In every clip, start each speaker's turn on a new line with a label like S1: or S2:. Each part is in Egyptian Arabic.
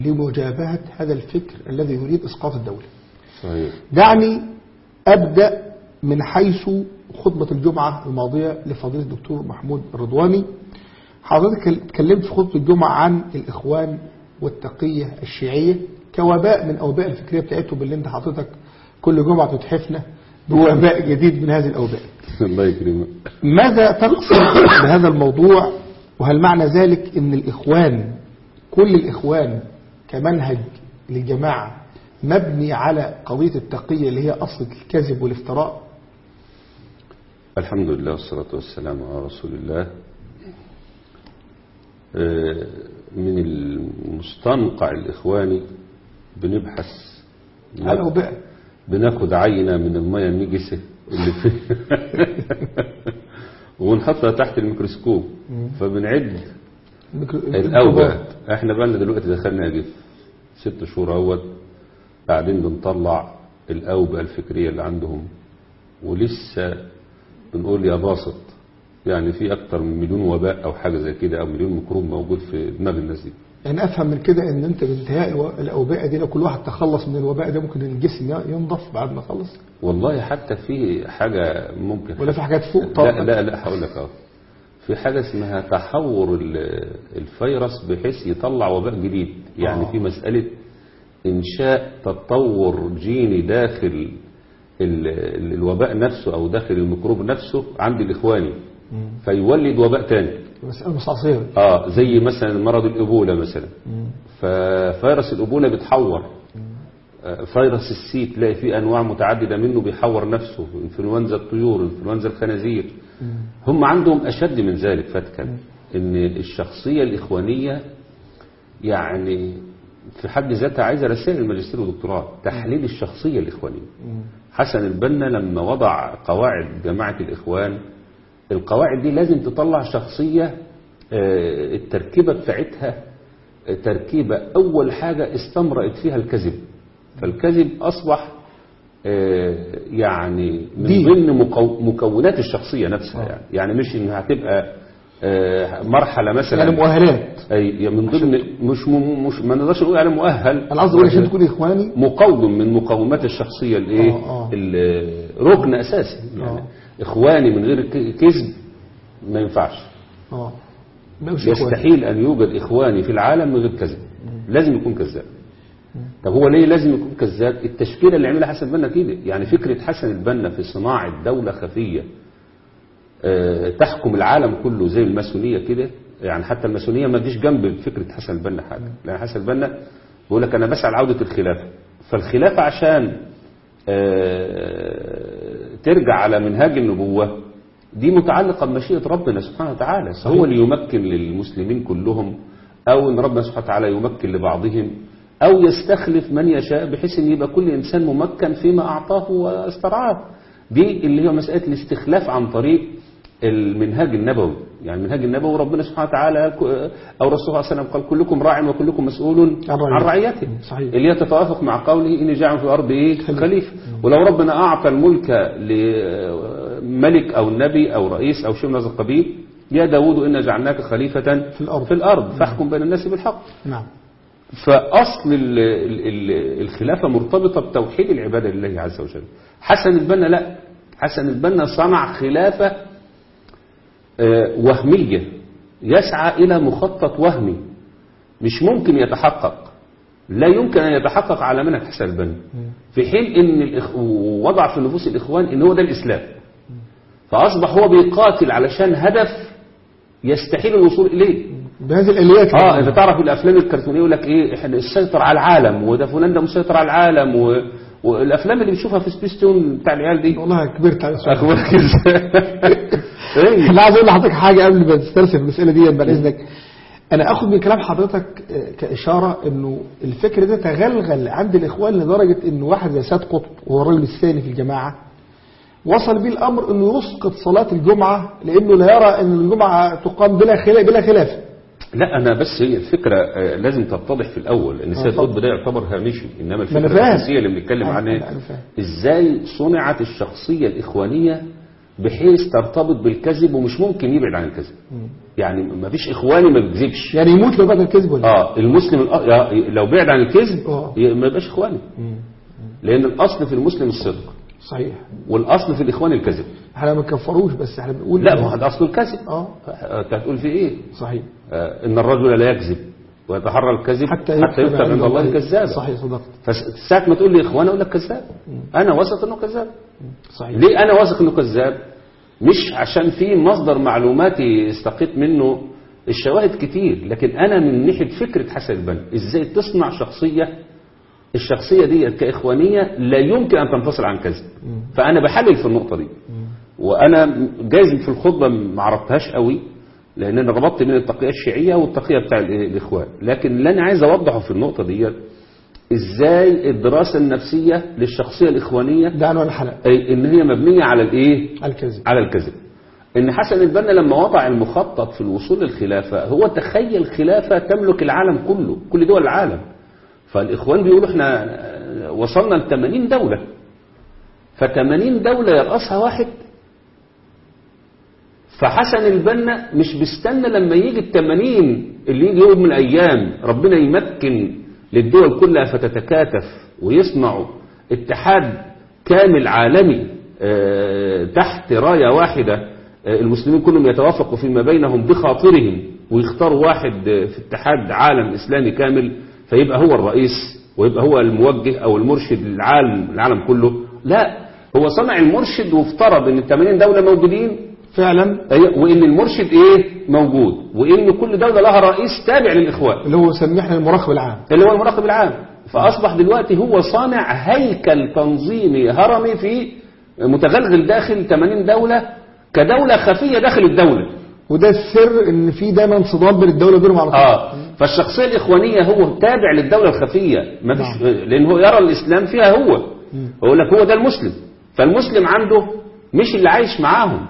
S1: لمجابهة هذا الفكر الذي يريد إسقاط الدولة
S2: صحيح
S1: دعني أبدأ من حيث خطبة الجمعة الماضية لفضيلة الدكتور محمود الرضواني حضرتك اتكلمت في خطبة الجمعة عن الإخوان والتقية الشيعية كوباء من أوباء الفكرية بتاعتهم اللي انت حضرتك كل جمعة تتحفنا بوباء جديد من هذه الأوباء
S2: الله يكرمك
S1: ماذا تقصد بهذا الموضوع وهل معنى ذلك ان الإخوان كل الإخوان كمنهج للجماعة مبني على قضية التقية اللي هي أصل الكذب والافتراء
S2: الحمد لله والصلاة والسلام على رسول الله آه، من المستنقع الإخواني بنبحث
S1: على أوباء
S2: بناخد عينة من المية النجسة اللي فيه ونحطها تحت الميكروسكوب فبنعد الأوبئة احنا بقى لنا دلوقتي دخلنا يجي في ست شهور اهوت قاعدين بنطلع الأوبئة الفكرية اللي عندهم ولسه بنقول يا باسط يعني في أكتر من مليون وباء أو حاجة زي كده أو مليون ميكروب موجود في دماغ الناس دي
S1: يعني أفهم من كده ان انت بانتهاء الو- الأوبئة دي لو كل واحد تخلص من الوباء ده ممكن الجسم ي- ينضف بعد ما خلص
S2: والله حتى في حاجة ممكن
S1: ولا في حاجات فوق
S2: لا
S1: طبعا
S2: لا لا هقول لك اهو في حاجة اسمها تحور ال- الفيروس بحيث يطلع وباء جديد يعني
S1: آه.
S2: في مسألة إنشاء تطور جيني داخل ال- ال- الوباء نفسه أو داخل الميكروب نفسه عند الإخواني فيولد وباء تاني
S1: مسألة مستعصية
S2: اه زي مثلا مرض الإبولة مثلا ففيروس الإبولة بيتحور آه، فيروس السي تلاقي فيه أنواع متعددة منه بيحور نفسه انفلونزا الطيور انفلونزا الخنازير هم عندهم أشد من ذلك فتكا إن الشخصية الإخوانية يعني في حد ذاتها عايزة رسائل الماجستير والدكتوراه تحليل الشخصية الإخوانية حسن البنا لما وضع قواعد جماعة الإخوان القواعد دي لازم تطلع شخصية آه، التركيبة بتاعتها آه، تركيبة أول حاجة استمرأت فيها الكذب فالكذب أصبح آه، يعني من
S1: دين.
S2: ضمن مكو- مكونات الشخصية نفسها يعني, يعني مش إنها هتبقى آه، مرحلة مثلا
S1: يعني مؤهلات
S2: أي من ضمن مش م- مش ما نقدرش نقول على مؤهل
S1: انا قصدي اقول عشان تكون اخواني
S2: مقوم من مقومات الشخصية الايه
S1: آه، آه.
S2: ال- ركن اساسي يعني
S1: آه.
S2: اخواني من غير ك- كذب ما ينفعش
S1: اه ما مش إخواني.
S2: يستحيل ان يوجد اخواني في العالم من غير كذب لازم يكون كذاب طب هو ليه لازم يكون كذاب التشكيله اللي عملها حسن البنا كده يعني فكره حسن البنا في صناعه دوله خفيه آه، تحكم العالم كله زي الماسونيه كده يعني حتى الماسونيه ما تجيش جنب فكره حسن البنا حاجه لان حسن البنا بيقول لك انا بسعى لعوده الخلافه فالخلافه عشان آه، ترجع على منهاج النبوه دي متعلقه بمشيئه ربنا سبحانه وتعالى هو اللي يمكن للمسلمين كلهم او ان ربنا سبحانه وتعالى يمكن لبعضهم او يستخلف من يشاء بحيث ان يبقى كل انسان ممكن فيما اعطاه واسترعاه دي اللي هي مساله الاستخلاف عن طريق المنهاج النبوي يعني المنهاج النبوي ربنا سبحانه وتعالى او الرسول صلى الله عليه وسلم قال كلكم راع وكلكم مسؤول
S1: عن رعيته.
S2: عن رعيته
S1: صحيح.
S2: اللي هي تتوافق مع قوله اني جاعل في الارض ايه خليفه ولو ربنا اعطى الملك لملك او نبي او رئيس او شيء من هذا القبيل يا داود انا جعلناك خليفه
S1: في الأرض.
S2: في الارض فاحكم بين الناس بالحق
S1: نعم
S2: فأصل ال- ال- ال- الخلافة مرتبطة بتوحيد العبادة لله عز وجل حسن البنا لا حسن البنا صنع خلافة آه، وهمية يسعى إلى مخطط وهمي مش ممكن يتحقق لا يمكن أن يتحقق على منهج حسن البنا في حين أن الإخ... وضع في نفوس الإخوان أن هو ده الإسلام فأصبح هو بيقاتل علشان هدف يستحيل الوصول إليه
S1: بهذه الاليات
S2: اه انت تعرف الافلام الكرتونيه يقول لك ايه احنا السيطر على العالم وده فلان ده مسيطر على العالم و... والافلام اللي بنشوفها في سبيس تون بتاع العيال دي
S1: والله كبرت على السؤال
S2: اخبارك ازاي ايه
S1: انا عايز اقول لحضرتك حاجه قبل ما تسترسل المساله دي بعد اذنك انا اخد من كلام حضرتك آه، كاشاره انه الفكر ده تغلغل عند الاخوان لدرجه انه واحد زي سيد قطب وهو الراجل الثاني في الجماعه وصل بيه الامر انه يسقط صلاه الجمعه لانه لا يرى ان الجمعه تقام بلا خلاف بلا خلاف
S2: لا انا بس هي الفكره آه، لازم تتضح في الاول ان سيد
S1: اتفضل.
S2: قطب ده يعتبر هامشي انما
S1: أنا
S2: الفكره
S1: فاهم.
S2: الاساسيه اللي بنتكلم
S1: أنا-
S2: عنها
S1: أنا فاهم.
S2: ازاي صنعت الشخصيه الاخوانيه بحيث ترتبط بالكذب ومش ممكن يبعد عن الكذب يعني ما فيش اخواني ما بيكذبش
S1: يعني يموت لو بدل الكذب ولا
S2: اه المسلم الأ- يا- لو بعد عن الكذب
S1: آه.
S2: ي- ما يبقاش اخواني
S1: مم.
S2: لان الاصل في المسلم الصدق
S1: صحيح
S2: والاصل في الاخوان الكذب
S1: احنا ما بنكفروش بس احنا بنقول
S2: لا ما هو ده اصل الكذب
S1: اه
S2: انت هتقول في ايه
S1: صحيح
S2: آه، ان الرجل لا يكذب ويتحرى الكذب
S1: حتى
S2: حتى يكتب عند الله كذابا
S1: صحيح صدقت
S2: فساعة ما تقول لي اخوان اقول لك كذاب انا واثق انه كذاب
S1: صحيح
S2: ليه انا واثق انه كذاب مش عشان في مصدر معلوماتي استقيت منه الشواهد كتير لكن انا من ناحيه فكره حسن البنا ازاي تصنع شخصيه الشخصيه دي كاخوانيه لا يمكن ان تنفصل عن كذب فانا بحلل في النقطه دي وانا جايز في الخطبه ما عرفتهاش قوي لان انا ربطت بين التقيه الشيعيه والتقيه بتاع الإيه؟ الاخوان لكن اللي انا عايز اوضحه في النقطه دي ازاي الدراسه النفسيه للشخصيه الاخوانيه
S1: ده عنوان الحلقه
S2: أي ان هي مبنيه على الايه
S1: الكذب
S2: على الكذب ان حسن البنا لما وضع المخطط في الوصول للخلافه هو تخيل خلافه تملك العالم كله كل دول العالم فالاخوان بيقولوا احنا وصلنا ل 80 دوله ف 80 دوله يرأسها واحد فحسن البنا مش بيستنى لما يجي ال 80 اللي يجي يوم من الايام ربنا يمكن للدول كلها فتتكاتف ويصنعوا اتحاد كامل عالمي آه، تحت رايه واحده آه، المسلمين كلهم يتوافقوا فيما بينهم بخاطرهم ويختاروا واحد آه، في اتحاد عالم اسلامي كامل فيبقى هو الرئيس ويبقى هو الموجه او المرشد للعالم العالم كله لا هو صنع المرشد وافترض ان ال 80 دوله موجودين
S1: فعلا
S2: أيوة، وان المرشد ايه موجود وان كل دوله لها رئيس تابع للاخوان
S1: اللي هو سميه احنا المراقب العام
S2: اللي هو المراقب العام فاصبح دلوقتي هو صانع هيكل تنظيمي هرمي في متغلغل داخل 80 دوله كدوله خفيه داخل الدوله
S1: وده السر ان في دايما صدام بين الدوله وبينهم على طول
S2: اه فالشخصيه الاخوانيه هو تابع للدوله الخفيه ما فيش لان هو يرى الاسلام فيها هو يقول لك هو ده المسلم فالمسلم عنده مش اللي عايش معاهم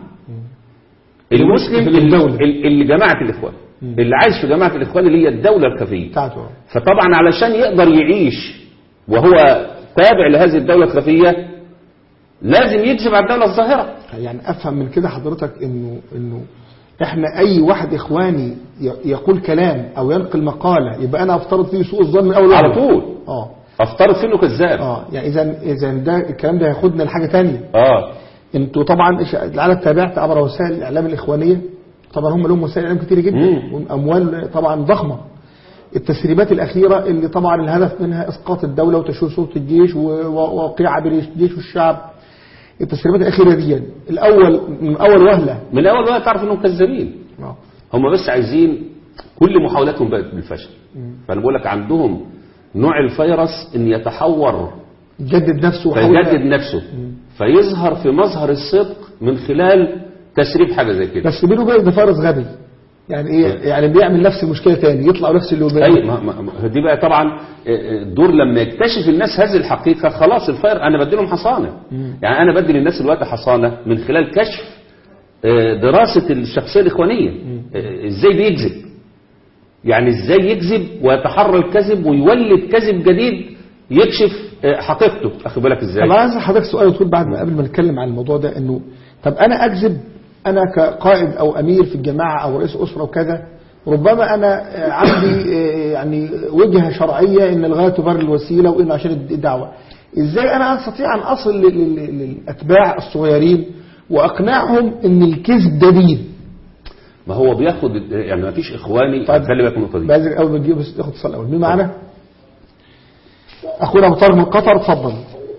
S2: المسلم
S1: اللي في الدولة.
S2: اللي, اللي جماعه الاخوان اللي عايش في جماعه الاخوان اللي هي الدوله الخفيه
S1: بتاعته
S2: فطبعا علشان يقدر يعيش وهو تابع لهذه الدولة الخفية لازم يكذب على الدولة الظاهرة
S1: يعني افهم من كده حضرتك انه انه احنا اي واحد اخواني ي- يقول كلام او ينقل مقاله يبقى انا افترض فيه سوء الظن من اول
S2: على
S1: وهلة.
S2: طول
S1: اه
S2: افترض فيه انه كذاب
S1: اه يعني اذا اذا ده الكلام ده هياخدنا لحاجه ثانيه
S2: اه
S1: انتوا طبعا إيش- لعلك تابعت عبر وسائل الاعلام الاخوانيه طبعا هم لهم وسائل اعلام كتير جدا
S2: مم.
S1: واموال طبعا ضخمه التسريبات الاخيره اللي طبعا الهدف منها اسقاط الدوله وتشويه سلطه الجيش و- و- ووقيعه بين الجيش والشعب التسريبات الاخيره دي الاول من اول وهله
S2: من اول وقت تعرف انهم كذابين
S1: آه.
S2: هم بس عايزين كل محاولاتهم بقت بالفشل فانا بقول لك عندهم نوع الفيروس ان يتحور
S1: يجدد نفسه ويحاول-
S2: فيجدد نفسه فيظهر في مظهر الصدق من خلال تسريب حاجه زي كده
S1: بس بينه وبين ده فارس غبي يعني ايه يعني بيعمل نفس المشكله تاني يطلع نفس اللي هو بيعمله.
S2: اي ما ما ما- دي بقى طبعا الدور لما يكتشف الناس هذه الحقيقه خلاص الفير انا بدي لهم حصانه يعني انا بدي للناس الوقت حصانه من خلال كشف آه، دراسه الشخصيه الاخوانيه آه، ازاي بيكذب يعني ازاي يكذب ويتحرى الكذب ويولد كذب جديد يكشف آه، حقيقته اخد بالك ازاي
S1: طب عايز حضرتك سؤال يطول بعد ما قبل ما نتكلم عن الموضوع ده انه طب انا اكذب انا كقائد او امير في الجماعه او رئيس اسره وكذا ربما انا آه، عندي آه، يعني وجهه شرعيه ان الغايه تبرر الوسيله وانه عشان الدعوه ازاي انا استطيع ان اصل لل- لل- للاتباع الصغيرين واقنعهم ان الكذب ده دين
S2: ما هو بياخد يعني ما فيش اخواني
S1: طيب.
S2: خلي بالك من النقطه دي
S1: بعد اول ما تجيب بس تاخد اتصال الاول مين معانا اخونا ابو طارق من قطر اتفضل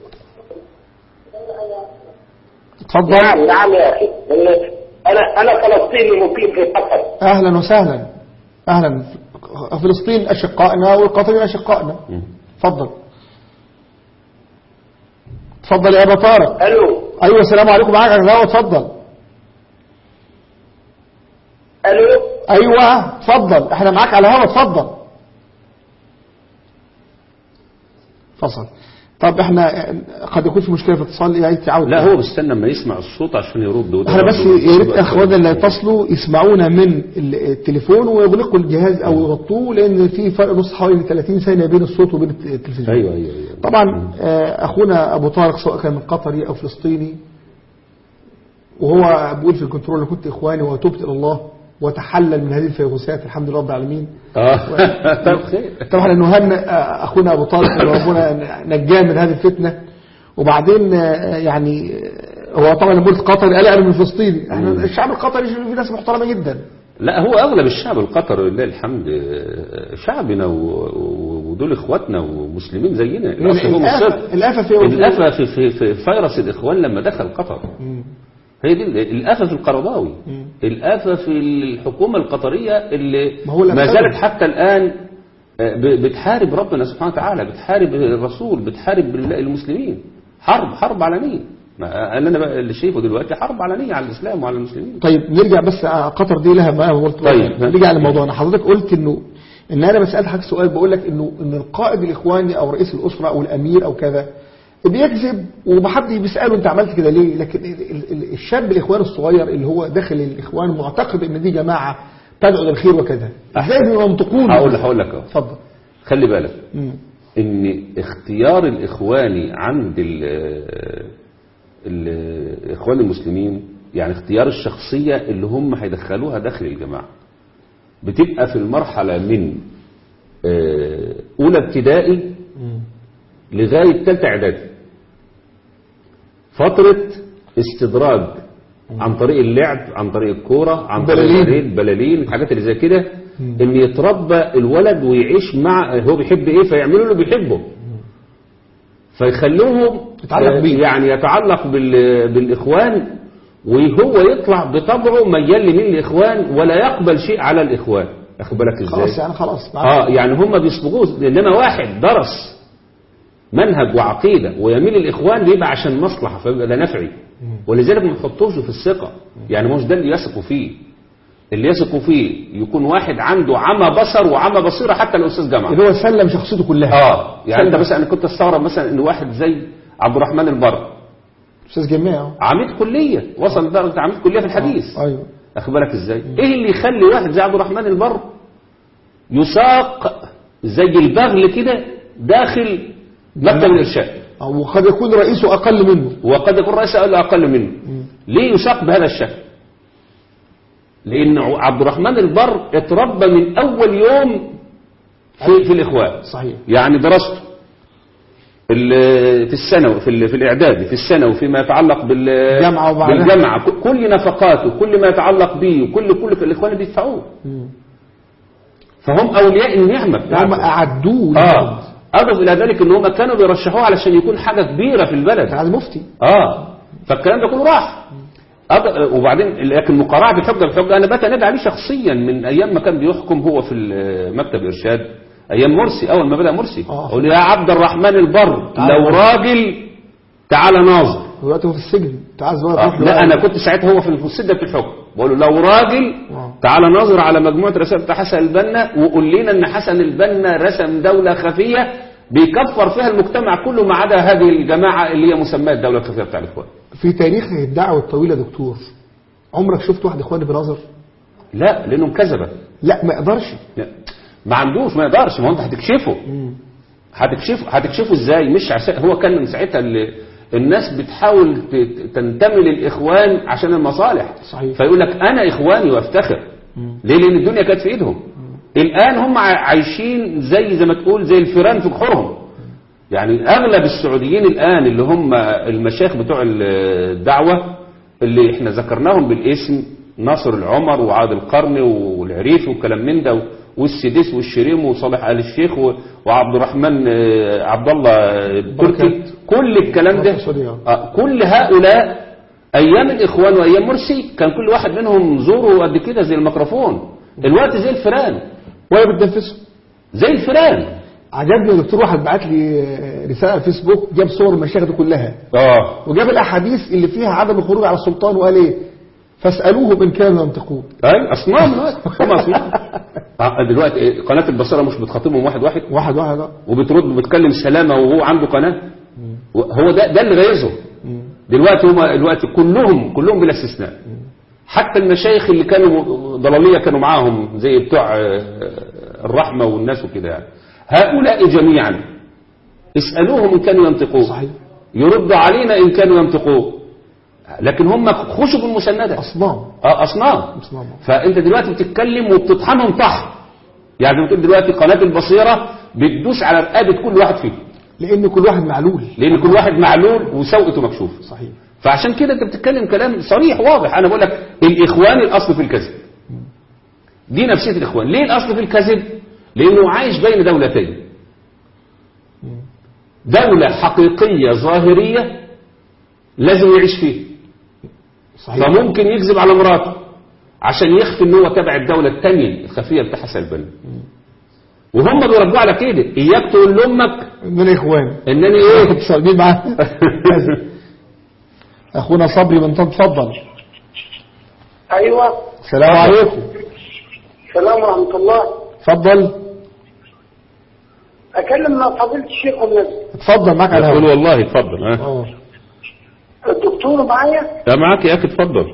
S1: اتفضل
S3: نعم نعم يا اخي انا انا فلسطيني مقيم في قطر
S1: اهلا وسهلا اهلا فلسطين اشقائنا والقطرين اشقائنا اتفضل اتفضل يا ابا طارق
S3: الو
S1: ايوه السلام عليكم معاك يا جماعه اتفضل
S3: الو
S1: ايوه اتفضل احنا معاك على الهوا اتفضل فصل طب احنا قد يكون في مشكله في الاتصال يا ريت يعود
S2: لا هو بيستنى لما يسمع الصوت عشان يرد وده
S1: احنا بس
S2: برضه
S1: يا ريت
S2: بيبقى
S1: اخواننا اللي يتصلوا يسمعونا من التليفون ويغلقوا الجهاز او يغطوه لان في فرق نص حوالي 30 ثانيه بين الصوت وبين التلفزيون
S2: ايوه ايوه ايوه
S1: طبعا آه، اخونا ابو طارق سواء كان من قطري او فلسطيني وهو بيقول في الكنترول انا كنت اخواني وتبت الى الله وتحلل من هذه الفيروسات الحمد لله رب العالمين
S2: اه طب خير
S1: طبعا نهنئ اخونا ابو طالب ان ربنا نجاه من هذه الفتنه وبعدين آه، يعني آه، هو طبعا لما قلت قطري قال انا من فلسطيني احنا الشعب القطري في ناس محترمه جدا
S2: لا هو اغلب الشعب القطري لله الحمد آه، شعبنا و- و- ودول اخواتنا ومسلمين زينا الاصل هو
S1: الآفة
S2: الصدق
S1: الآفة في
S2: الافه في, في, في فيروس الاخوان لما دخل قطر هي دي ال- الافه في القرضاوي الافه في الحكومه القطريه اللي
S1: ما هو
S2: ما
S1: الأفة.
S2: زالت حتى الان آه، ب- بتحارب ربنا سبحانه وتعالى بتحارب الرسول بتحارب ال- المسلمين حرب حرب علنيه ما انا بقى اللي شايفه دلوقتي حرب علنيه على الاسلام وعلى المسلمين
S1: طيب نرجع بس آه، قطر دي لها ما قلت
S2: طيب.
S1: نرجع لموضوعنا حضرتك قلت انه ان انا بسال حضرتك سؤال بقول لك انه ان القائد الاخواني او رئيس الاسره او الامير او كذا بيكذب ومحد بيساله انت عملت كده ليه لكن ال- ال- ال- الشاب الاخواني الصغير اللي هو داخل الاخوان معتقد ان دي جماعه تدعو للخير وكذا ازاي بينطقون
S2: هقول هقول لك اهو
S1: اتفضل
S2: خلي بالك
S1: مم.
S2: ان اختيار الاخواني عند ال ال الاخوان المسلمين يعني اختيار الشخصية اللي هم هيدخلوها داخل الجماعة بتبقى في المرحلة من آه، اولى ابتدائي لغاية تالتة اعدادي فترة استدراج عن طريق اللعب عن طريق الكورة عن طريق
S1: بلالين.
S2: الريد بلالين الحاجات اللي زي كده ان يتربى الولد ويعيش مع هو بيحب ايه فيعملوا له بيحبه فيخلوهم
S1: يتعلق
S2: آه،
S1: بيه.
S2: يعني يتعلق بال- بالاخوان وهو يطلع بطبعه ميال لمين الاخوان ولا يقبل شيء على الاخوان اخد بالك
S1: خلاص
S2: ازاي
S1: يعني خلاص
S2: اه يعني هم بيصبغوه انما واحد درس منهج وعقيده ويميل الاخوان بيبقى عشان مصلحه فيبقى ده نفعي ولذلك ما تحطوش في الثقه يعني مش ده اللي يثقوا فيه اللي يثقوا فيه يكون واحد عنده عمى بصر وعمى بصيره حتى الاستاذ جامعه
S1: اللي هو سلم شخصيته كلها
S2: اه يعني انت
S1: سلم.
S2: مثلا انا كنت استغرب مثلا ان واحد زي عبد الرحمن البر
S1: استاذ جميع اهو.
S2: عميد كليه وصل لدرجه عميد كليه في الحديث
S1: ايوه
S2: اخد بالك ازاي ايه اللي يخلي واحد زي عبد الرحمن البر يساق زي البغل كده داخل مكتب الارشاد
S1: او قد يكون رئيسه اقل منه
S2: وقد يكون رئيس اقل اقل منه ليه يساق بهذا الشكل لان عبد الرحمن البر اتربى من اول يوم في, في الاخوان
S1: صحيح
S2: يعني دراسته ال- في الثانوي في, ال- في الاعدادي في الثانوي فيما يتعلق بال
S1: جامعة وبعدها.
S2: بالجامعه ك- كل نفقاته كل ما يتعلق به وكل كل في الاخوان بيدفعوه فهم اولياء النعمه
S1: هم
S2: بتاعتهم
S1: اعدوه
S2: اه اضف الى ذلك ان هم كانوا بيرشحوه علشان يكون حاجه كبيره في البلد
S1: كان المفتي
S2: اه فالكلام ده كله راح أض- وبعدين لكن مقارعه بحجه بحجه انا بتنادى عليه شخصيا من ايام ما كان بيحكم هو في ال- مكتب ارشاد ايام مرسي اول ما بدا مرسي
S1: آه.
S2: اقول له يا عبد الرحمن البر
S1: تعال
S2: لو
S1: بقى.
S2: راجل تعال ناظر
S1: دلوقتي هو في السجن انت عايز بقى
S2: آه.
S1: تروح له
S2: لا
S1: بقى.
S2: انا كنت ساعتها هو في السده في الحكم بقول له لو راجل
S1: آه.
S2: تعال ناظر على مجموعه رسائل بتاع حسن البنا وقول لنا ان حسن البنا رسم دوله خفيه بيكفر فيها المجتمع كله ما عدا هذه الجماعه اللي هي مسماه الدوله الخفيه بتاع الاخوان
S1: في تاريخ الدعوه الطويله يا دكتور عمرك شفت واحد اخواني بناظر
S2: لا لانهم كذبه
S1: لا ما يقدرش
S2: لا. ما عندوش ما يقدرش ما هو انت هتكشفه هتكشفه هتكشفه ازاي مش عشان هو كان من ساعتها اللي الناس بتحاول ت- ت- تنتمي للاخوان عشان المصالح
S1: صحيح.
S2: فيقول لك انا اخواني وافتخر ليه لان الدنيا كانت في ايدهم الان هم ع- عايشين زي زي ما تقول زي الفيران في جحورهم يعني اغلب السعوديين الان اللي هم المشايخ بتوع الدعوه اللي احنا ذكرناهم بالاسم ناصر العمر وعاد القرن والعريف والكلام من ده والسديس والشريم وصالح ال الشيخ و- وعبد الرحمن آه، عبد الله التركي
S1: بركات.
S2: كل الكلام ده
S1: بركات السعودية.
S2: آه، كل هؤلاء ايام الاخوان وايام مرسي كان كل واحد منهم زوره قد كده زي الميكروفون الوقت زي الفيران
S1: ولا بتنفسه
S2: زي الفيران
S1: عجبني يا دكتور واحد بعت لي رساله على الفيسبوك جاب صور المشايخ دي كلها
S2: اه
S1: وجاب الاحاديث اللي فيها عدم الخروج على السلطان وقال ايه فاسالوهم ان كانوا ينطقون
S2: اي اصنام دلوقتي هم اصنام آه، دلوقتي إيه، قناه البصره مش بتخاطبهم واحد واحد
S1: واحد واحد آه.
S2: وبترد بتكلم سلامه وهو عنده قناه هو ده ده اللي غيظه دلوقتي هم دلوقتي كلهم كلهم بلا استثناء حتى المشايخ اللي كانوا ضلاليه كانوا معاهم زي بتوع آه، الرحمه والناس وكده يعني هؤلاء جميعا اسالوهم ان كانوا ينطقون
S1: صحيح
S2: يرد علينا ان كانوا ينطقون لكن هم خشب المسندة
S1: اصنام
S2: اه اصنام
S1: اصنام
S2: فانت دلوقتي بتتكلم وبتطحنهم طحن يعني بتقول دلوقتي قناة البصيرة بتدوس على رقبة كل واحد فيهم
S1: لان كل واحد معلول
S2: لان كل واحد معلول وسوقته مكشوفه
S1: صحيح
S2: فعشان كده انت بتتكلم كلام صريح واضح انا بقول لك الاخوان الاصل في الكذب دي نفسيه الاخوان ليه الاصل في الكذب لانه عايش بين دولتين دوله حقيقيه ظاهريه لازم يعيش فيها
S1: صحيح
S2: فممكن يكذب على مراته عشان يخفي ان هو تبع الدوله الثانيه الخفيه بتاعها سلبا وهم بيردوا على كده اياك تقول لامك
S1: من اخوان
S2: انني ايه
S1: اتصال مين معاه اخونا صبري من طنطا اتفضل
S3: ايوه
S1: السلام عليكم
S3: السلام ورحمه الله
S1: اتفضل
S3: اكلم مع فضيله الشيخ والنبي
S1: اتفضل معاك على
S2: قول
S1: الهواء
S2: والله اتفضل ها
S1: اه
S3: الدكتور معايا
S2: يا معاك يا اخي اتفضل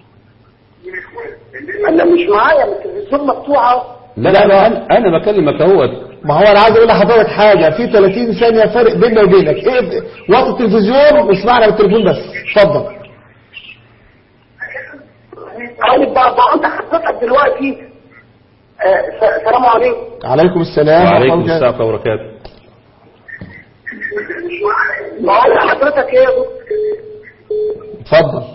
S3: انا مش معايا التلفزيون مفتوحه
S2: لا لا لا انا, أنا بكلمك اهوت
S1: ما هو انا عايز اقول لحضرتك حاجه في 30 ثانيه فرق بيننا وبينك ايه وقت التلفزيون واسمعنا بالتليفون بس اتفضل
S3: طيب بقى بقول لحضرتك دلوقتي آه، س- السلام عليكم
S1: عليكم السلام
S2: وعليكم
S1: ورحمة الله
S2: السلام ورحمه الله وبركاته
S3: بقول لحضرتك ايه يا دكتور؟
S1: اتفضل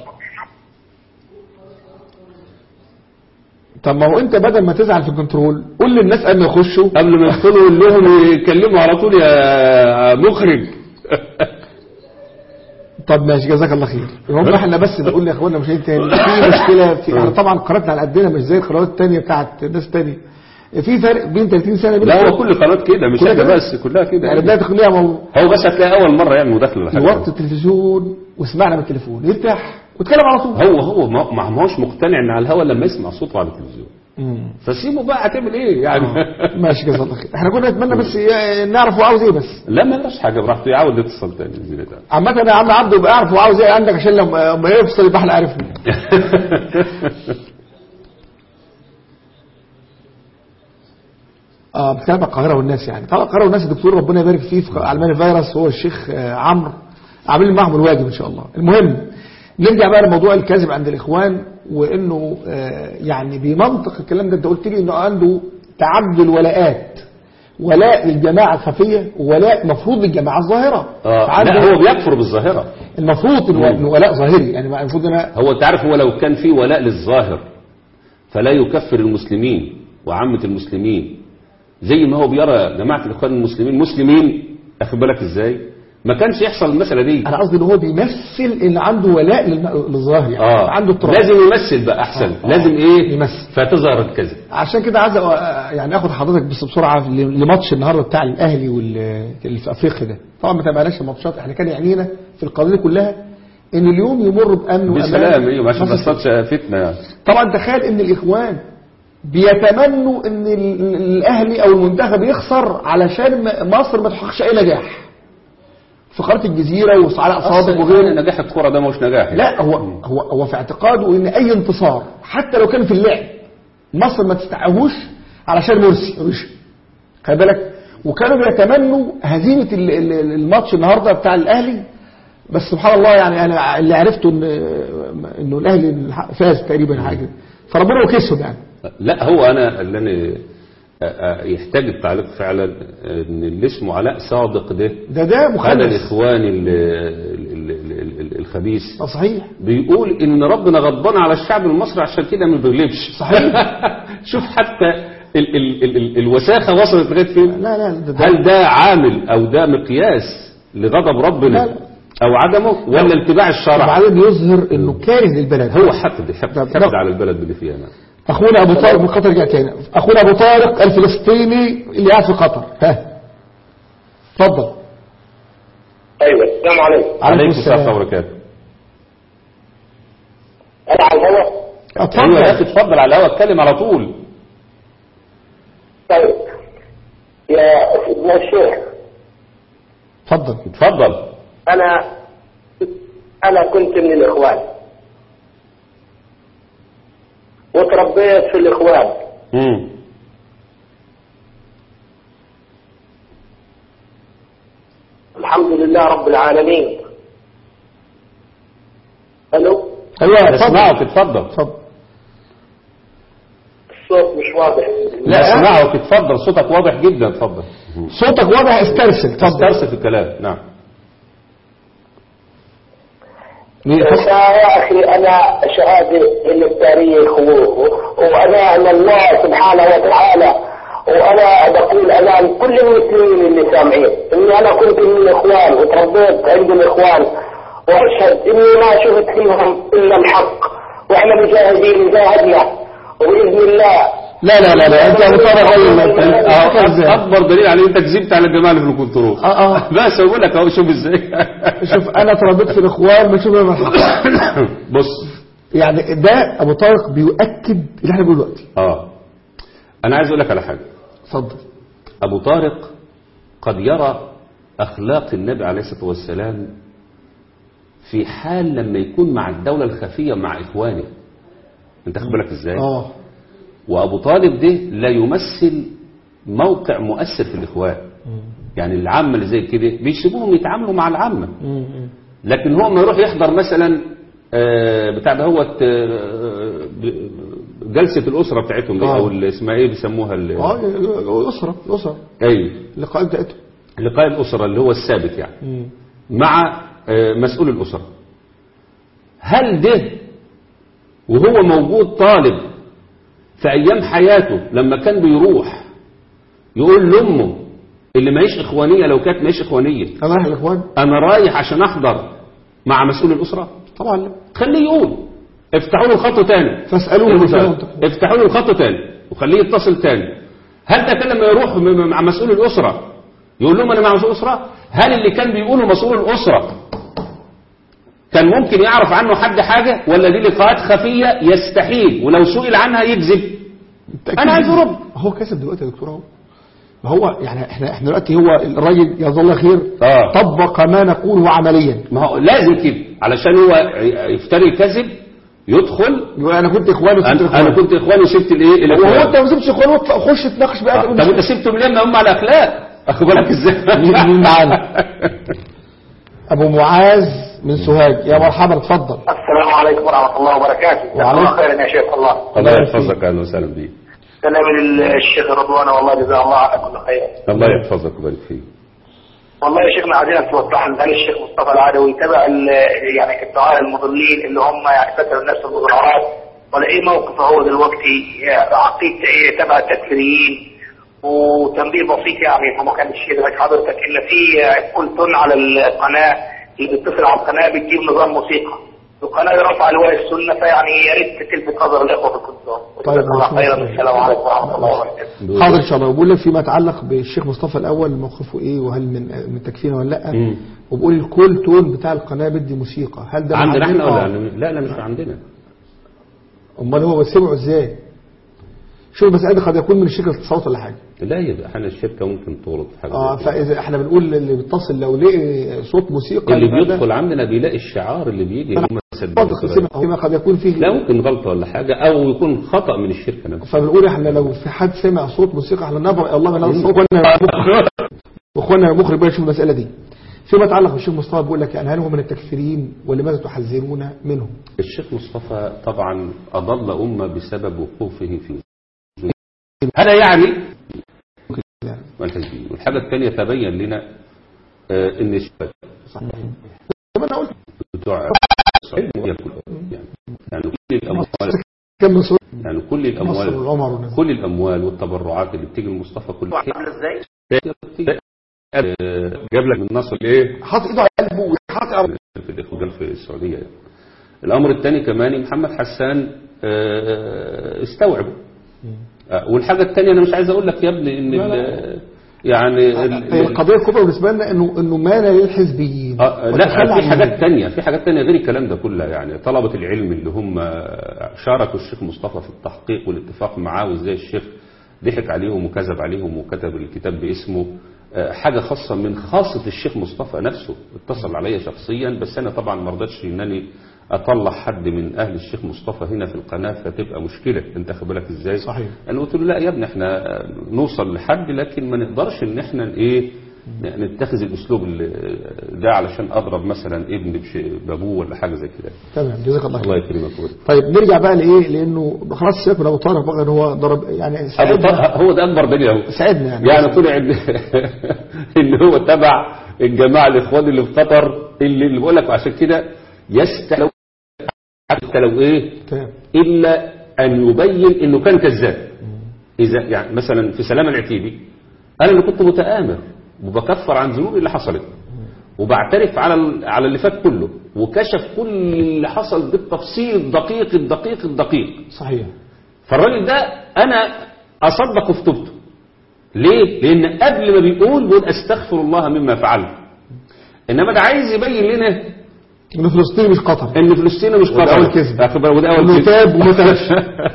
S1: طب ما هو انت بدل ما تزعل في الكنترول قول للناس قبل ما يخشوا
S2: قبل ما يدخلوا يقول لهم يتكلموا على طول يا مخرج
S1: طب ماشي جزاك الله خير المهم احنا بس بنقول لاخواننا مش تاني في مشكله في احنا طبعا قناتنا على قدنا مش زي القنوات التانيه بتاعت الناس التانيه في فرق بين 30 سنه بين
S2: لا هو كل قناه كده مش
S1: كلها
S2: احنا
S1: كده.
S2: بس كلها كده
S1: يعني بدايه تخليها موضوع
S2: هو بس هتلاقي اول مره يعمل مداخله ولا حاجة.
S1: وقت التلفزيون وسمعنا من التليفون يرتاح واتكلم على طول
S2: هو هو ما ما ما هوش مقتنع ان على الهوا لما يسمع صوته على التلفزيون
S1: مم.
S2: فسيبه بقى هتعمل ايه يعني
S1: ماشي جزاك الله خير احنا كنا نتمنى بس ي- نعرف هو عاوز ايه بس
S2: لا ما لهاش حاجه براحته يعاود يتصل تاني بإذن الله.
S1: عامة يا عم عبده يبقى اعرف هو عاوز ايه عندك عشان لما لما يفصل يبقى احنا عرفنا اه بتكلم عن القاهره والناس يعني طبعا القاهره والناس الدكتور ربنا يبارك فيه في علمان الفيروس هو الشيخ آه، عمرو عاملين معهم الواجب ان شاء الله المهم نرجع بقى لموضوع الكذب عند الاخوان وانه آه، يعني بمنطق الكلام ده انت قلت لي انه عنده تعدد الولاءات ولاء للجماعه الخفيه وولاء مفروض للجماعه الظاهره
S2: اه
S1: فعنده
S2: لا هو بيكفر بالظاهره
S1: المفروض انه إنه ولاء ظاهري يعني المفروض انا
S2: هو انت عارف هو لو كان في ولاء للظاهر فلا يكفر المسلمين وعامة المسلمين زي ما هو بيرى جماعة الإخوان المسلمين مسلمين أخد بالك إزاي ما كانش يحصل المسألة دي
S1: انا قصدي ان هو بيمثل ان عنده ولاء للم- للظاهر يعني
S2: آه
S1: عنده اضطراب
S2: لازم يمثل بقى أحسن
S1: آه.
S2: لازم إيه
S1: يمثل.
S2: فتظهر الكذب
S1: عشان كده عايز أ- يعني اخد حضرتك بس بسرعه ل- لماتش النهارده بتاع الاهلي وال- اللي في افريقيا ده طبعا ما تابعناش الماتشات احنا كان يعنينا في القضيه دي كلها ان اليوم يمر بامن وأمان.
S2: بسلام ايوه عشان ما
S1: مصر-
S2: تصطادش فتنه يعني
S1: طبعا تخيل ان الاخوان بيتمنوا ان ال- ال- الاهلي او المنتخب يخسر علشان م- مصر ما تحققش اي نجاح في قناه الجزيره وعلى صادق وغيره
S2: أصلاً نجاح الكرة ده مش نجاح
S1: لا هو هو هو في اعتقاده ان اي انتصار حتى لو كان في اللعب مصر ما تستحقهوش علشان مرسي مش خلي بالك وكانوا بيتمنوا هزيمه ال- ال- الماتش النهارده بتاع الاهلي بس سبحان الله يعني انا اللي عرفته ان انه الاهلي فاز تقريبا حاجه كده. فربنا يكسب يعني
S2: لا هو انا اللي انا آه، آه، يحتاج التعليق فعلا ان اللي اسمه علاء صادق ده
S1: ده ده
S2: هذا
S1: مخلص
S2: الاخواني ال- ال- ال- ال- الخبيث
S1: آه، صحيح
S2: بيقول ان ربنا غضبان على الشعب المصري عشان كده ما بيغلبش
S1: صحيح.
S2: شوف حتى ال ال ال ال الوساخه وصلت لغايه فين
S1: لا لا ده, ده
S2: هل ده عامل او ده مقياس لغضب ربنا
S1: لا، لا.
S2: او عدمه ولا اتباع الشرع
S1: وبعدين يظهر انه كاره للبلد
S2: هو حقد حقد,
S1: ده-
S2: حقد على البلد اللي فيها نعم.
S1: اخونا ابو طارق من قطر رجع تاني اخونا ابو طارق الفلسطيني اللي قاعد في قطر ها اتفضل
S3: ايوه السلام عليكم
S2: عليكم السلام ورحمه الله وبركاته
S3: انا على الهواء
S2: ايوه يا اخي
S1: اتفضل
S2: اتفضل على الهواء اتكلم على طول
S3: طيب يا سيدنا الشيخ
S1: اتفضل
S2: اتفضل
S3: انا انا كنت من الاخوان وتربيت في الاخوان
S2: امم
S3: الحمد لله رب العالمين الو
S1: ايوه اتفضل
S2: اسمعك اتفضل
S1: اتفضل
S3: الصوت مش واضح
S2: لا اسمعك اتفضل صوتك واضح جدا اتفضل
S1: صوتك واضح استرسل اتفضل
S2: استرسل في الكلام نعم
S1: مين
S3: بس يا اخي انا شهادة للتاريخ و- وانا ان الله سبحانه وتعالى وانا بقول امام كل المسلمين اللي سامعين اني انا كنت من الاخوان وتربيت عند الاخوان واشهد اني ما شفت فيهم الا الحق واحنا مجاهدين جاهدنا وباذن الله
S1: لا لا لا لا انت ابو طارق غير
S2: اه
S1: ازاي
S2: اكبر دليل عليه انت كذبت على الجماعه اللي في الكنترول
S1: اه اه
S2: بس اقول لك اهو شوف ازاي
S1: شوف انا اتربيت في الاخوان بشوف من الحق
S2: بص
S1: يعني ده ابو طارق بيؤكد اللي احنا بنقوله دلوقتي
S2: اه انا عايز اقول لك على حاجه
S1: اتفضل
S2: ابو طارق قد يرى اخلاق النبي عليه الصلاه والسلام في حال لما يكون مع الدوله الخفيه مع اخوانه انت خد بالك ازاي
S1: اه
S2: وابو طالب ده لا يمثل موقع مؤثر في الاخوان يعني العامه اللي زي كده بيسيبوهم يتعاملوا مع العامه لكن هو ما يروح يحضر مثلا آه، بتاع ده هو جلسه الاسره بتاعتهم دي
S1: آه.
S2: او اللي اسمها ايه بيسموها ال-
S1: اه الاسره الاسره
S2: ايوه
S1: اللقاء بتاعتهم
S2: لقاء الاسره اللي هو الثابت يعني مع آه، مسؤول الاسره هل ده وهو موجود طالب في ايام حياته لما كان بيروح يقول لامه اللي ماهيش اخوانيه لو كانت ماهيش اخوانيه
S1: انا رايح الاخوان
S2: انا رايح عشان احضر مع مسؤول الاسره
S1: طبعا لا
S2: خليه يقول افتحوا له الخط تاني
S1: فاسالوه
S2: المثال.
S1: مثلا
S2: افتحوا له الخط تاني وخليه يتصل تاني هل ده كان لما يروح م- مع مسؤول الاسره يقول لهم انا مع مسؤول الاسره هل اللي كان بيقوله مسؤول الاسره كان ممكن يعرف عنه حد حاجه ولا دي لقاءات خفيه يستحيل ولو سئل عنها يكذب أنا عايز أرد.
S1: هو كسب دلوقتي يا دكتور اهو ما هو يعني احنا احنا دلوقتي هو الراجل جزاه الله خير
S2: آه.
S1: طبق ما نقوله عمليا
S2: ما هو لازم كده علشان هو ي- يفتري كذب يدخل
S1: يقول انا كنت اخواني وكنت
S2: انا أنا كنت اخواني وسبت الايه
S1: وهو
S2: الاخوان
S1: انت ما سبتش اخواني واطلع خش اتناقش بقى
S2: آه، طب انت سبتهم ليه ما هم على اخلاق اخد بالك ازاي
S1: مين مين معانا ابو معاذ من سوهاج يا مرحبا اتفضل
S3: السلام عليكم ورحمة الله وبركاته جزاك
S1: وعليكم.
S3: الله خيرا يا شيخ الله
S2: الله يحفظك اهلا وسهلا بيك
S3: سلام للشيخ رضوان والله جزاه الله عنك كل خير
S2: الله يحفظك ويبارك فيك
S3: والله يا شيخنا عايزينك توضح لنا هل الشيخ مصطفى العدوي تبع ال- يعني الدعاء المضلين اللي هم يعني فتروا الناس المضلعات ولا ايه موقفه هو دلوقتي عقيدته ايه تبع التكفيريين وتنبيه بسيط يعني فما كانش يدرك حضرتك ان في قلتن على القناه اللي بيتصل على القناه بتجيب نظام موسيقى القناه رفع لواء السنه فيعني يا ريت تلفت نظر الاخوه في الكنترول
S1: طيب،
S3: جزاك الله
S1: ماشي.
S3: خيرا والسلام عليكم ورحمه الله وبركاته
S1: حاضر ان شاء الله وبقول لك فيما يتعلق بالشيخ مصطفى الاول موقفه ايه وهل من من تكفير ولا لا
S2: مم.
S1: وبقول الكول تون بتاع القناه بدي موسيقى هل ده
S2: عندنا احنا
S1: آه.
S2: ولا لا لا مش عندنا
S1: امال هو سمعه ازاي شو المسألة دي قد يكون من شركة الصوت ولا حاجة
S2: لا يبقى احنا الشركه ممكن تورط في حاجه
S1: اه
S2: زي كده.
S1: فاذا احنا بنقول اللي بيتصل لو لقي صوت موسيقى
S2: اللي
S1: يبقى ده-
S2: بيدخل عندنا بيلاقي الشعار اللي بيجي هم
S1: صادق
S2: مسجلين
S1: سمع فيما قد يكون فيه
S2: لا ممكن غلطه ولا حاجه او يكون خطا من الشركه نفسها
S1: فبنقول احنا لو في حد سمع صوت موسيقى احنا نبرأ الله من هذا الصوت واخوانا واخوانا المخرج بقى يشوف المسألة دي فيما يتعلق بالشيخ مصطفى بيقول لك يعني هل هو من التكفيرين ولماذا تحذرون منه
S2: الشيخ مصطفى طبعا أضل أمة بسبب وقوفه في هذا يعني والحزبيين والحاجة الثانية تبين لنا آه، ان الشباب
S1: صحيح طب انا قلت
S2: بتوع إسرائيل يأكل يعني يعني كل الأموال
S1: كم من صوت
S2: يعني كل
S1: مصر
S2: الأموال
S1: والعمر والناس
S2: كل الأموال والتبرعات اللي بتيجي لمصطفى كل
S3: ازاي؟
S2: آه، جاب لك من نصر الايه
S1: حاطط ايده على قلبه وحاطط على
S2: في الاخوان في السعوديه يعني. الامر الثاني كمان محمد حسان آه، استوعبه آه، والحاجه الثانيه انا مش عايز اقول لك يا ابني ان
S1: لا،
S2: ال- يعني ال-
S1: هي القضية الكبرى بالنسبة لنا انه انه مال للحزبيين
S2: آه،
S1: وتخلى
S2: لا في
S1: عن
S2: حاجات
S1: الدين.
S2: تانية في حاجات تانية غير الكلام ده كله يعني طلبة العلم اللي هم شاركوا الشيخ مصطفى في التحقيق والاتفاق معاه وازاي الشيخ ضحك عليهم وكذب عليهم وكتب الكتاب باسمه آه، حاجة خاصة من خاصة الشيخ مصطفى نفسه اتصل عليا شخصيا بس أنا طبعا ما رضيتش إنني أطلع حد من أهل الشيخ مصطفى هنا في القناة فتبقى مشكلة أنت خد بالك إزاي
S1: صحيح.
S2: أنا قلت له لا يا ابني إحنا نوصل لحد لكن ما نقدرش إن إحنا إيه نتخذ الاسلوب اللي- ده علشان اضرب مثلا ابن بش- بابوه ولا حاجه زي كده
S1: تمام جزاك الله
S2: الله
S1: خير
S2: يكرمك ويرضى.
S1: طيب نرجع بقى لايه لانه خلاص سيبك من ابو طارق بقى ان هو ضرب يعني
S2: أبو
S1: ساعدنا
S2: طه- هو ده اكبر دليل اهو
S1: ساعدنا يعني
S2: يعني طلع ان ان هو تبع الجماعه الاخوان اللي في قطر اللي, اللي بقول لك عشان كده يستلو حتى لو ايه
S1: تمام
S2: الا ان يبين انه كان كذاب اذا يعني مثلا في سلام العتيبي انا اللي كنت متآمر وبكفر عن ذنوبي اللي حصلت وبعترف على ال- على اللي فات كله وكشف كل اللي حصل بالتفصيل الدقيق الدقيق الدقيق
S1: صحيح
S2: فالراجل ده انا اصدق في توبته ليه لان قبل ما بيقول بيقول استغفر الله مما فعلت انما ده عايز يبين لنا
S1: ان فلسطين مش قطر
S2: ان فلسطين مش
S1: وده
S2: قطر
S1: أول كذب.
S2: أخد بالك؟ وده اول
S1: انه
S2: كذب.
S1: تاب وما تابش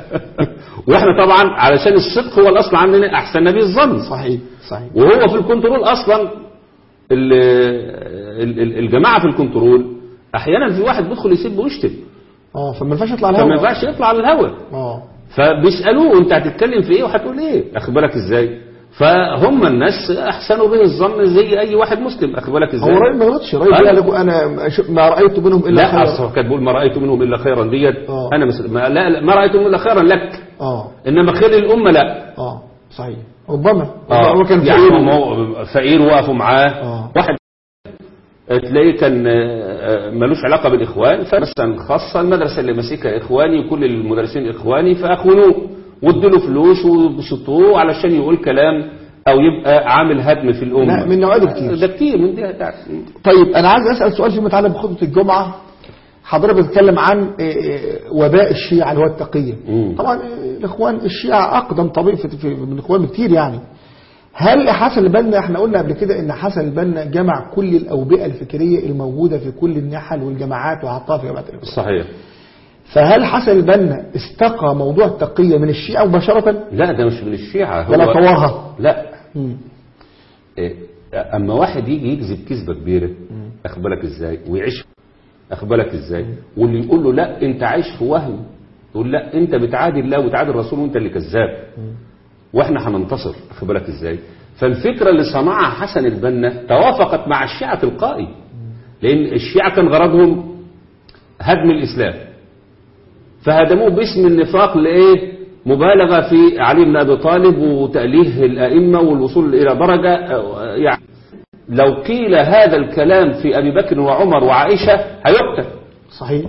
S2: واحنا طبعا علشان الصدق هو الاصل عندنا احسن به الظن
S1: صحيح صحيح
S2: وهو في الكنترول اصلا ال- ال- ال- الجماعه في الكنترول احيانا في واحد بيدخل يسب ويشتم
S1: اه فما ينفعش يطلع على
S2: فما
S1: الهواء
S2: ينفعش يطلع على الهواء
S1: اه
S2: فبيسالوه انت هتتكلم في ايه وهتقول ايه اخد بالك ازاي فهم الناس احسنوا به الظن زي اي واحد مسلم اخد بالك
S1: هو
S2: ازاي
S1: الراجل ما غلطش الراجل
S2: أيوة.
S1: قال لك انا ش- ما رايت منهم الا
S2: لا
S1: خيرا
S2: اصل هو كان بيقول ما رايت منهم الا خيرا ديت
S1: آه.
S2: انا مس... ما لا, لا ما رايت منهم الا خيرا لك
S1: اه
S2: انما خير الامه لا
S1: اه صحيح ربما
S2: اه
S1: هو كان
S2: يعني
S1: فقير
S2: هو فقير وقفوا معاه
S1: آه.
S2: واحد تلاقيه كان آه، آه، ملوش علاقه بالاخوان فمثلا خاصه المدرسه اللي ماسكها اخواني وكل المدرسين اخواني فاخونوه وادوا له فلوس وبسطوه علشان يقول كلام او يبقى عامل هدم في الامه
S1: لا، من النوعية دي كتير.
S2: ده كتير من دي
S1: طيب انا عايز اسال سؤال فيما يتعلق بخطبه الجمعه حضرتك بتتكلم عن آه، آه، وباء الشيعة اللي هو التقية
S2: مم.
S1: طبعا آه، الاخوان الشيعة اقدم طبيعي في في- من الاخوان بكتير يعني هل حسن البنا احنا قلنا قبل كده ان حسن البنا جمع كل الاوبئه الفكريه الموجوده في كل النحل والجماعات وحطها في جماعه الاخوان
S2: صحيح
S1: فهل حسن البنا استقى موضوع التقيه من الشيعة مباشره
S2: لا ده مش من الشيعة هو
S1: ولا طورها
S2: لا
S1: مم.
S2: إيه، اما واحد يجي يكذب كذبه كبيره اخد بالك ازاي ويعيش اخد بالك ازاي واللي يقول له لا انت عايش في وهم يقول لا انت بتعادي الله وتعادي الرسول وانت اللي كذاب واحنا هننتصر اخد بالك ازاي فالفكره اللي صنعها حسن البنا توافقت مع الشيعه تلقائي لان الشيعه كان غرضهم هدم الاسلام فهدموه باسم النفاق لايه مبالغه في علي بن ابي طالب وتاليه الائمه والوصول الى درجه آه، يعني لو قيل هذا الكلام في ابي بكر وعمر وعائشه هيقتل
S1: صحيح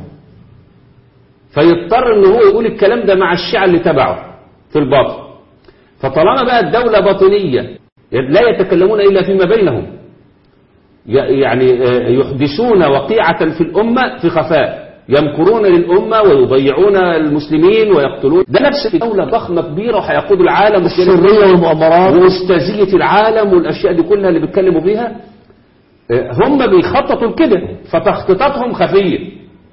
S2: فيضطر ان هو يقول الكلام ده مع الشيعة اللي تبعه في الباطن فطالما بقى الدولة باطنية لا يتكلمون إلا فيما بينهم ي- يعني آه، يحدثون وقيعة في الأمة في خفاء يمكرون للأمة ويضيعون المسلمين ويقتلون ده نفس دولة ضخمة كبيرة وهيقود العالم
S1: السريه والمؤامرات
S2: واستاذية العالم والأشياء دي كلها اللي بيتكلموا فيها آه، هم بيخططوا لكده فتخطيطاتهم خفية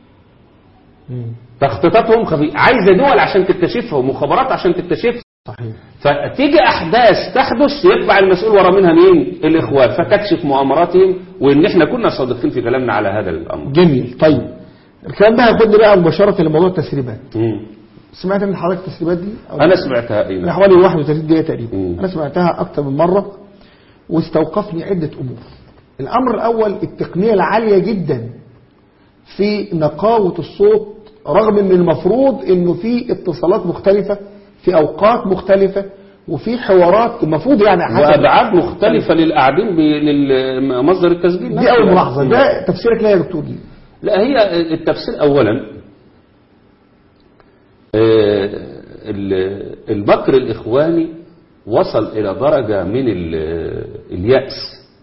S1: مم.
S2: تخطيطاتهم خفية عايزة دول عشان تكتشفها ومخابرات عشان تكتشفها
S1: صحيح
S2: فتيجي أحداث تحدث يطلع المسؤول ورا منها مين الإخوان فتكشف مؤامراتهم وإن إحنا كنا صادقين في كلامنا على هذا الأمر
S1: جميل طيب الكلام ده هياخدني بقى مباشره لموضوع التسريبات
S2: مم.
S1: سمعت من حضرتك التسريبات دي أو
S2: أنا سمعتها أي
S1: من
S2: نعم.
S1: حوالي 31 دقيقة تقريبا
S2: مم.
S1: أنا سمعتها أكثر من مرة واستوقفني عدة أمور الأمر الأول التقنية العالية جدا في نقاوة الصوت رغم أن المفروض أنه في اتصالات مختلفة في أوقات مختلفة وفي حوارات المفروض يعني حسب
S2: وأبعاد مختلفة للقاعدين بمصدر التسجيل
S1: دي
S2: نفسه.
S1: أول ملاحظة
S2: مم.
S1: ده تفسيرك ليه يا دكتور دي
S2: لا هي التفسير أولا آه، ال- المكر الإخواني وصل إلى درجة من ال- اليأس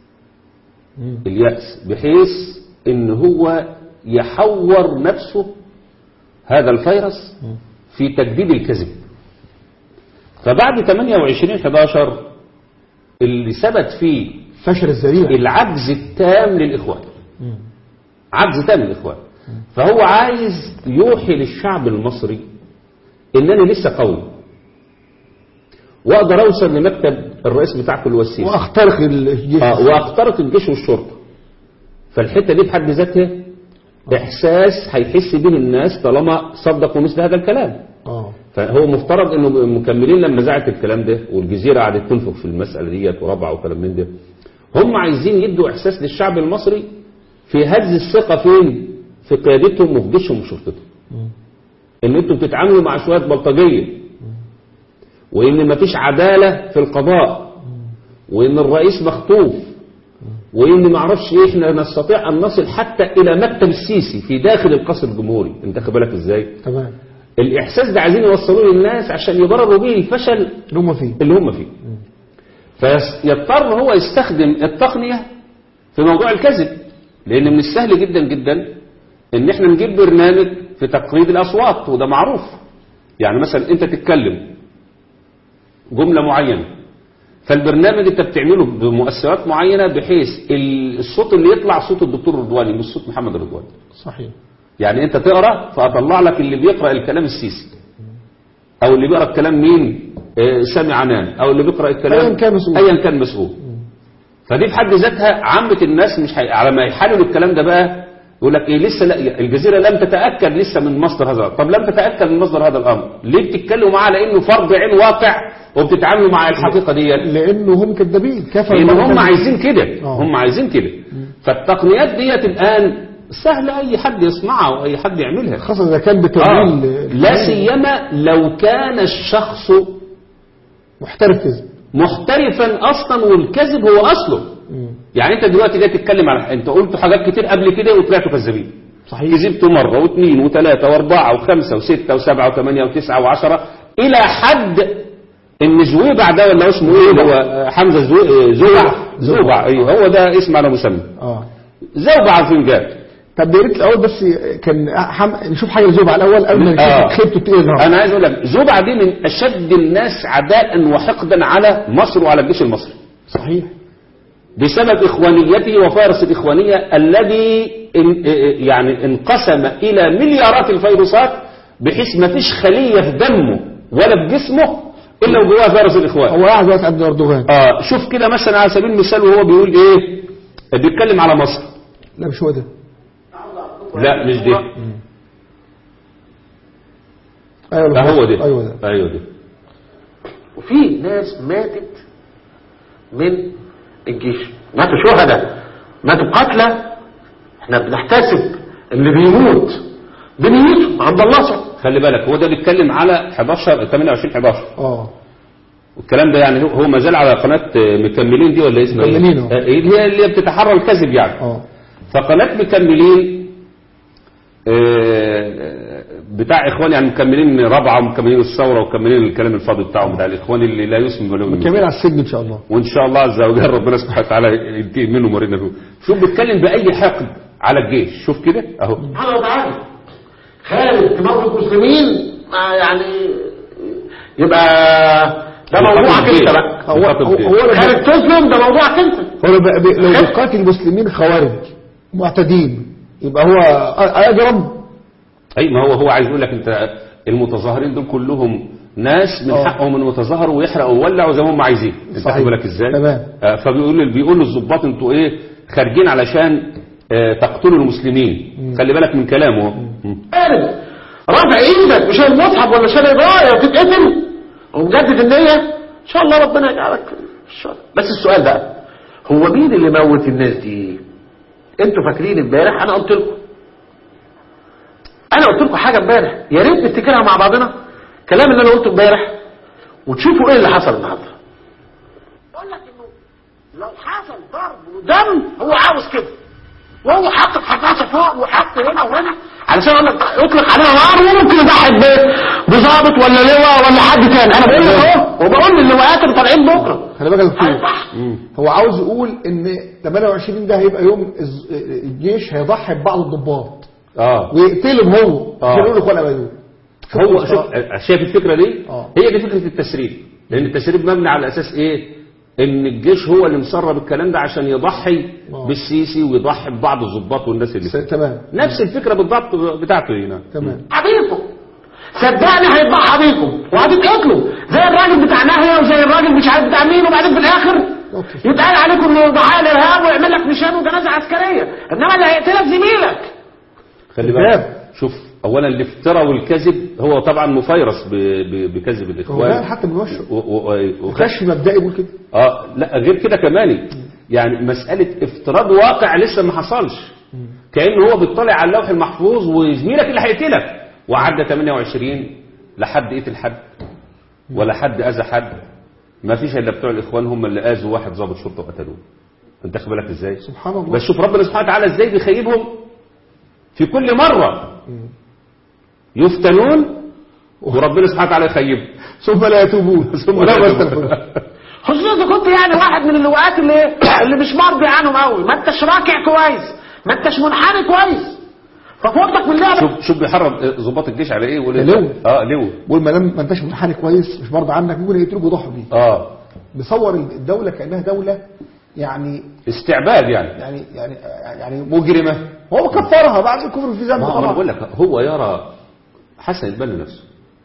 S2: اليأس بحيث إن هو يحور نفسه هذا الفيروس في تجديد الكذب فبعد 28 11 اللي ثبت فيه
S1: فشل الذريع
S2: العجز التام للإخوان عجز تام للإخوان فهو عايز يوحي للشعب المصري إنني لسه قوي وأقدر أوصل لمكتب الرئيس بتاعكم الوسيم
S1: واخترق الجيش
S2: آه وأخترق الجيش والشرطة فالحتة دي بحد ذاتها إحساس هيحس به الناس طالما صدقوا مثل هذا الكلام
S1: اه
S2: فهو مفترض انه مكملين لما زعت الكلام ده والجزيره قعدت تنفخ في المساله ديت وربع وكلام من ده هم عايزين يدوا احساس للشعب المصري في هز الثقه فين في قيادتهم وفي جيشهم وشرطتهم ان انتوا بتتعاملوا مع شويه بلطجيه وان مفيش عداله في القضاء وان الرئيس مخطوف وان ما اعرفش ايه احنا نستطيع ان نصل حتى الى مكتب السيسي في داخل القصر الجمهوري انت خد بالك ازاي
S1: تمام
S2: الاحساس ده عايزين يوصلوه للناس عشان يبرروا بيه الفشل
S1: اللي هم فيه
S2: اللي هم فيه فيضطر هو يستخدم التقنية في موضوع الكذب لأن من السهل جدا جدا إن إحنا نجيب برنامج في تقريب الأصوات وده معروف يعني مثلا أنت تتكلم جملة معينة فالبرنامج أنت بتعمله بمؤثرات معينة بحيث الصوت اللي يطلع صوت الدكتور رضواني مش صوت محمد رضواني
S1: صحيح
S2: يعني أنت تقرأ فأطلع لك اللي بيقرأ الكلام السيسي او اللي بيقرا الكلام مين آه، سامي عنان او اللي بيقرا الكلام
S1: أيا كان مسؤول.
S2: ايا كان مسؤول فدي في حد ذاتها عامه الناس مش حي... على ما يحللوا الكلام ده بقى يقول لك ايه لسه لا الجزيره لم تتاكد لسه من مصدر هذا طب لم تتاكد من مصدر هذا الامر ليه بتتكلموا معاه على انه فرض عين واقع وبتتعاملوا مع الحقيقه دي
S1: لانه هم كذابين كفى
S2: لان
S1: الله
S2: هم
S1: كذب.
S2: عايزين كده
S1: آه.
S2: هم عايزين كده فالتقنيات ديت الان سهل اي حد يصنعها واي حد يعملها
S1: خاصه اذا كان
S2: آه.
S1: بتمويل
S2: لا سيما لو كان الشخص
S1: محترف كذب
S2: محترفا اصلا والكذب هو اصله
S1: مم.
S2: يعني انت دلوقتي جاي تتكلم على انت قلت حاجات كتير قبل كده وطلعتوا كذابين
S1: صحيح
S2: كذبتوا مره واثنين وثلاثه واربعه وخمسه وسته وسبعه وثمانيه وتسعه وعشره الى حد ان زويبع ده ولا اسمه ايه اللي هو حمزه زو- زوبع زوبع ايوه هو ده اسم على مسمى
S1: اه
S2: زوبع فنجان
S1: طب يا ريت الاول بس كان حم... نشوف حاجه زوبع الاول قبل ما
S2: آه.
S1: نشوف خيبته ايه يظهر
S2: انا عايز اقول لك زوبع دي من اشد الناس عداء وحقدا على مصر وعلى الجيش المصري
S1: صحيح
S2: بسبب إخوانيته وفارس الإخوانية الذي ان يعني انقسم إلى مليارات الفيروسات بحيث ما فيش خلية في دمه ولا في جسمه إلا وجواها فارس الإخوان
S1: هو قاعد دلوقتي عند اردوغان
S2: آه شوف كده مثلا على سبيل المثال وهو بيقول إيه بيتكلم على مصر
S1: لا مش هو ده
S2: لا مش دي
S1: ايوه
S2: لا هو دي
S1: ايوه ده
S2: أيوه دي
S4: وفي ناس ماتت من الجيش ماتوا شهداء ماتوا قتلى احنا بنحتسب اللي بيموت بنيته عند الله سبحانه
S2: خلي بالك هو ده بيتكلم على 11 28 11
S1: اه
S2: والكلام ده يعني هو- هو ما زال على قناة مكملين دي ولا اسمها
S1: مكملين،
S2: ايه؟
S1: اه.
S2: آه، هي اللي بتتحرى الكذب يعني
S1: اه
S2: فقناة مكملين آه، بتاع اخوان يعني مكملين رابعه ومكملين الثوره ومكملين الكلام الفاضي بتاعهم بتاع الاخوان اللي لا يسمى ولا يغني.
S1: كمان على السجن ان شاء الله
S2: وان شاء الله عز وجل ربنا سبحانه وتعالى ينتقم منهم ورينا فيه شوف بيتكلم باي حقد على الجيش شوف كده اهو
S4: وتعالى خارج تموت مسلمين ما يعني يبقى ده موضوعك انت بقى
S1: هو هو, هو لو
S4: خارج تظلم ده موضوعك انت
S1: هو لو بي- لو بيقاتل المسلمين خوارج معتدين يبقى هو آه، اجرم
S2: اي ما هو هو عايز يقول لك انت المتظاهرين دول كلهم ناس من
S1: اه.
S2: حقهم ان يتظاهروا ويحرقوا ويولعوا زي ما هم عايزين انت
S1: صحيح.
S2: واخد بالك ازاي
S1: تمام.
S2: آه، فبيقول بيقول للظباط انتوا ايه خارجين علشان آه، تقتلوا المسلمين خلي بالك من كلامه هو. مم.
S4: خارج رافع ايدك وشايل مصحف ولا شايل رايه وتتقتل ومجدد النيه ان شاء الله ربنا يجعلك ان شاء الله بس السؤال بقى هو مين اللي موت الناس دي انتوا فاكرين امبارح انا قلت لكم انا قلت لكم حاجه امبارح يا ريت نفتكرها مع بعضنا الكلام اللي انا قلته امبارح وتشوفوا ايه اللي حصل النهارده بقول لك انه لو حصل ضرب ودم هو عاوز كده وهو حط حفاظه فوق وحط هنا وهنا علشان اقول لك يطلق عليها نار وممكن يضحي ببيت بظابط ولا لواء ولا حد تاني انا بقول لك اهو وبقول للواءات اللي طالعين بكره
S1: خلي بالك يا دكتور
S4: هيضحي.
S1: هو عاوز يقول ان 28 ده هيبقى يوم الز- الجيش هيضحي ببعض الضباط
S2: اه
S1: ويقتلهم هو
S2: آه.
S1: عشان يقول اخوان ابدون
S2: هو شوف آه، شايف الفكره دي
S1: اه.
S2: هي دي فكره التسريب لان التسريب مبني على اساس ايه ان الجيش هو اللي مسرب الكلام ده عشان يضحي
S1: اه.
S2: بالسيسي ويضحي ببعض الضباط والناس اللي
S1: س- تمام
S2: نفس الفكره بالضبط بتاعته هنا
S1: تمام
S4: بيكم صدقني هيضحى بيكم وهتتقتلوا زي الراجل بتاع ناهيه وزي الراجل مش عارف بتاع مين وبعدين في الاخر
S1: أوكي.
S4: يتقال عليكم انه ضحايا الارهاب ويعمل لك نشان وجنازه عسكريه انما اللي هيقتلك زميلك
S2: خلي
S1: كذاب.
S2: بالك شوف اولا الافتراء والكذب هو طبعا مفيرس ب- ب- بكذب
S1: هو
S2: الاخوان
S1: ده حتى من وشه
S2: و- و- و-
S1: كشف مبدئي يقول كده
S2: اه لا غير كده كمان يعني مسألة افتراض واقع لسه ما حصلش كأنه هو بيطلع على اللوح المحفوظ وزميلك اللي هيقتلك وعدى 28 لا حد قتل حد ولا حد أذى حد ما فيش إلا بتوع الإخوان هم اللي أذوا واحد ضابط شرطة وقتلوه انت واخد بالك ازاي
S1: سبحان الله
S2: بس شوف ربنا سبحانه وتعالى ازاي بيخيبهم في كل مرة يفتنون وربنا سبحانه وتعالى يخيبهم
S1: ثم لا يتوبون
S2: ثم
S1: ولا
S2: لا
S1: يستغفرون
S4: خصوصا اذا كنت يعني واحد من اللواءات اللي اللي مش مرضي عنهم قوي ما انتش راكع كويس ما انتش منحني كويس ففوتك من اللعبه
S2: شوف شوف بيحرم ضباط الجيش على ايه يقول إيه؟
S1: لو.
S2: اه لو
S1: بيقول ما دام ما انتش منحني كويس مش برضه عنك ممكن يقتلوك ويضحوا بيه
S2: اه
S1: بيصور الدوله كانها دوله يعني
S2: استعباد يعني
S1: يعني يعني يعني مجرمه هو كفرها بعد الكفر في ذنب
S2: ما هو أنا
S1: طبعا
S2: بقول لك هو يرى حسن البنا نفسه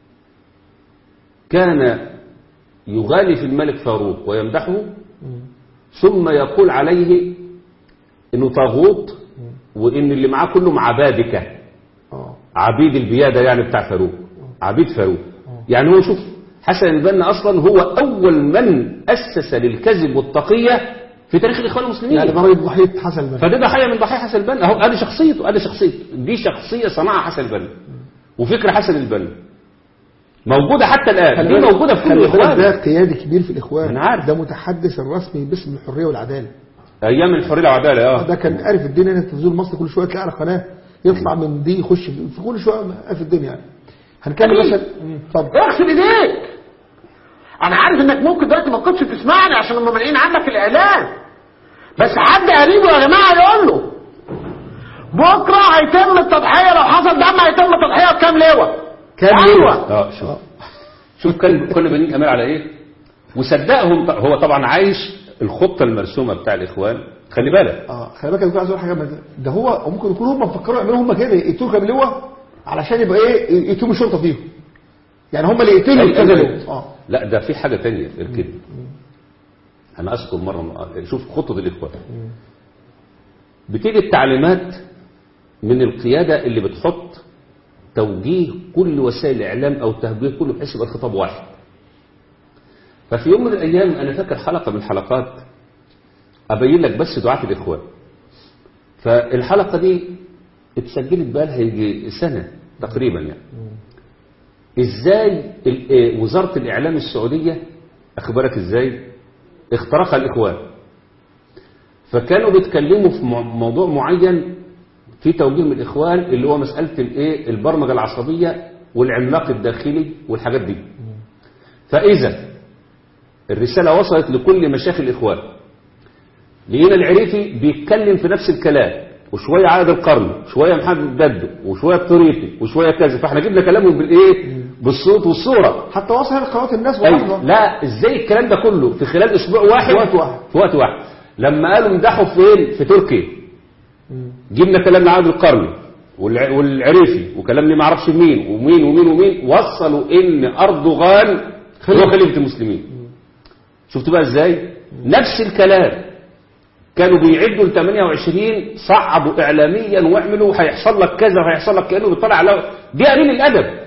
S2: كان يغالي في الملك فاروق ويمدحه ثم يقول عليه انه طاغوت وان اللي معاه كلهم عبادكه
S1: اه
S2: عبيد البياده يعني بتاع فاروق عبيد فاروق يعني هو شوف حسن البنا اصلا هو اول من اسس للكذب والتقيه في تاريخ الاخوان المسلمين
S1: يعني ضريب ضحيه حسن البنا
S2: فده ضحيه من ضحايا حسن البنا اهو ادي شخصيته ادي شخصيته دي شخصيه صنعها حسن البنا وفكر حسن البنا موجوده حتى الان
S1: خلي
S2: دي
S1: بالك-
S2: موجوده في كل
S1: خلي بالك
S2: الاخوان
S1: ده قيادي كبير في الاخوان
S2: أنا عارف.
S1: ده متحدث الرسمي باسم الحريه والعداله
S2: ايام الحريه والعداله اه
S1: ده كان عارف الدنيا هنا في التلفزيون المصري كل شويه تلاقي على قناه يطلع من دي يخش في في كل شويه في الدنيا يعني هنكمل
S4: أكيد.
S1: مثلا مم، اتفضل
S4: اغسل ايديك انا عارف انك ممكن دلوقتي ما كنتش تسمعني عشان هم مانعين عنك الاعلان بس حد قريبه يا جماعه يقول له بكره هيتم التضحيه لو حصل دم هيتم التضحيه بكام لواء
S1: كام
S4: ايوه
S2: اه شوف شوف كان كل بنين امال على ايه وصدقهم ط- هو طبعا عايش الخطه المرسومه بتاع الاخوان خلي بالك
S1: اه خلي بالك انا عايز اقول حاجه من- ده هو ممكن يكونوا هم مفكروا يعملوا هم كده يقتلوا كام لواء علشان يبقى ايه يقتلوا الشرطه فيهم يعني هم اللي يقتلوا
S2: أيوة،
S1: كذا
S2: أيوة.
S1: لواء اه
S2: لا ده في حاجه تانية غير كده انا اذكر مره شوف خطه الاخوان بتيجي التعليمات من القياده اللي بتحط توجيه كل وسائل الاعلام او توجيه كله بحيث يبقى الخطاب واحد ففي يوم من الايام انا فاكر حلقه من الحلقات ابين لك بس دعاه الاخوان فالحلقه دي اتسجلت بقى لها يجي سنه تقريبا يعني ازاي ال- آه، وزارة الاعلام السعودية اخبارك ازاي اخترقها الاخوان فكانوا بيتكلموا في مو- موضوع معين في توجيه من الاخوان اللي هو مسألة الايه البرمجة العصبية والعملاق الداخلي والحاجات دي فاذا الرسالة وصلت لكل مشايخ الاخوان لقينا العريفي بيتكلم في نفس الكلام وشوية عادل القرن شوية محمد ددو وشوية الطريقي وشوية كذا فاحنا جبنا كلامهم بالايه بالصوت والصورة
S1: حتى وصل لقنوات الناس
S2: أيوة.
S1: ولحظه
S2: لا ازاي الكلام ده كله في خلال اسبوع واحد
S1: في وقت واحد.
S2: في وقت واحد لما قالوا امدحوا فين في تركيا جبنا كلام لعادل القرني والع- والعريفي وكلام لي ما اعرفش مين ومين ومين ومين وصلوا ان اردوغان هو خليفه المسلمين شفتوا بقى ازاي نفس الكلام كانوا بيعدوا ل 28 صعبوا اعلاميا واعملوا هيحصل لك كذا وهيحصل لك كانه بيطلع على دي قليل الادب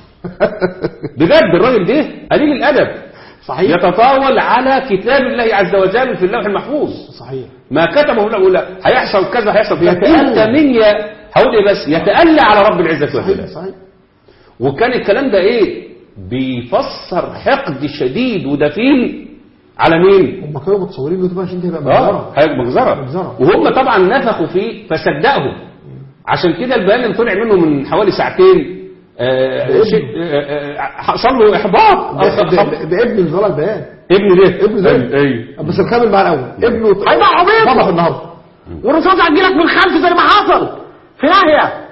S2: بجد الراجل ده قليل الادب
S1: صحيح
S2: يتطاول على كتاب الله عز وجل في اللوح المحفوظ
S1: صحيح
S2: ما كتبه لا ولا هيحصل كذا هيحصل كذا
S1: يتألى.
S2: انت من يا هقول ايه بس يتألى على رب العزة
S1: صحيح
S2: والجلال
S1: صحيح
S2: وكان الكلام ده ايه بيفسر حقد شديد ودفين على مين
S1: هم كانوا متصورين انه عشان ده يبقى
S2: اه
S1: مجزره
S2: هيبقى مجزرة
S1: مجزرة.
S2: وهم طبعا نفخوا فيه فصدقهم عشان كده البيان اللي طلع منه من حوالي ساعتين آه، شيء- آه، آه، حصل له احباط أو
S1: ده-
S2: خ-
S1: ده ده ابن اللي طلع البيان
S2: ابن ده
S1: ابن ده
S2: ايوه
S1: بس نكمل مع الاول ابنه
S4: هيبقى عبيط.
S1: طبخ النهارده
S4: والرصاص هتجيلك من خلف زي ما حصل في ناحيه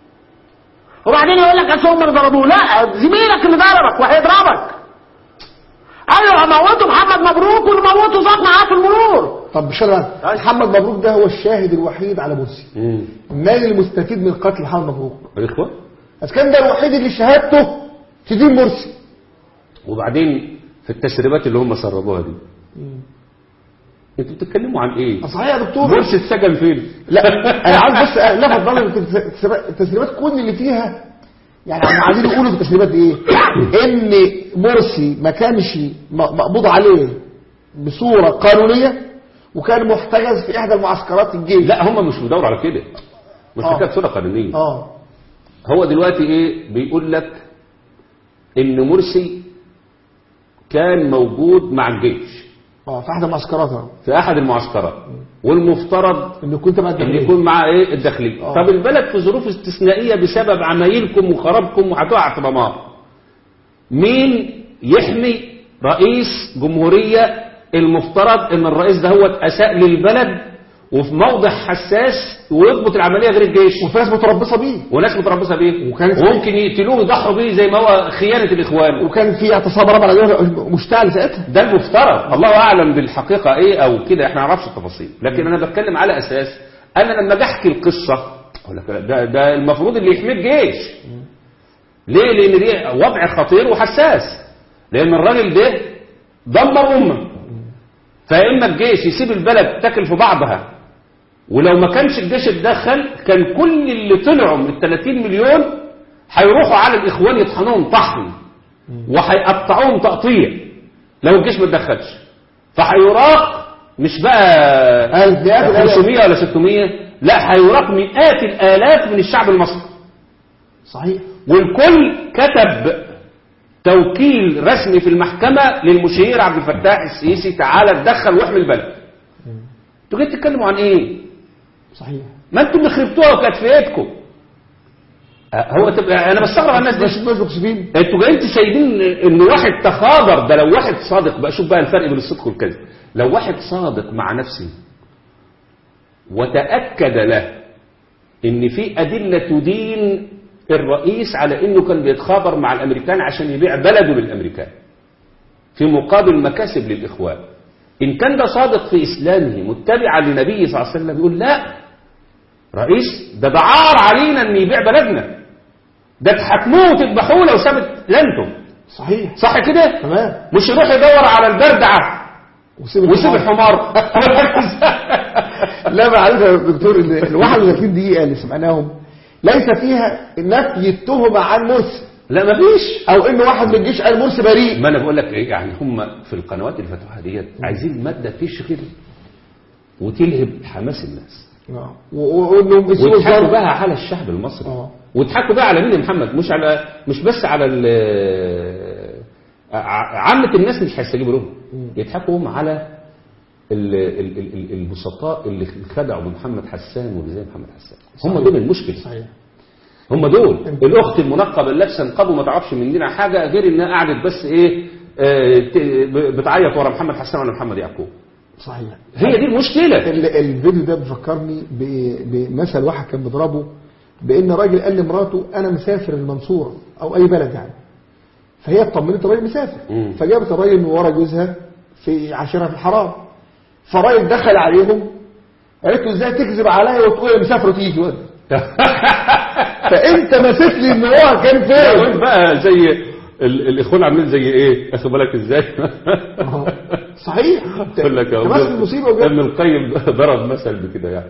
S4: وبعدين يقول لك اصل هم اللي ضربوه لا زميلك اللي ضربك وهيضربك ايوه موتوا محمد مبروك واللي موتوا ظبط معاه في المرور
S1: طب مش انا محمد مبروك ده هو الشاهد الوحيد على مرسي
S2: مم.
S1: من المستفيد من قتل محمد مبروك
S2: الاخوه
S1: اسكندر الوحيد اللي شهادته تدين مرسي
S2: وبعدين في التسريبات اللي هم سربوها دي انتوا بتتكلموا عن ايه
S1: صحيح يا دكتور
S2: مرسي السجن فين
S1: لا انا عاوز بس لفت نظري التسريبات- التسريبات كل اللي فيها يعني احنا عايزين نقول في التسريبات دي ايه ان مرسي ما كانش م- مقبوض عليه بصوره قانونيه وكان محتجز في احدى المعسكرات الجيش
S2: لا هم مش بيدوروا على كده مش
S1: آه.
S2: حكايه صوره قانونيه
S1: اه
S2: هو دلوقتي ايه بيقول لك ان مرسي كان موجود مع الجيش
S1: اه في احدى المعسكرات اه
S2: في احد المعسكرات والمفترض
S1: انه كنت بعد
S2: ان يكون معاه ايه الداخليه
S1: آه.
S2: طب البلد في ظروف استثنائيه بسبب عمايلكم وخرابكم وهتقع في دمار مين يحمي رئيس جمهوريه المفترض ان الرئيس ده هو اساء للبلد وفي موضع حساس ويضبط العمليه غير الجيش
S1: وفي ناس متربصه بيه
S2: وناس متربصه بيه
S1: وكانت-
S2: وممكن يقتلوه ويضحوا بيه زي ما هو خيانه الاخوان
S1: وكان في اعتصام رابع على مشتعل ساعتها
S2: ده المفترض الله اعلم بالحقيقه ايه او كده احنا ما نعرفش التفاصيل لكن انا بتكلم على اساس انا لما اجي احكي القصه اقول لك ده, ده المفروض اللي يحميه الجيش ليه لان دي وضع خطير وحساس لان الراجل ده دمر امه فاما الجيش يسيب البلد تاكل في بعضها ولو ما كانش الجيش اتدخل كان كل اللي طلعوا من ال 30 مليون هيروحوا على الاخوان يطحنوهم طحن وهيقطعوهم تقطيع لو الجيش ما اتدخلش فهيراق مش بقى
S1: ألف، مئات الآلاف.
S2: 500 ولا 600 لا هيراق مئات الالاف من الشعب المصري
S1: صحيح
S2: والكل كتب توكيل رسمي في المحكمة للمشير عبد الفتاح السيسي تعالى اتدخل واحمي البلد انتوا جايين تتكلموا عن ايه
S1: صحيح
S2: ما انتوا اللي خربتوها وكانت في ايدكم اه، هو تبقى انا بستغرب على الناس
S1: مش
S2: دي
S1: مش مكسبين
S2: انتوا جايين سايبين ان واحد تخاضر ده لو واحد صادق بقى شوف بقى الفرق بين الصدق والكذب لو واحد صادق مع نفسه وتأكد له ان في أدلة تدين الرئيس على انه كان بيتخابر مع الامريكان عشان يبيع بلده للامريكان في مقابل مكاسب للاخوان ان كان ده صادق في اسلامه متبعا لنبيه صلى الله عليه وسلم يقول لا رئيس ده ده عار علينا ان يبيع بلدنا ده تحاكموه وتذبحوه لو سابت لانتم
S1: صحيح
S2: صح كده
S1: تمام
S2: مش يروح يدور على البردعه
S1: وسيب
S2: ويسيب
S1: الحمار.
S2: الحمار
S1: لا معلش يا دكتور ال ال 31 دقيقة اللي سمعناهم ليس فيها نفي التهمة عن مرسي
S2: لا مفيش
S1: او ان واحد من الجيش قال مرسي بريء
S2: ما انا بقول لك ايه يعني هم في القنوات اللي فتحوها ديت عايزين ماده تشغل وتلهب حماس الناس
S1: آه. و- وانهم اسمه
S2: ويضحكوا
S1: الظرف.
S2: بقى على الشعب المصري
S1: آه.
S2: ويضحكوا بقى على مين يا محمد مش على مش بس على ال ع- عامة الناس مش هيستجيبوا لهم يضحكوا هم على ال- ال- ال- ال- البسطاء اللي خدعوا بمحمد حسان واللي زي محمد حسان هم دول المشكله
S1: صحيح
S2: هم دول الاخت المنقبه اللي لابسه نقاب وما تعرفش مننا حاجه غير انها قعدت بس ايه آه، ت- بتعيط ورا محمد حسان ولا محمد يعقوب
S1: صحيح
S2: هي دي المشكله
S1: ال- الفيديو ده بيفكرني ب- بمثل واحد كان بيضربه بان راجل قال لمراته انا مسافر المنصوره او اي بلد يعني فهي اطمنت الراجل مسافر
S2: مم.
S1: فجابت الراجل من ورا جوزها في عاشرها في الحرام فالراجل دخل عليهم قالت له ازاي تكذب عليا وتقول انا مسافر وتيجي وده فانت ماسك لي ان هو كان
S2: يقول
S1: فين
S2: بقى زي ال- الاخوان عاملين زي ايه اخد بالك ازاي
S1: آه. صحيح
S2: يقول لك
S1: انت ماسك المصيبه وجاي
S2: ابن القيم ضرب مثل بكده يعني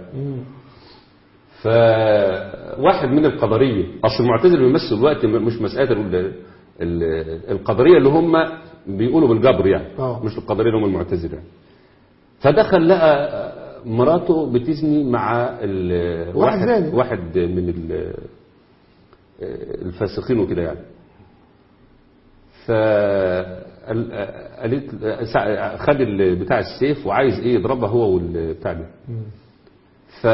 S2: فواحد من القدريه اصل المعتزله بيمثلوا الوقت م- مش مساله ال- ال- القدريه اللي هم بيقولوا بالجبر يعني
S1: آه.
S2: مش القدريه اللي هم المعتزله يعني. فدخل لقى مراته بتزني مع ال-
S1: واحد
S2: واحد
S1: زاني.
S2: واحد من ال- الفاسقين وكده يعني فقالت خد ال- بتاع السيف وعايز ايه يضربها هو والبتاع ده ف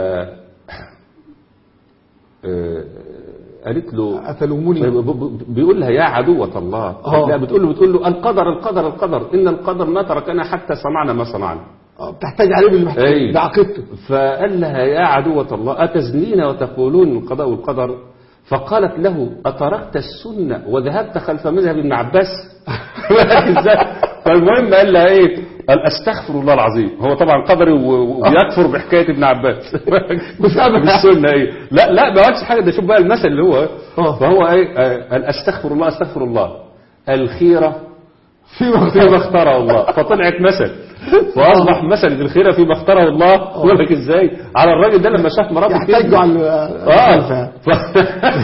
S2: آه، قالت له
S1: اتلوموني
S2: ب- ب- بيقول لها يا عدوة الله
S1: آه.
S2: لا بتقول له بتقول له القدر القدر القدر ان القدر ما تركنا حتى صنعنا ما صنعنا
S1: آه، بتحتاج عليه بالمحتاج
S2: أي.
S1: ده عقيدته
S2: فقال لها يا عدوة الله أتزنين وتقولون القضاء والقدر فقالت له أتركت السنة وذهبت خلف مذهب ابن عباس إزاي؟ فالمهم قال لها ايه قال استغفر الله العظيم هو طبعا قدري و- وبيكفر بحكايه ابن عباس
S1: بسبب-
S2: بالسنه ايه لا لا ما قالش حاجه ده شوف بقى المثل اللي هو
S1: آه.
S2: فهو ايه آه، قال استغفر الله استغفر الله الخيره
S1: في
S2: فيما اختاره الله فطلعت مثل واصبح مثل الخير فيما اختاره الله يقول لك ازاي على الراجل ده لما شاف مراته
S1: يحتاجوا على
S2: اه ف-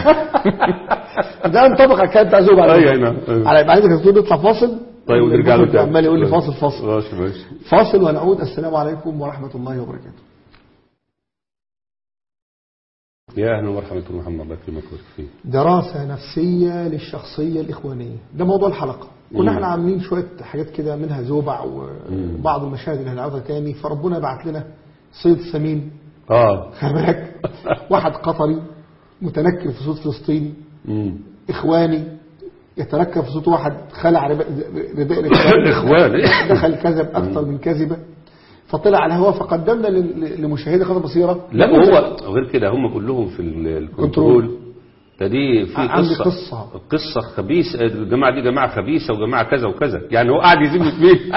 S1: ده ينطبق على الكلام بتاع زوج على
S2: أيوة،
S1: فكرة.
S2: نعم، أيوة.
S1: على بعد كده تقول نطلع فاصل
S2: طيب ونرجع له
S1: المخرج
S2: تاني.
S1: عمال يقول لي
S2: طيب.
S1: فاصل فاصل
S2: ماشي ماشي
S1: فاصل ونعود السلام عليكم ورحمة الله وبركاته
S2: يا اهلا ومرحبا دكتور محمد الله يكرمك ويبارك فيك
S1: دراسة نفسية للشخصية الإخوانية ده موضوع الحلقة كنا
S2: مم.
S1: احنا عاملين شوية حاجات كده منها زوبع وبعض المشاهد اللي هنعرضها تاني فربنا بعت لنا صيد سمين
S2: اه
S1: خلي بالك واحد قطري متنكر في صوت فلسطيني
S2: امم
S1: إخواني يتنكر في صوت واحد خلع رداء رداء الإخوان
S2: اخوان
S1: دخل كذب أكثر من كذبة فطلع على الهواء فقدمنا لل- لمشاهدي قناة بصيرة
S2: لا هو غير كده هم كلهم في ال- الكنترول ده دي في
S1: عندي
S2: قصة
S1: قصة.
S2: قصة خبيثة الجماعة دي جماعة خبيثة وجماعة كذا وكذا يعني هو قاعد يزيد فيه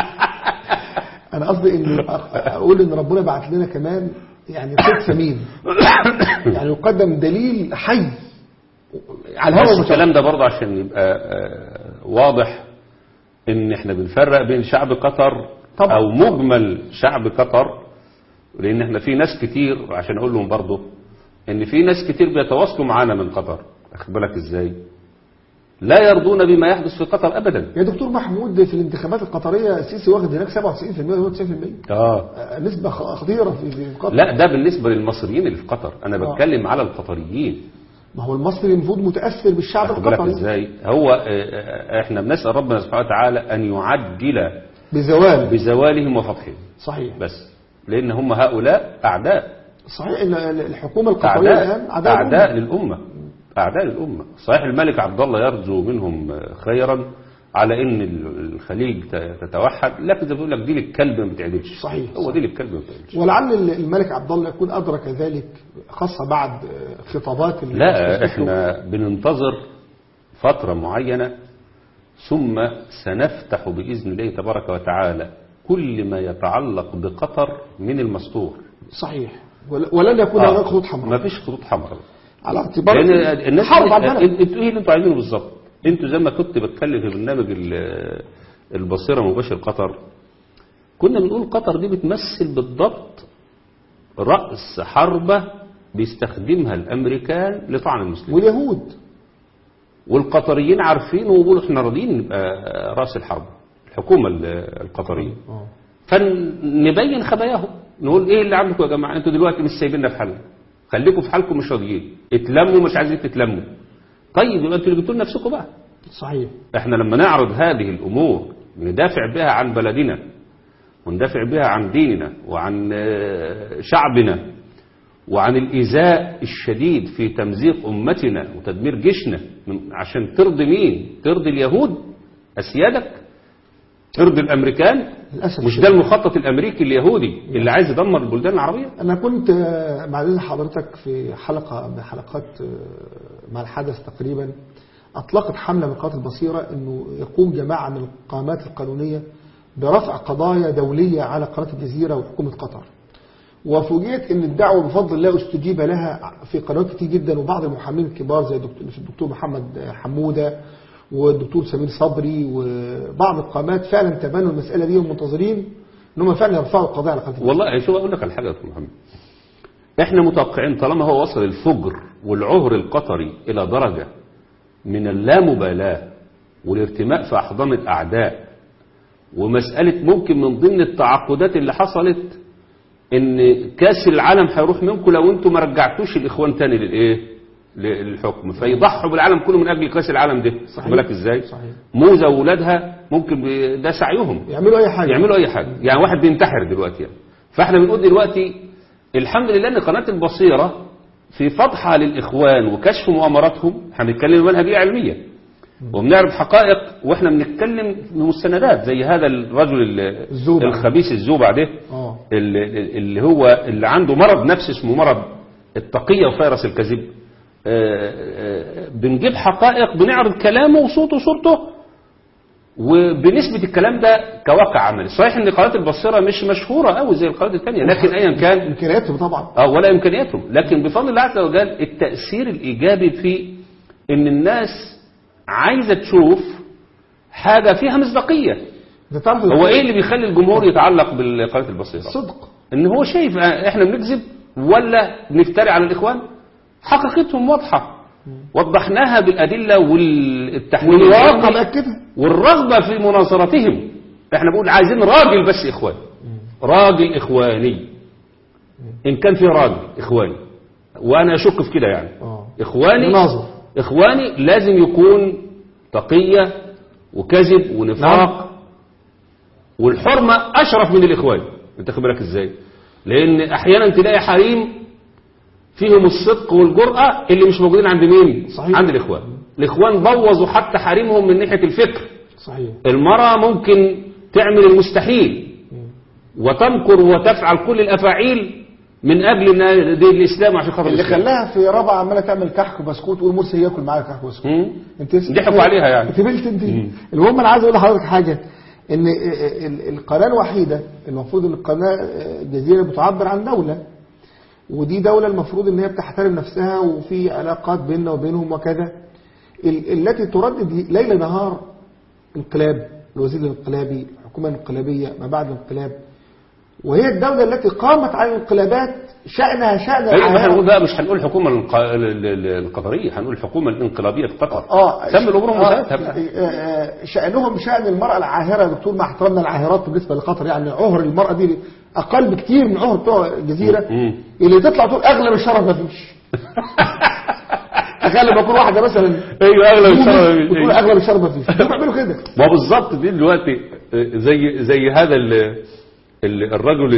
S1: أنا قصدي إن أ- أقول إن ربنا بعت لنا كمان يعني صيد سمين يعني يقدم دليل حي على الهواء
S2: بس
S1: مباشرة.
S2: الكلام ده برضه عشان يبقى آه، واضح ان احنا بنفرق بين شعب قطر
S1: طبعا.
S2: او مجمل شعب قطر لان احنا في ناس كتير عشان اقول لهم برضه ان في ناس كتير بيتواصلوا معانا من قطر اخد بالك ازاي لا يرضون بما يحدث في قطر ابدا
S1: يا دكتور محمود في الانتخابات القطرية السيسي واخد هناك 97% و 90%
S2: اه
S1: آه، نسبة خ- خطيرة في في قطر
S2: لا ده بالنسبة للمصريين اللي في قطر انا
S1: آه.
S2: بتكلم على القطريين
S1: ما هو المصري المفروض متأثر بالشعب
S2: واخد بالك
S1: القطري
S2: ازاي هو آه، آه، احنا بنسأل ربنا سبحانه وتعالى ان يعجل
S1: بزوال
S2: بزوالهم وفتحهم
S1: صحيح
S2: بس لان هم هؤلاء اعداء
S1: صحيح ان الحكومة القطرية
S2: اعداء
S1: الآن أعداء
S2: اعداء
S1: الأمة.
S2: للامه اعداء للامه صحيح الملك عبد الله يرجو منهم خيرا على ان الخليج تتوحد لكن زي ما بيقول لك دي للكلب ما بتعدلش
S1: صحيح.
S2: هو دي للكلب ما بتعدلش
S1: ولعل الملك عبد الله يكون أدرك ذلك خاصة بعد خطابات اللي
S2: لا
S1: استشهدوا.
S2: احنا بننتظر فترة معينة ثم سنفتح بإذن الله تبارك وتعالى كل ما يتعلق بقطر من المستور
S1: صحيح ول- ولن يكون هناك خطوط
S2: ما
S1: حمراء
S2: فيش خطوط حمراء
S1: على اعتبار
S2: لان الناس
S1: حرب على البلد
S2: انتوا ايه اللي انتوا عايزينه بالظبط انتوا زي ما كنت بتكلم في برنامج ال- البصيره مباشر قطر كنا بنقول قطر دي بتمثل بالضبط راس حربه بيستخدمها الامريكان لطعن المسلمين
S1: واليهود
S2: والقطريين عارفين وبيقولوا احنا راضيين نبقى راس الحرب الحكومه ال- القطريه
S1: آه.
S2: فنبين خباياهم نقول ايه اللي عندكم يا جماعه انتوا دلوقتي مش سايبيننا في حالنا خليكم في حالكم مش راضيين اتلموا مش عايزين تتلموا طيب يبقى انتوا اللي جبتوا لنا نفسكم بقى
S1: صحيح
S2: احنا لما نعرض هذه الامور ندافع بها عن بلدنا وندافع بها عن ديننا وعن آه، شعبنا وعن الإيذاء الشديد في تمزيق أمتنا وتدمير جيشنا من- عشان ترضي مين ترضي اليهود أسيادك ترضي الأمريكان
S1: للأسف
S2: مش ده المخطط الأمريكي اليهودي اللي عايز يدمر البلدان العربية
S1: أنا كنت آه، مع إذن حضرتك في حلقة من حلقات آه، مع الحدث تقريبا أطلقت حملة من قناة البصيرة أنه يقوم جماعة من القامات القانونية برفع قضايا دولية على قناة الجزيرة وحكومة قطر وفوجئت ان الدعوه بفضل الله استجيب لها في قنوات كتير جدا وبعض المحامين الكبار زي الدكتور, الدكتور محمد حموده والدكتور سمير صبري وبعض القامات فعلا تبنوا المساله دي ومنتظرين ان هم فعلا يرفعوا القضايا على قناه الجزيرة.
S2: والله شو أقول لك على حاجة يا دكتور محمد احنا متوقعين طالما هو وصل الفجر والعهر القطري إلى درجة من اللامبالاة والارتماء في أحضان الأعداء ومسألة ممكن من ضمن التعاقدات اللي حصلت ان كاس العالم هيروح منكم لو انتم ما رجعتوش الاخوان تاني للايه للحكم فيضحوا بالعالم كله من اجل كاس العالم ده
S1: صحيح.
S2: خد بالك ازاي
S1: صحيح.
S2: موزه واولادها ممكن ب- ده سعيهم
S1: يعملوا اي حاجه
S2: يعملوا اي حاجه يعني واحد بينتحر دلوقتي يعني. فاحنا بنقول دلوقتي الحمد لله ان قناه البصيره في فضحها للاخوان وكشف مؤامراتهم هنتكلم بمنهجيه علميه وبنعرض حقائق واحنا بنتكلم بمستندات زي هذا الرجل ال-
S1: الزوبع.
S2: الخبيث الزوبع ده
S1: اه
S2: اللي اللي هو اللي عنده مرض نفسي اسمه مرض التقية وفيروس الكذب آه، آه، بنجيب حقائق بنعرض كلامه وصوته وصورته وبنسبة الكلام ده كواقع عملي صحيح ان قناة البصيرة مش مشهورة قوي زي القنوات التانية لكن ايا كان
S1: امكانياتهم طبعا
S2: اه ولا امكانياتهم لكن بفضل الله عز وجل التأثير الايجابي في ان الناس عايزة تشوف حاجة فيها مصداقية
S1: انت تعرف
S2: هو ايه اللي بيخلي الجمهور يتعلق بالقناه البصيره
S1: الصدق
S2: ان هو شايف احنا بنكذب ولا بنفتري على الاخوان حقيقتهم واضحه وضحناها بالادله والتحليل
S1: والواقع
S2: العلمي
S1: مأكدها
S2: والرغبه في مناصرتهم احنا بنقول عايزين راجل بس اخوان راجل اخواني ان كان في راجل اخواني وانا اشك في كده يعني
S1: اه
S2: اخواني
S1: مناظر
S2: اخواني لازم يكون تقيه وكذب ونفاق والحرمه اشرف من الاخوان انت خد بالك ازاي لان احيانا تلاقي حريم فيهم الصدق والجرأة اللي مش موجودين عند مين
S1: صحيح.
S2: عند الاخوان الاخوان بوظوا حتى حريمهم من ناحيه الفكر
S1: صحيح
S2: المرأة ممكن تعمل المستحيل وتمكر وتفعل كل الافاعيل من اجل ان دين الاسلام عشان خاطر
S1: اللي
S2: الإسلام.
S1: خلاها في رابعه عماله تعمل كحك وبسكوت وتقول مرسي ياكل معايا كحك وبسكوت
S2: مم.
S1: انت
S2: ضحكوا عليها يعني.
S1: انت بنت انت المهم انا عايز اقول لحضرتك حاجه ان ال- ال- القناه الوحيده المفروض ان القناه الجزيره بتعبر عن دوله ودي دوله المفروض ان هي بتحترم نفسها وفي علاقات بيننا وبينهم وكذا ال- التي تردد ليل نهار انقلاب الوزير الانقلابي الحكومه الانقلابيه ما بعد الانقلاب وهي الدوله التي قامت على الانقلابات شانها شان
S2: ايوه ما
S1: العالم.
S2: هنقول بقى مش هنقول الحكومه الانق- ال- ال- القطريه هنقول الحكومه الانقلابيه في قطر
S1: اه
S2: سمي الامور
S1: آه،
S2: مساعدتها بقى.
S1: آه، آه، شأنهم شأن المرأة العاهرة يا دكتور مع احترامنا العاهرات بالنسبة لقطر يعني عهر المرأة دي أقل بكتير من عهر بتوع الجزيرة
S2: مم.
S1: اللي تطلع تقول أغلب الشرف ما فيش تخيل لما يكون واحدة مثلا
S2: ايوه اغلب
S1: وتقول
S2: الشرف
S1: أغلب الشرف ما فيش دول بيعملوا كده
S2: ما هو بالظبط دي دلوقتي آه، زي زي هذا ال ال الرجل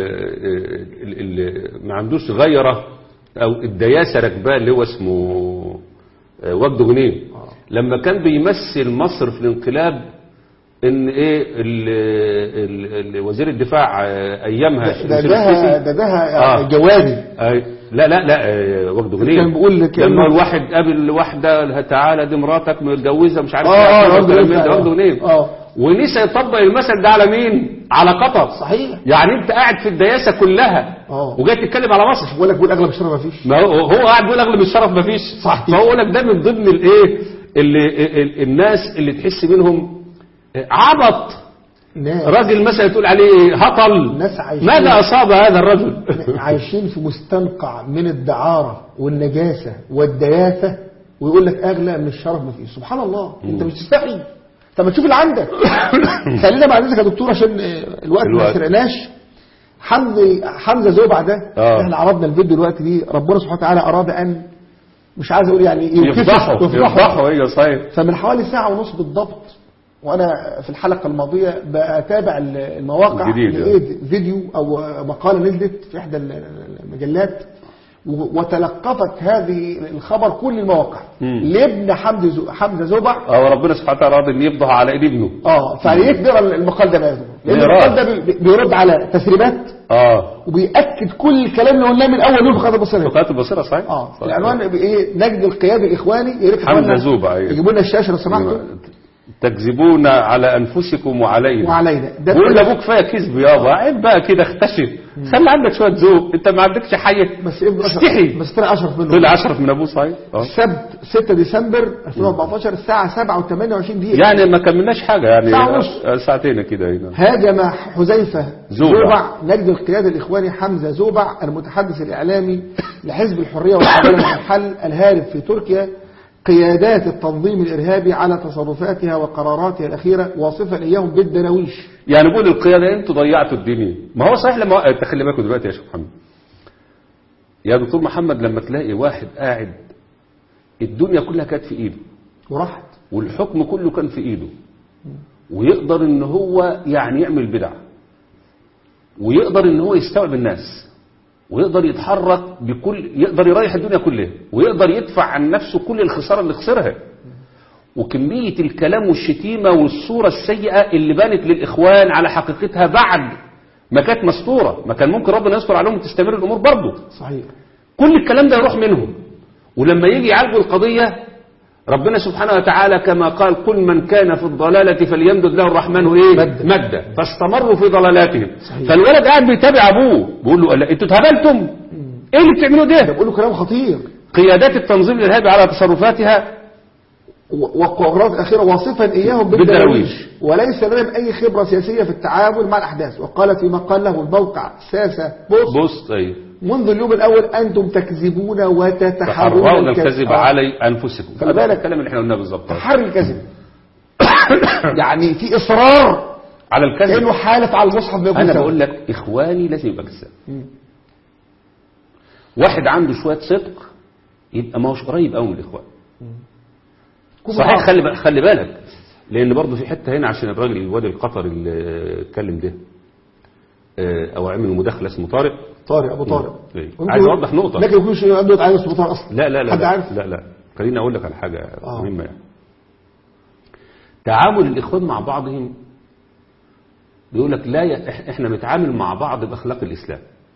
S2: اللي, اللي ما عندوش غيره او الدياسه راكباه اللي هو اسمه آه، وجد غنيم لما كان بيمثل مصر في الانقلاب ان ايه ال ال ال وزير الدفاع آه، ايامها
S1: ده
S2: شمس
S1: ده
S2: السيسي.
S1: ده ده
S2: آه.
S1: جوادي
S2: أي لا لا لا آه، وجد غنيم
S1: كان بيقول لك
S2: لما
S1: إنه-
S2: الواحد قابل واحده تعالى دي مراتك متجوزه مش عارف
S1: اه
S2: إيه،
S1: اه
S2: وكلام
S1: وجد
S2: من ده، وجد
S1: غنيم
S2: غنيم
S1: اه
S2: ونسى يطبق المثل ده على مين على قطر
S1: صحيح
S2: يعني انت قاعد في الدياسه كلها
S1: اه.
S2: وجاي تتكلم على مصر
S1: بقول لك بقول أغلب الشرف ما فيش
S2: ما هو هو قاعد بيقول اغلب الشرف مفيش
S1: صحيح.
S2: فهو لك ده من ضمن الايه اللي ال- الناس اللي تحس منهم عبط
S1: ناس
S2: راجل مثلا تقول عليه هطل
S1: ناس عايشين-
S2: ماذا اصاب هذا الرجل
S1: عايشين في مستنقع من الدعارة والنجاسة والدياثة ويقول لك أغلى من الشرف ما فيه سبحان الله أنت مش تستحي طب ما تشوف اللي عندك خلينا بعد اذنك يا دكتور عشان آه، الوقت ما
S2: الوقت.
S1: يسرقناش حمزة حمزة زوبع ده
S2: آه.
S1: احنا عرضنا الفيديو دلوقتي دي ربنا سبحانه وتعالى أراد أن مش عايز أقول يعني يوقفه-
S2: يفضحوا
S1: يفضحه.
S2: يفضحوا ايوه صحيح
S1: فمن حوالي ساعة ونص بالضبط وأنا في الحلقة الماضية بتابع المواقع
S2: جديد.
S1: لقيت فيديو أو مقالة نزلت في إحدى المجلات و- وتلقفت هذه الخبر كل المواقع
S2: مم.
S1: لابن حمزة زو- حمزة زوبع
S2: اه ربنا سبحانه وتعالى راضي ان يفضح على ايد ابنه
S1: اه فعليك نقرا المقال ده بقى لان
S2: نقراه.
S1: المقال ده بي- بيرد على تسريبات
S2: اه
S1: وبيأكد كل الكلام اللي قلناه من اول يوم في قناه البصريه
S2: فقات البصيره صحيح
S1: اه
S2: صحيح.
S1: العنوان بايه نجد القيادي الاخواني يا ريت
S2: حمزة
S1: إخواننا
S2: زوبع، أيوة.
S1: يجيبوا لنا الشاشه لو سمحتوا
S2: تكذبون على انفسكم وعلينا
S1: وعلينا ده
S2: بقول لابوك كفايه كذب يابا عيب بقى كده اختشي خلي عندك شويه ذوق انت ما عندكش حي
S1: بس ابن
S2: استحي
S1: أشرف بس طلع اشرف منه
S2: طلع اشرف من ابوه صحيح اه
S1: السبت 6 ديسمبر 2014 الساعه 7 و28 دقيقه
S2: يعني ما كملناش حاجه يعني
S1: ساعة ونص.
S2: آه، ساعتين كده هنا
S1: هاجم حذيفة
S2: زوبع.
S1: زوبع نجد القيادة الإخواني حمزة زوبع المتحدث الإعلامي لحزب الحرية والعدالة والحل الهارب في تركيا قيادات التنظيم الإرهابي على تصرفاتها وقراراتها الأخيرة واصفا إياهم بالدراويش
S2: يعني بقول القياده انتوا ضيعتوا الدنيا ما هو صحيح لما انت خلي بالكوا دلوقتي يا شيخ محمد يا دكتور محمد لما تلاقي واحد قاعد الدنيا كلها كانت في ايده
S1: وراحت
S2: والحكم كله كان في ايده ويقدر ان هو يعني يعمل بدع ويقدر ان هو يستوعب الناس ويقدر يتحرك بكل يقدر يريح الدنيا كلها ويقدر يدفع عن نفسه كل الخسارة اللي خسرها وكمية الكلام والشتيمة والصورة السيئة اللي بانت للإخوان على حقيقتها بعد ما كانت مستورة ما كان ممكن ربنا يستر عليهم وتستمر الأمور برضه
S1: صحيح
S2: كل الكلام ده يروح منهم ولما يجي يعالجوا القضية ربنا سبحانه وتعالى كما قال قل من كان في الضلالة فليمدد له الرحمن ايه
S1: مدا.
S2: مدا فاستمروا في ضلالاتهم
S1: صحيح.
S2: فالولد قاعد بيتابع ابوه بيقول له "لا، انتوا اتهبلتم ايه اللي بتعملوه
S1: ده
S2: ده
S1: بقول له كلام خطير
S2: قيادات التنظيم الارهابي على تصرفاتها
S1: و- وقرارات الأخيرة واصفا إياهم
S2: بالدراويش.
S1: بالدراويش وليس لديهم أي خبرة سياسية في التعامل مع الأحداث وقال فيما قال له الموقع ساسا بوست
S2: بص ايوه
S1: منذ اليوم الأول أنتم تكذبون وتتحرون
S2: تحررون الكذب
S1: آه.
S2: علي انفسكم
S1: خلي بالك.
S2: الكلام اللي احنا قلناه بالظبط
S1: تحري الكذب يعني في إصرار
S2: على الكذب
S1: كأنه حالف على المصحف بيقول
S2: انا
S1: سوا.
S2: بقول لك اخواني لازم يبقى كذاب واحد عنده شويه صدق يبقى ما هوش قريب قوي من الاخوان
S1: كون
S2: صحيح
S1: معاق.
S2: خلي بقى خلي بالك لان برضه في حته هنا عشان الراجل الواد القطري اللي اتكلم ده آه، او عمل مداخله اسمه طارق
S1: طارق أبو طارق
S2: إيه.
S1: وانتوا-
S2: عايز أوضح نقطة.
S1: لكن يكون شيء عنده عايز اسمه طارق أصلا
S2: لا لا لا
S1: حد
S2: لا,
S1: عارف
S2: لا لا خليني اقول لك على حاجه
S1: آه.
S2: مهمه يعني تعامل الاخوان مع بعضهم بيقول لك لا ي... إح- احنا بنتعامل مع بعض باخلاق الاسلام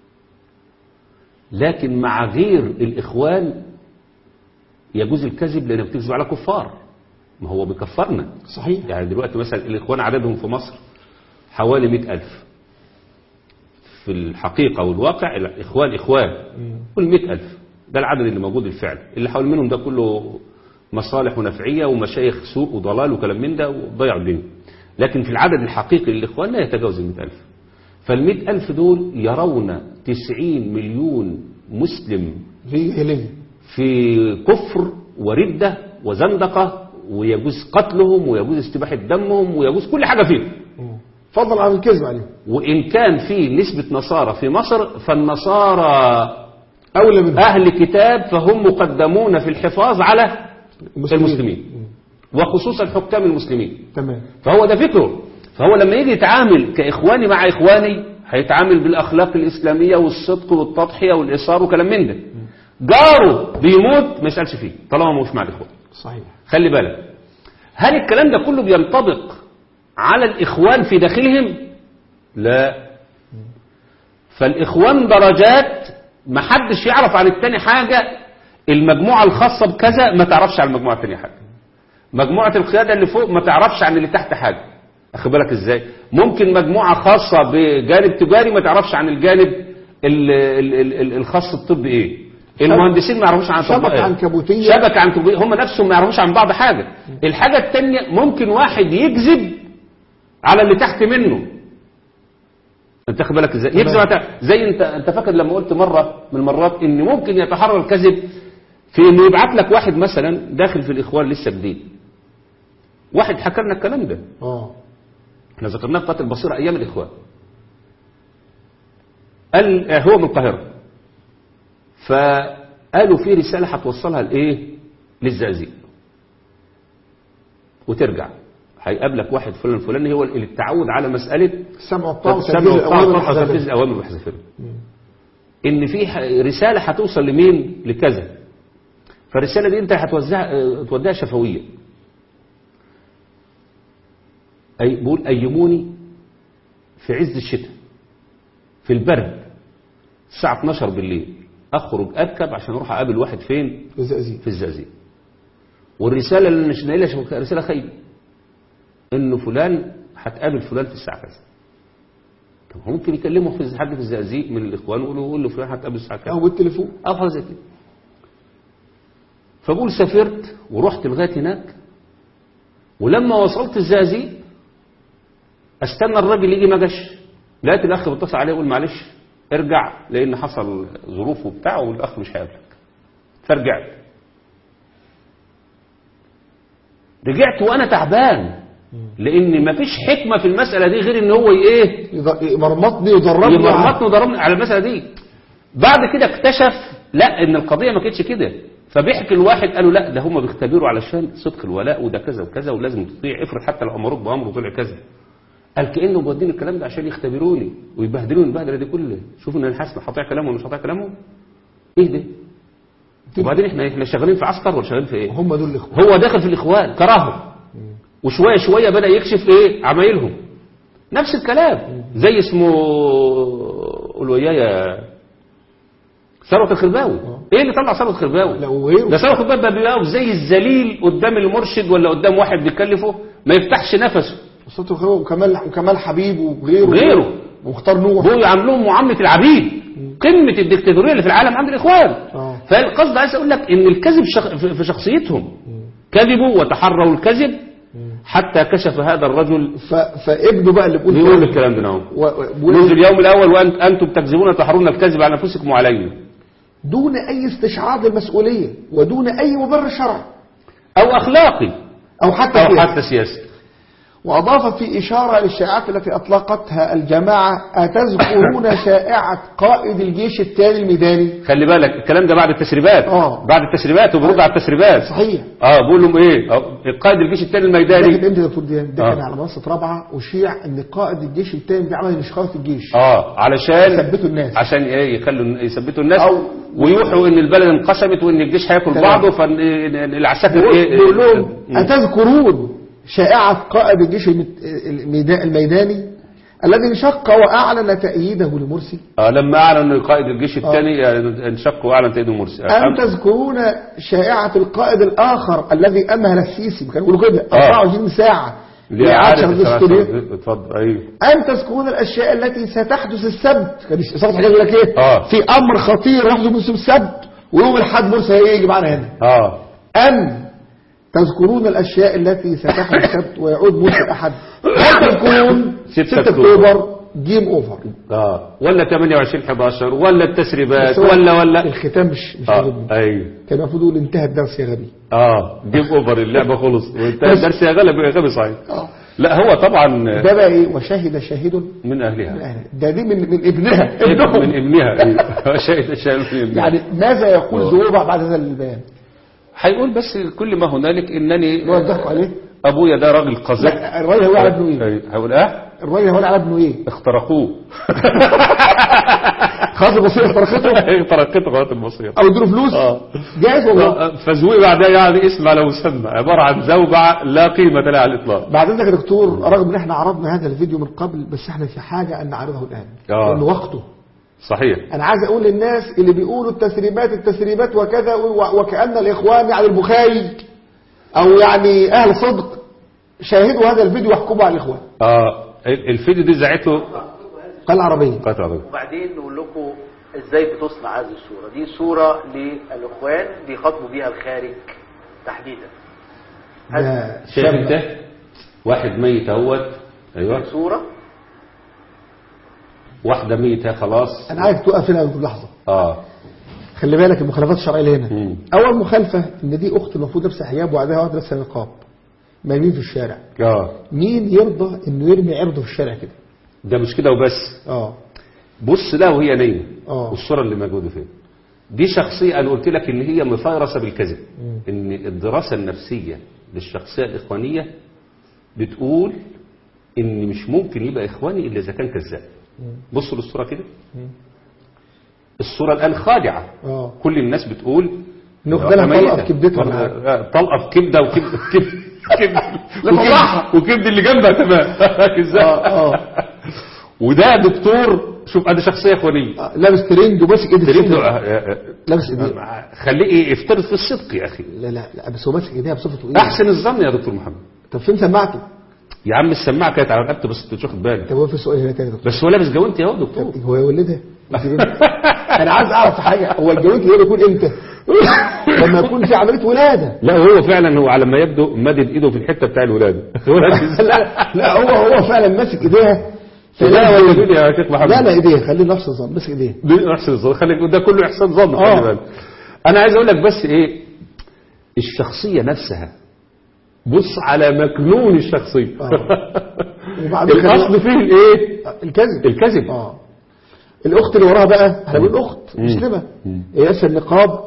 S2: لكن مع غير الاخوان يجوز الكذب لان بتكذب على كفار ما هو بيكفرنا
S1: صحيح
S2: يعني دلوقتي مثلا الإخوان عددهم في مصر حوالي مئة ألف في الحقيقة والواقع الإخوان إخوان كل مئة ألف ده العدد اللي موجود بالفعل اللي حول منهم ده كله مصالح ونفعية ومشايخ سوء وضلال وكلام من ده وضيعوا الدنيا لكن في العدد الحقيقي للإخوان لا يتجاوز المئة ألف فالمئة ألف دول يرون تسعين مليون مسلم
S1: في إليه
S2: في كفر وردة وزندقة ويجوز قتلهم ويجوز استباحة دمهم ويجوز كل حاجة فيهم
S1: فضل عن الكذب عليه
S2: وإن كان في نسبة نصارى في مصر فالنصارى
S1: أولى منه
S2: أهل كتاب فهم مقدمون في الحفاظ على
S1: المسلمين.
S2: المسلمين وخصوصا حكام المسلمين
S1: تمام
S2: فهو ده فكره فهو لما يجي يتعامل كإخواني مع إخواني هيتعامل بالأخلاق الإسلامية والصدق والتضحية والإصرار وكلام من ده جاره بيموت ما يسألش فيه طالما مش مع الإخوان
S1: صحيح
S2: خلي بالك هل الكلام ده كله بينطبق على الإخوان في داخلهم لا فالإخوان درجات محدش يعرف عن التاني حاجة المجموعة الخاصة بكذا ما تعرفش عن المجموعة التانية حاجة مجموعة القيادة اللي فوق ما تعرفش عن اللي تحت حاجة أخد بالك إزاي ممكن مجموعة خاصة بجانب تجاري ما تعرفش عن الجانب ال- ال- ال- ال- الخاص الطبي إيه المهندسين ما يعرفوش عن
S1: شبكة
S2: طب إيه.
S1: عنكبوتية.
S2: شبكة عنكبوتية هم نفسهم ما يعرفوش عن بعض حاجة الحاجة التانية ممكن واحد يكذب على اللي تحت منه انت خد بالك ازاي يكذب على تحت. زي انت انت فاكر لما قلت مره من المرات ان ممكن يتحرر الكذب في انه يبعت لك واحد مثلا داخل في الاخوان لسه جديد واحد حكى لنا الكلام ده
S1: اه
S2: احنا ذكرناه في قتل بصيرة ايام الاخوان قال آه، هو من القاهره فقالوا في رساله هتوصلها لايه للزقازيق وترجع هيقابلك واحد فلان فلاني هو اللي التعود على مساله
S1: السمع والطاعة
S2: السمع
S1: وتنفيذ
S2: والطاعة
S1: الأوامر
S2: والطاعة وتنفيذ
S1: والحذر.
S2: الأوامر وحذافيرها إن في ح- رسالة هتوصل لمين لكذا فالرسالة دي أنت هتوزعها اه، توديها شفوية أي بقول أيموني في عز الشتاء في البرد الساعة 12 بالليل أخرج أركب عشان أروح أقابل واحد فين
S1: الزقازيق
S2: في الزقازيق والرسالة اللي مش نايلها شبكة- رسالة خايبة إنه فلان هتقابل فلان في الساعة كذا طب هو ممكن يكلمه في حد في الزقازيق من الإخوان ويقول له يقول له فلان هتقابل الساعة كذا
S1: أو بالتليفون
S2: أو حاجة زي كده فبقول سافرت ورحت لغاية هناك ولما وصلت الزقازيق استنى الراجل يجي ما جاش لقيت الاخ بيتصل عليه يقول معلش ارجع لان حصل ظروف وبتاع والاخ مش هيقابلك فرجعت رجعت وانا تعبان لان مفيش حكمه في المساله دي غير ان هو ايه
S1: يض- مرمطني وضربني
S2: يمرمطني وضربني على المسألة دي بعد كده اكتشف لا ان القضية ما كانتش كده فبيحكي الواحد قالوا لا ده هم بيختبروا علشان صدق الولاء وده كذا وكذا ولازم تطيع افرض حتى لو امروك بامر وطلع كذا قال كانه مودين الكلام ده عشان يختبروني ويبهدلوني البهدله دي كلها شوفوا ان انا حاسس هطيع كلامه ولا مش هطيع كلامه ايه ده وبعدين احنا احنا شغالين في عسكر ولا شغالين في ايه
S1: هم دول الإخوة
S2: هو داخل في الاخوان كرههم وشويه شويه بدا يكشف ايه عمايلهم نفس الكلام زي اسمه قول ويايا ثروت الخرباوي ايه اللي طلع ثروت الخرباوي
S1: لا وغيره
S2: ده ثروت الخرباوي بقى بيبقى زي الذليل قدام المرشد ولا قدام واحد بيكلفه ما يفتحش نفسه
S1: وصلت الخير وكمال وكمال حبيب وغيره
S2: وغيره.
S1: ومختار نوح
S2: بقوا يعاملوهم معامله العبيد قمه الدكتاتوريه اللي في العالم عند الاخوان
S1: آه.
S2: فالقصد عايز اقول لك ان الكذب شخ... في في شخصيتهم كذبوا وتحروا الكذب حتى كشف هذا الرجل
S1: ف... فابنه بقى اللي بيقول
S2: بيقول
S1: كده
S2: الكلام ده نعم
S1: و... و...
S2: منذ اليوم الأول وأنتم تكذبون تحرون الكذب على أنفسكم وعلينا
S1: دون اي استشعار للمسؤوليه ودون اي مبرر شرعي
S2: أو أخلاقي
S1: او حتى
S2: أو
S1: سياسي.
S2: حتى سياسي
S1: وأضاف في إشارة للشائعات التي أطلقتها الجماعة أتذكرون شائعة قائد الجيش الثاني الميداني
S2: خلي بالك الكلام ده بعد التسريبات
S1: آه.
S2: بعد التسريبات وبيرد على التسريبات
S1: صحيح
S2: اه بقول لهم ايه آه، قائد الجيش الثاني
S1: لكن
S2: الميداني
S1: امتى يا دكتور ديان ده
S2: آه.
S1: كان على منصة رابعة وشيع ان قائد الجيش الثاني ده عمل انشقاق الجيش
S2: اه علشان
S1: يثبتوا الناس.
S2: عشان ايه يخلوا يثبتوا الناس
S1: أو-
S2: ويوحوا ان البلد انقسمت وان الجيش هياكل
S1: تمام.
S2: بعضه فالعساكر ايه
S1: بيقول لهم
S2: مم.
S1: أتذكرون شائعة قائد الجيش المت- الميدا- الميداني الذي انشق وأعلن تأييده لمرسي
S2: آه لما اعلن ان قائد الجيش الثاني انشق واعلن تأييد مرسي آه،
S1: أم تذكرون شائعة القائد الآخر الذي أمهل السيسي كانوا يقولوا كده
S2: آه.
S1: 24 ساعة
S2: لإعادة
S1: شغل
S2: الثلاثة.
S1: الدستورية.
S2: اتفضل ايوه
S1: أم تذكرون الأشياء التي ستحدث السبت كان صفحة حاجة يقول لك إيه
S2: آه.
S1: في أمر خطير يحدث موسم السبت ويوم الأحد مرسي هيجي معانا هنا
S2: اه
S1: أم تذكرون الأشياء التي ستحدث السبت ويعود موسى الأحد هل تذكرون
S2: 6
S1: 6
S2: أكتوبر.
S1: أكتوبر جيم أوفر
S2: اه ولا 28 11 ولا التسريبات
S1: بس هو
S2: ولا ولا
S1: الختام مش مش
S2: اه
S1: عاجبني
S2: ايوه
S1: كان المفروض يقول انتهى الدرس يا غبي
S2: اه جيم اوفر اللعبه خلص وانتهى
S1: بس-
S2: الدرس يا غلب غبي صحيح
S1: آه.
S2: لا هو طبعا
S1: ده بقى ايه وشهد شاهد
S2: من
S1: من
S2: اهلها
S1: أهله. ده دي من من ابنها
S2: من
S1: ابنهم
S2: ابنها ايوه شيء شيء من ابنها
S1: يعني ماذا يقول
S2: آه.
S1: زوبع بعد هذا البيان
S2: هيقول بس كل ما هنالك انني
S1: اللي هو ضحكوا عليه
S2: ابويا ده راجل قذر
S1: لا الراجل هو على ابنه ايه
S2: هيقول اه
S1: الراجل هو على ابنه ايه
S2: اخترقوه
S1: خلاص البصيره اخترقته
S2: اخترقته قناه المصير
S1: او ادوا فلوس
S2: آه.
S1: جاهز والله
S2: فزوي بعدها يعني اسم على مسمى عباره عن زوبعه لا قيمه لها على الاطلاق
S1: بعد اذنك يا دكتور رغم ان احنا عرضنا هذا الفيديو من قبل بس احنا في حاجه ان نعرضه الان
S2: آه.
S1: لانه وقته
S2: صحيح
S1: انا عايز اقول للناس اللي بيقولوا التسريبات التسريبات وكذا و- وكأن الاخوان يعني البخاري او يعني اهل صدق شاهدوا هذا الفيديو واحكموا على الاخوان
S2: اه الفيديو دي زعته
S1: قال العربية
S2: قطع بقى.
S5: وبعدين نقول لكم ازاي بتصنع هذه الصورة دي صورة للإخوان بيخاطبوا بيها الخارج تحديدا
S1: ده
S2: شايف
S1: شاب.
S2: انت واحد ميت اهوت ايوه
S5: صورة
S2: واحده ميته خلاص
S1: انا عايز توقف هنا في لحظة
S2: اه
S1: خلي بالك المخالفات الشرعية اللي هنا
S2: مم.
S1: اول مخالفة ان دي اخت المفروض لابسه حجاب وبعدها واحدة لابسه نقاب مرمين في الشارع
S2: اه
S1: مين يرضى انه يرمي عرضه في الشارع كده
S2: ده مش كده وبس
S1: اه
S2: بص لا وهي نايمه
S1: آه.
S2: والصوره اللي موجوده فين دي شخصيه انا قلت لك ان هي مفيرسه بالكذب ان الدراسه النفسيه للشخصيه الاخوانيه بتقول ان مش ممكن يبقى اخواني الا اذا كان كذاب بصوا للصوره كده الصوره الان خادعه
S1: اه
S2: كل الناس بتقول
S1: نخدلها
S2: ميتة.
S1: طلقة في كبدتها ولا حاجة.
S2: آه، طلقه في كبده وكبده كبده كبده
S1: لا طلعها.
S2: وكبد- وكبد اللي جنبها كمان ازاي
S1: اه اه
S2: وده دكتور شوف ادي شخصيه اخوانيه
S1: آه، لابس ترند وماسك ايد
S2: تريد
S1: الشغل.
S2: له-
S1: لابس ايديه
S2: خليه ايه يفترض في الصدق يا اخي
S1: لا لا لا بس هو ماسك ايديها بصفته ايه
S2: احسن الظن يا دكتور محمد
S1: طب فين سماعته
S2: يا عم السماعه كانت على رقبته بس انت مش واخد بالك
S1: طب هو في سؤال هنا تاني يا دكتور
S2: بس هو لابس جوانتي اهو دكتور
S1: طب هو يولدها أنت بنت. انا عايز اعرف حاجه هو الجواز ده بيكون امتى لما يكون في عمليه ولاده
S2: لا هو فعلا هو على ما يبدو مدد ايده في الحته بتاع الولاده
S1: لا لا هو هو فعلا ماسك ايديها
S2: لا ولا دول يا شيخ محمد
S1: لا لا ايديها خليه نفس الظن ماسك ايديها
S2: دي احسن الظن خليك ده كله احسان ظن
S1: آه.
S2: خلي بالك انا عايز اقول لك بس ايه الشخصيه نفسها بص على مكنون الشخصيه
S1: آه. وبعدين
S2: الاصل فيه الايه
S1: الكذب
S2: الكذب
S1: اه الاخت اللي وراها بقى احنا بنقول اخت
S2: مم.
S1: مسلمه
S2: مم.
S1: هي لابسه النقاب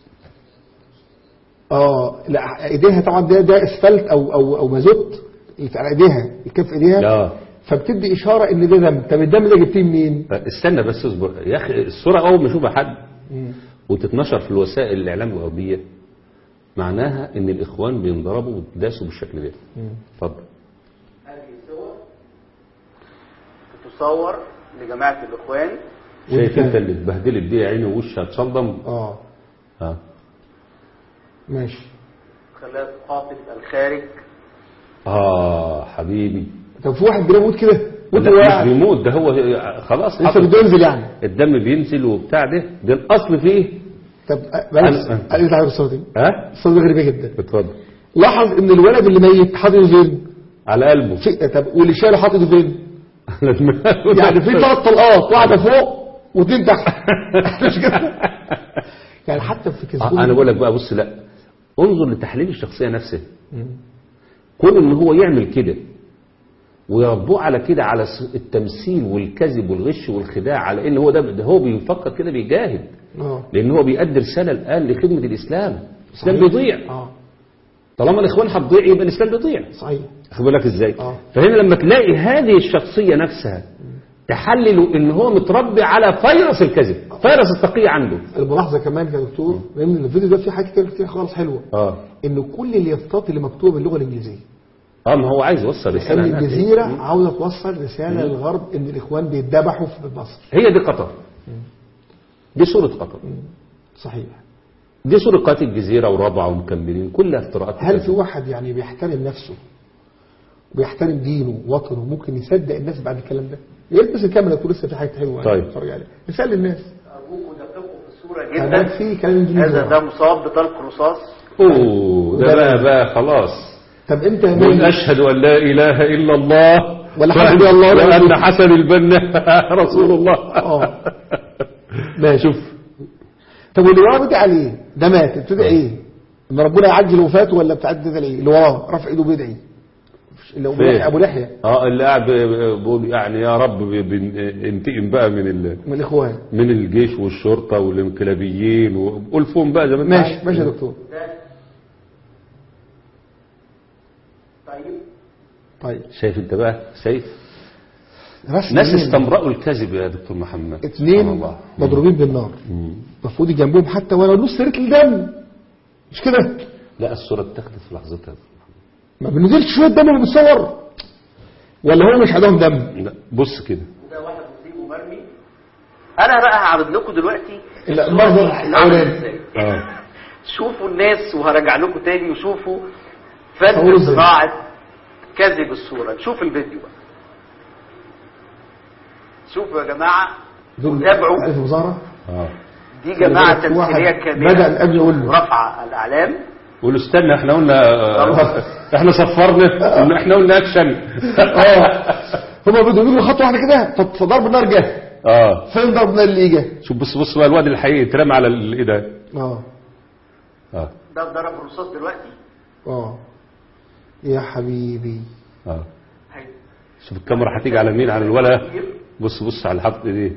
S1: اه لا ايديها طبعا ده ده اسفلت او او او مازوت على ايديها الكف ايديها
S2: لا
S1: فبتدي اشاره ان ده دم طب الدم ده جبتيه منين
S2: استنى بس اصبر يا اخي الصوره اول ما اشوفها حد وتتنشر في الوسائل الاعلام الغربيه معناها ان الاخوان بينضربوا ويداسوا بالشكل ده اتفضل
S5: هذه صور بتصور لجماعة الإخوان
S2: شايف انت اللي اتبهدلت دي يا عيني ووشها اتصدم
S1: اه
S2: اه
S1: ماشي
S5: خلاها تخاطب الخارج
S2: اه حبيبي
S1: طب في واحد بيموت كده وانت
S2: لا مش
S1: واقع
S2: بيموت ده هو خلاص
S1: لسه
S2: حصل.
S1: بده ينزل يعني
S2: الدم بينزل وبتاع ده ده الاصل فيه
S1: طب بلاش
S2: أنا-
S1: عايز اعرف الصوره دي
S2: ها
S1: الصوره دي غريبه جدا
S2: اتفضل
S1: لاحظ ان الولد اللي ميت حاطه فين
S2: على قلبه
S1: في طب واللي شاله حاطه فين يعني في ثلاث طلقات واحده فوق واثنين تحت مش كده يعني حتى في كسبون
S2: آه، انا بقول لك بقى بص لا انظر لتحليل الشخصيه نفسه كون ان هو يعمل كده ويربوه على كده على س- التمثيل والكذب والغش والخداع على ان هو ده, ده هو بيفكر كده بيجاهد
S1: اه
S2: لان هو بيأدي رساله الان لخدمه الاسلام الاسلام
S1: صحيح.
S2: بيضيع
S1: اه
S2: طالما الاخوان هتضيع يبقى الاسلام بيضيع
S1: صحيح
S2: خد بالك ازاي
S1: آه.
S2: فهنا لما تلاقي هذه الشخصيه نفسها تحلل ان هو متربي على فيروس الكذب فيروس التقية عنده
S1: الملاحظه كمان يا دكتور لان الفيديو ده فيه حاجات كتير كتير خالص حلوه
S2: اه
S1: ان كل اليافطات اللي مكتوبه باللغه الانجليزيه
S2: اه ما هو عايز يوصل
S1: لان
S2: رساله هناك.
S1: الجزيره عاوزه توصل رساله للغرب ان الاخوان بيتذبحوا في مصر
S2: هي دي قطر دي صورة قطر
S1: صحيح
S2: دي صورة قناة الجزيرة ورابعة ومكملين كلها افتراءات
S1: هل في واحد يعني بيحترم نفسه وبيحترم دينه ووطنه ممكن يصدق الناس بعد الكلام ده يلبس الكاميرا تقول لسه في حاجه حلوه
S2: طيب.
S1: اتفرج عليها يسال الناس
S5: أرجوكم دققوا في الصورة
S1: هذا
S5: جدا
S1: في كلام انجليزي
S5: هذا ده
S1: وراه.
S5: مصاب بطلق رصاص
S2: اوه ده بقى بقى خلاص
S1: طب انت يا
S2: قل
S1: مالك
S2: اشهد ان لا اله الا الله
S1: ولا حسبي الله ونعم
S2: وان
S1: الوكيل.
S2: حسن البنا رسول الله
S1: اه ماشي شوف طب واللي وراه بيدعي عليه ده مات بتدعي ايه ان ربنا يعجل وفاته ولا بتعدي تدعي ايه اللي وراه رفع ايده بيدعي اللي هو أبو
S2: فين؟
S1: لحية- ابو لحيه
S2: اه اللي قاعد بي- بيقول يعني يا رب بي- بي- انتقم بقى من ال...
S1: من الاخوان
S2: من الجيش والشرطة والانقلابيين وألفهم بقى زي ما انت
S1: ماشي
S2: عارف.
S1: ماشي يا دكتور
S5: طيب
S1: طيب
S2: شايف انت بقى شايف
S1: رسم
S2: ناس
S1: مين؟
S2: استمرأوا الكذب يا دكتور محمد سبحان
S1: اتنين
S2: الله.
S1: مضروبين بالنار
S2: مم.
S1: المفروض جنبهم حتى ولا نص ريت الدم مش كده
S2: لا الصورة اتخذت في لحظتها
S1: ما بنزلش شويه دم وهو بيتصور ولا هو مش عندهم دم
S2: لا بص كده
S5: ده واحد مصيب ومرمي انا بقى هعرض لكم دلوقتي
S1: لا، المنظر
S5: العمل
S1: الأولاني.
S5: ازاي
S2: اه
S5: شوفوا الناس وهرجع لكم تاني وشوفوا
S1: صوروا
S5: فن
S1: ازاي؟
S5: صناعة كذب الصورة شوف الفيديو بقى شوفوا يا جماعة
S1: دول
S5: تابعوا
S1: ألف وزاره
S2: اه
S5: دي جماعة
S1: واحد
S5: تمثيلية كاملة
S1: بدأ الأب يقول له
S5: رفع الأعلام
S2: قولوا استنى احنا قلنا آه، احنا صفرنا إن احنا قلنا اكشن
S1: اه هما بدوا يقولوا خطوه واحده كده طب فضرب النار جه
S2: اه
S1: فين ضرب النار اللي جه
S2: شوف بص بص بقى الواد الحقيقي اترمى على ال- ايه ده
S1: اه
S2: اه
S5: ده ضرب الرصاص دلوقتي
S1: اه يا حبيبي
S2: اه
S5: هي-
S2: شوف الكاميرا هتيجي على مين على الولا بص بص على حط ايديه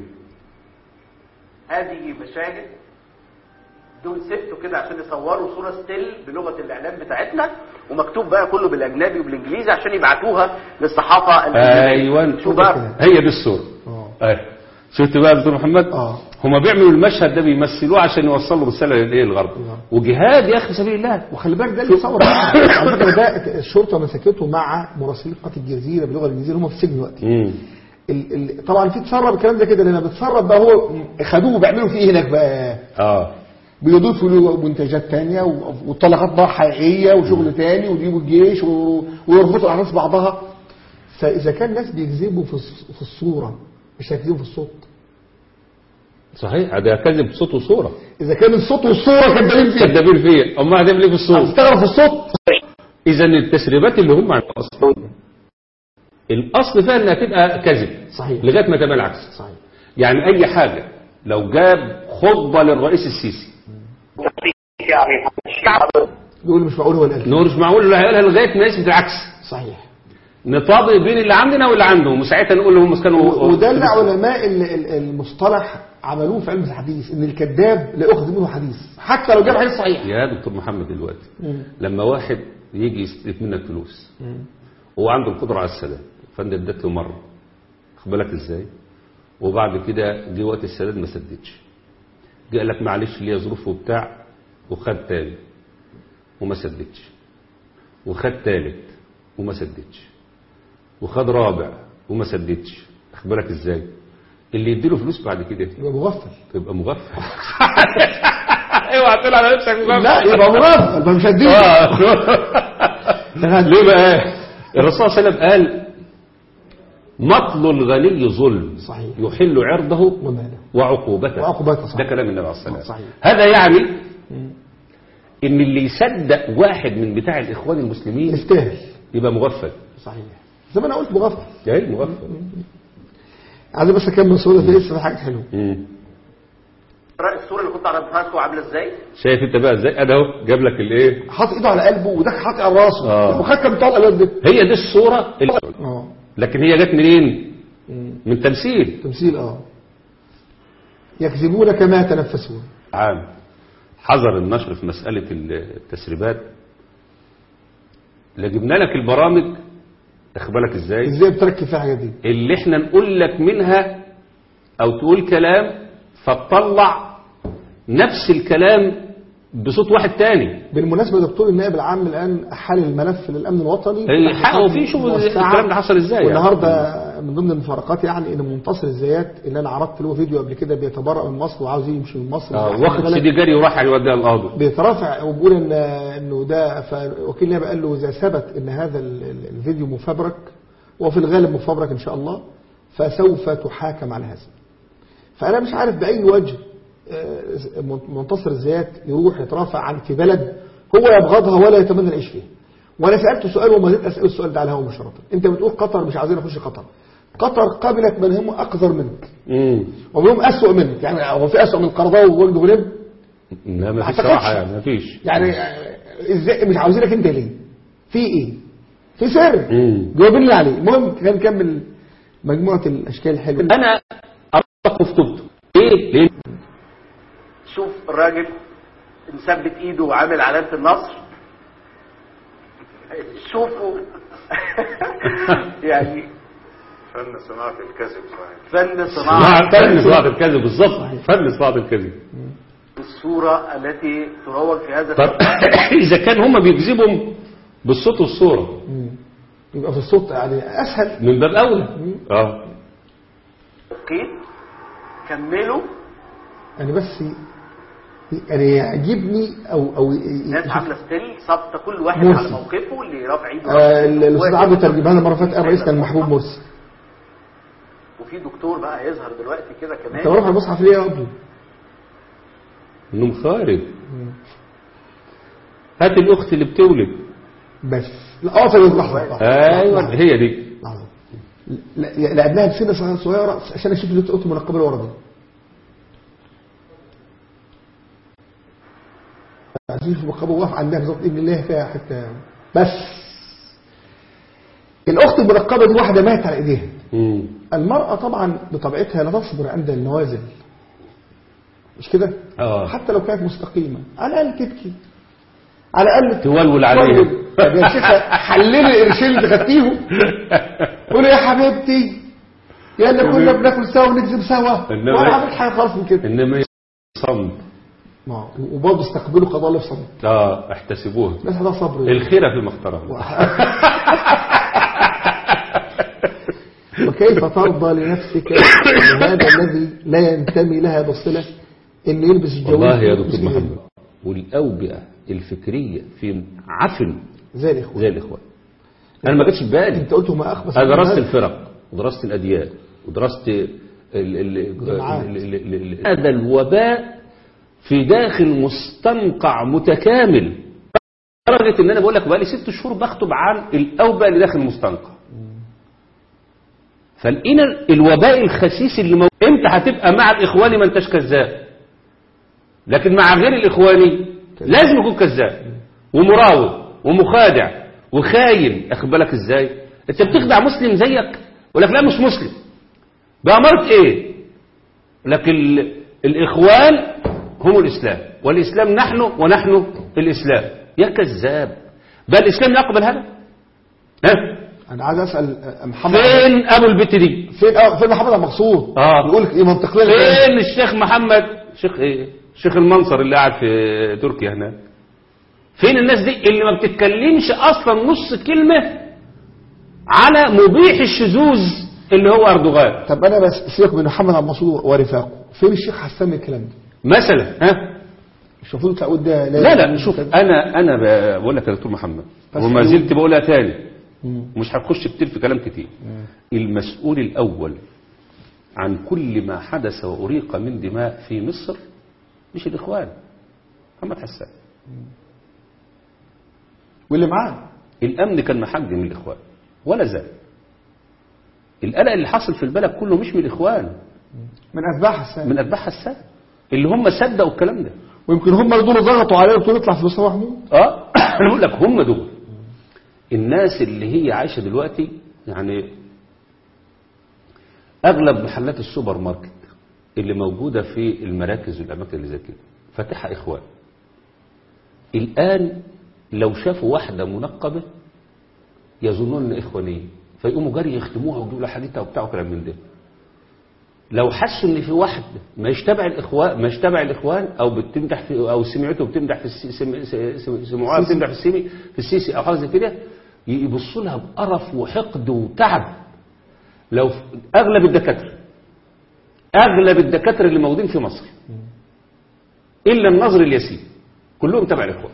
S5: هذه مشاهد دول سبتوا كده عشان يصوروا صورة ستيل بلغة الإعلام بتاعتنا ومكتوب بقى كله بالأجنبي وبالإنجليزي عشان يبعتوها للصحافة الأجنبية.
S2: ايوه
S5: شوف بقى
S2: هي دي الصورة
S1: اه
S2: ايه شفت بقى يا دكتور محمد
S1: اه
S2: هما بيعملوا المشهد ده بيمثلوه عشان يوصلوا رسالة للايه الغرب وجهاد يا اخي سبيل الله
S1: وخلي بالك ده اللي صور على فكره ده الشرطه مسكته مع مراسلين قناه الجزيره باللغه الانجليزيه هم في السجن دلوقتي
S2: امم
S1: ال ال طبعا في تسرب الكلام ده كده لان بتسرب بقى هو خدوه بيعملوا فيه إيه هناك بقى
S2: اه
S1: بيضيفوا له منتجات تانية و- وطلقات نار حقيقية وشغل تاني ويجيبوا الجيش و- ويربطوا الأحداث بعضها فإذا كان الناس بيكذبوا في الص- في الصورة مش هيكذبوا في الصوت
S2: صحيح ده كذب صوت وصورة
S1: إذا كان الصوت والصورة كدابين فيها
S2: كدابين فيه اما هتعمل ايه في الصوت
S1: هتشتغل في الصوت
S2: اذا التسريبات اللي هم عن الاصل الاصل فيها انها تبقى كذب
S1: صحيح.
S2: لغايه ما تبقى العكس
S1: صحيح
S2: يعني اي حاجه لو جاب خطبه للرئيس السيسي
S3: يعني الشعب
S1: بيقول مش معقول هو اللي قال
S2: نور مش معقول اللي هيقولها لغايه ما يثبت العكس
S1: صحيح
S2: نطابق بين اللي عندنا واللي عندهم وساعتها نقول لهم كانوا
S1: و- وده اللي علماء ال- ال- المصطلح عملوه في علم الحديث ان الكذاب لا يؤخذ منه حديث حتى لو جاب حديث صحيح
S2: يا دكتور محمد دلوقتي
S1: مم.
S2: لما واحد يجي يستلف منك فلوس هو عنده القدره على السداد فانت اديت له مره خد بالك ازاي وبعد كده جه وقت السداد ما سددش جه قال لك معلش ليا ظروف وبتاع وخد تاني وما سددش وخد تالت وما سددش وخد رابع وما سددش خد بالك ازاي اللي يديله فلوس بعد كده
S1: يبقى مغفل
S2: يبقى مغفل اوعى تقول على نفسك مغفل
S1: لا يبقى مغفل ما مش هديه
S2: آه. ليه بقى الرسول صلى الله عليه وسلم قال مطل الغني ظلم
S1: صحيح.
S2: يحل عرضه
S1: وماله
S2: وعقوبته
S1: وعقوبته، صحيح.
S2: ده كلام النبي عليه الصلاه
S1: صحيح.
S2: والسلام هذا يعني ان اللي يصدق واحد من بتاع الاخوان المسلمين
S1: يستاهل
S2: يبقى مغفل
S1: صحيح زي ما انا قلت مغفل
S2: ايه مغفل
S1: عايز بس اكمل صورة دي لسه في حاجات حلوه
S2: مم.
S5: الصوره اللي كنت عرضتها لكم عامله ازاي
S2: شايف انت بقى ازاي انا اهو جاب لك الايه
S1: حاطط ايده على قلبه وده حاطط على راسه
S2: آه.
S1: وخد كام طلقه الواد ده
S2: هي دي الصوره اللي...
S1: اه
S2: لكن هي جت منين من تمثيل
S1: تمثيل اه يكذبون كما يتنفسون
S2: عام حذر النشر في مسألة التسريبات لا جبنا لك البرامج اخبالك ازاي
S1: ازاي بتركب في الحاجات دي
S2: اللي احنا نقول لك منها او تقول كلام فتطلع نفس الكلام بصوت واحد تاني
S1: بالمناسبه دكتور النائب العام الان حال الملف للامن الوطني
S2: هي حقه فيه شوف
S1: موسعة.
S2: الكلام ده حصل ازاي يعني.
S1: والنهارده من ضمن المفارقات يعني ان منتصر الزيات اللي انا عرضت له فيديو قبل كده بيتبرأ من مصر وعاوز يمشي من مصر
S2: اه
S1: وراح
S2: واخد
S1: البلد.
S2: سيدي جري وراح يوديها القاضي
S1: بيترافع وبيقول ان انه ده فوكيل النيابه قال له اذا ثبت ان هذا ال- ال- الفيديو مفبرك وفي الغالب مفبرك ان شاء الله فسوف تحاكم على هذا فانا مش عارف باي وجه آه، منتصر الزيات يروح يترافع عن في بلد هو يبغضها ولا يتمنى العيش فيها وانا سالته سؤال وما زلت اسال السؤال ده على هو مباشره انت بتقول قطر مش عايزين اخش قطر قطر قبلت من هم اقذر منك
S2: امم
S1: ومنهم اسوأ منك يعني هو في اسوأ من القرضاوي وولد غليب
S2: لا ما فيش
S1: أعتقدش.
S2: صراحة يعني ما فيش
S1: يعني آه، ازاي مش عاوزينك انت ليه في ايه في سر
S2: مم.
S1: جاوبني اللي عليه المهم خلينا نكمل مجموعه الاشكال الحلوه
S2: انا ارقف كتبته ليه ليه
S5: شوف الراجل مثبت ايده وعامل علامه النصر شوفوا يعني
S6: فن صناعة الكذب صحيح
S5: فن
S2: صناعة
S5: صناعه
S2: فن صناعة الكذب بالظبط فن صناعة الكذب
S5: الصوره التي تروج في هذا
S2: طب اذا كان هم بيكذبوا بالصوت والصورة
S1: مم. يبقى في الصوت يعني اسهل
S2: من باب اولى اه
S5: التوقيت كملوا
S1: يعني بس يعني يعجبني او او
S5: ناس عامله ستيل ثابته كل واحد
S1: مرسي.
S5: على موقفه اللي رافع ايده
S1: آه، الاستاذ
S5: واقف.
S1: عبد ترجمها لنا مره فاتت قال رئيسنا المحبوب مرسي
S5: وفي دكتور بقى يظهر دلوقتي كده
S1: انت
S5: كمان
S1: بروح المصحف ليه يا ابني
S2: انهم خارج هات الاخت اللي بتولد
S1: بس لا اه طيب لحظه لحظة.
S2: ايوه
S1: لحظة.
S2: هي دي
S1: لحظه لا- لعبناها بسنه صغيره صغيره عشان اشوف اللي انت المنقبه اللي ورا دي عايزين في المنقبه واقف عندها بالظبط باذن الله فيها حته بس الاخت المنقبه دي واحده ماتت على ايديها
S2: مم.
S1: المراه طبعا بطبيعتها لا تصبر عند النوازل مش كده
S2: اه
S1: حتى لو كانت مستقيمه على الاقل تبكي على الاقل
S2: تولول عليها
S1: تولول. طب يا شيخه حللي القرشين اللي خدتيهم قولي يا حبيبتي يلا كنا بناكل سوا ونكذب سوا
S2: إنما-
S1: ولا عملت حاجه خالص من كده
S2: انما صمت
S1: ما هو. وبرضه استقبلوا قضاء الله بصبر
S2: اه احتسبوها
S1: الناس ده صبر
S2: الخيرة فيما اختاره
S1: وكيف ترضى لنفسك هذا الذي لا ينتمي لها بصلة ان يلبس الجوز
S2: والله يا
S1: ويلبس
S2: دكتور
S1: الجلد.
S2: محمد والأوبئة الفكرية في عفن
S1: زي الاخوان
S2: زي الإخوان أنا ما جاتش في بالي
S1: انت قلت ما اخبث
S2: أنا درست
S1: من هذا.
S2: الفرق ودرست الأديان ودرست ال- ال-
S1: جماعات.
S2: ال- ال- ال- ال- هذا الوباء في داخل مستنقع متكامل لدرجة إن أنا بقول لك بقالي ست شهور بخطب عن الأوبئة اللي داخل المستنقع فلقينا الوباء الخسيس اللي موجود امتى هتبقى مع الاخواني ما انتش كذاب لكن مع غير الاخواني لازم يكون كذاب ومراوغ ومخادع وخاين اخد بالك ازاي انت بتخدع مسلم زيك يقول لك لا مش مسلم بأمارة ايه لكن ال- الاخوان هم الاسلام والاسلام نحن ونحن الاسلام يا كذاب بل الاسلام يقبل هذا ها
S1: انا عايز اسال آه، محمد
S2: فين ابو البت دي
S1: فين اه فين محمد عبد المقصود
S2: آه.
S1: يقول لك ايه منطق لنا
S2: فين الشيخ محمد شيخ ايه شيخ المنصر اللي قاعد في تركيا هناك فين الناس دي اللي ما بتتكلمش اصلا نص كلمة على مبيح الشذوذ اللي هو اردوغان
S1: طب انا بس سيبك من محمد عبد المقصود ورفاقه فين الشيخ حسان من الكلام ده
S2: مثلا ها
S1: مش المفروض تقول ده
S2: لا لا شوف انا انا بقول لك يا دكتور محمد
S1: بس
S2: وما
S1: لو-
S2: زلت بقولها تاني
S1: مم.
S2: مش هتخش كتير في كلام كتير المسؤول الاول عن كل ما حدث وأريق من دماء في مصر مش الإخوان محمد حسان
S1: واللي معاه
S2: الامن كان محجم من الاخوان ولا زال القلق اللي حصل في البلد كله مش من الاخوان
S1: من اتباع حسان
S2: من اتباع حسان اللي هم صدقوا الكلام ده
S1: ويمكن هم اللي دول ضغطوا عليه وقلت له اطلع في مصطفى محمود
S2: اه انا بقول لك هم دول الناس اللي هي عايشه دلوقتي يعني اغلب محلات السوبر ماركت اللي موجوده في المراكز والاماكن اللي زي كده فاتحها اخوان الان لو شافوا واحده منقبه يظنون ان اخوانيه فيقوموا جري يختموها ويجيبوا لها حديثها وبتاع وكلام من ده لو حسوا ان في واحد مش تبع الاخوان مش تبع الاخوان او بتمدح في او سمعته بتمدح في السي- سم- س- سم- سمعوها بتمدح في السيمي في السيسي او حاجه زي كده يبصوا لها بقرف وحقد وتعب لو ف- اغلب الدكاتره اغلب الدكاتره اللي موجودين في مصر الا النظر اليسير كلهم تبع الاخوان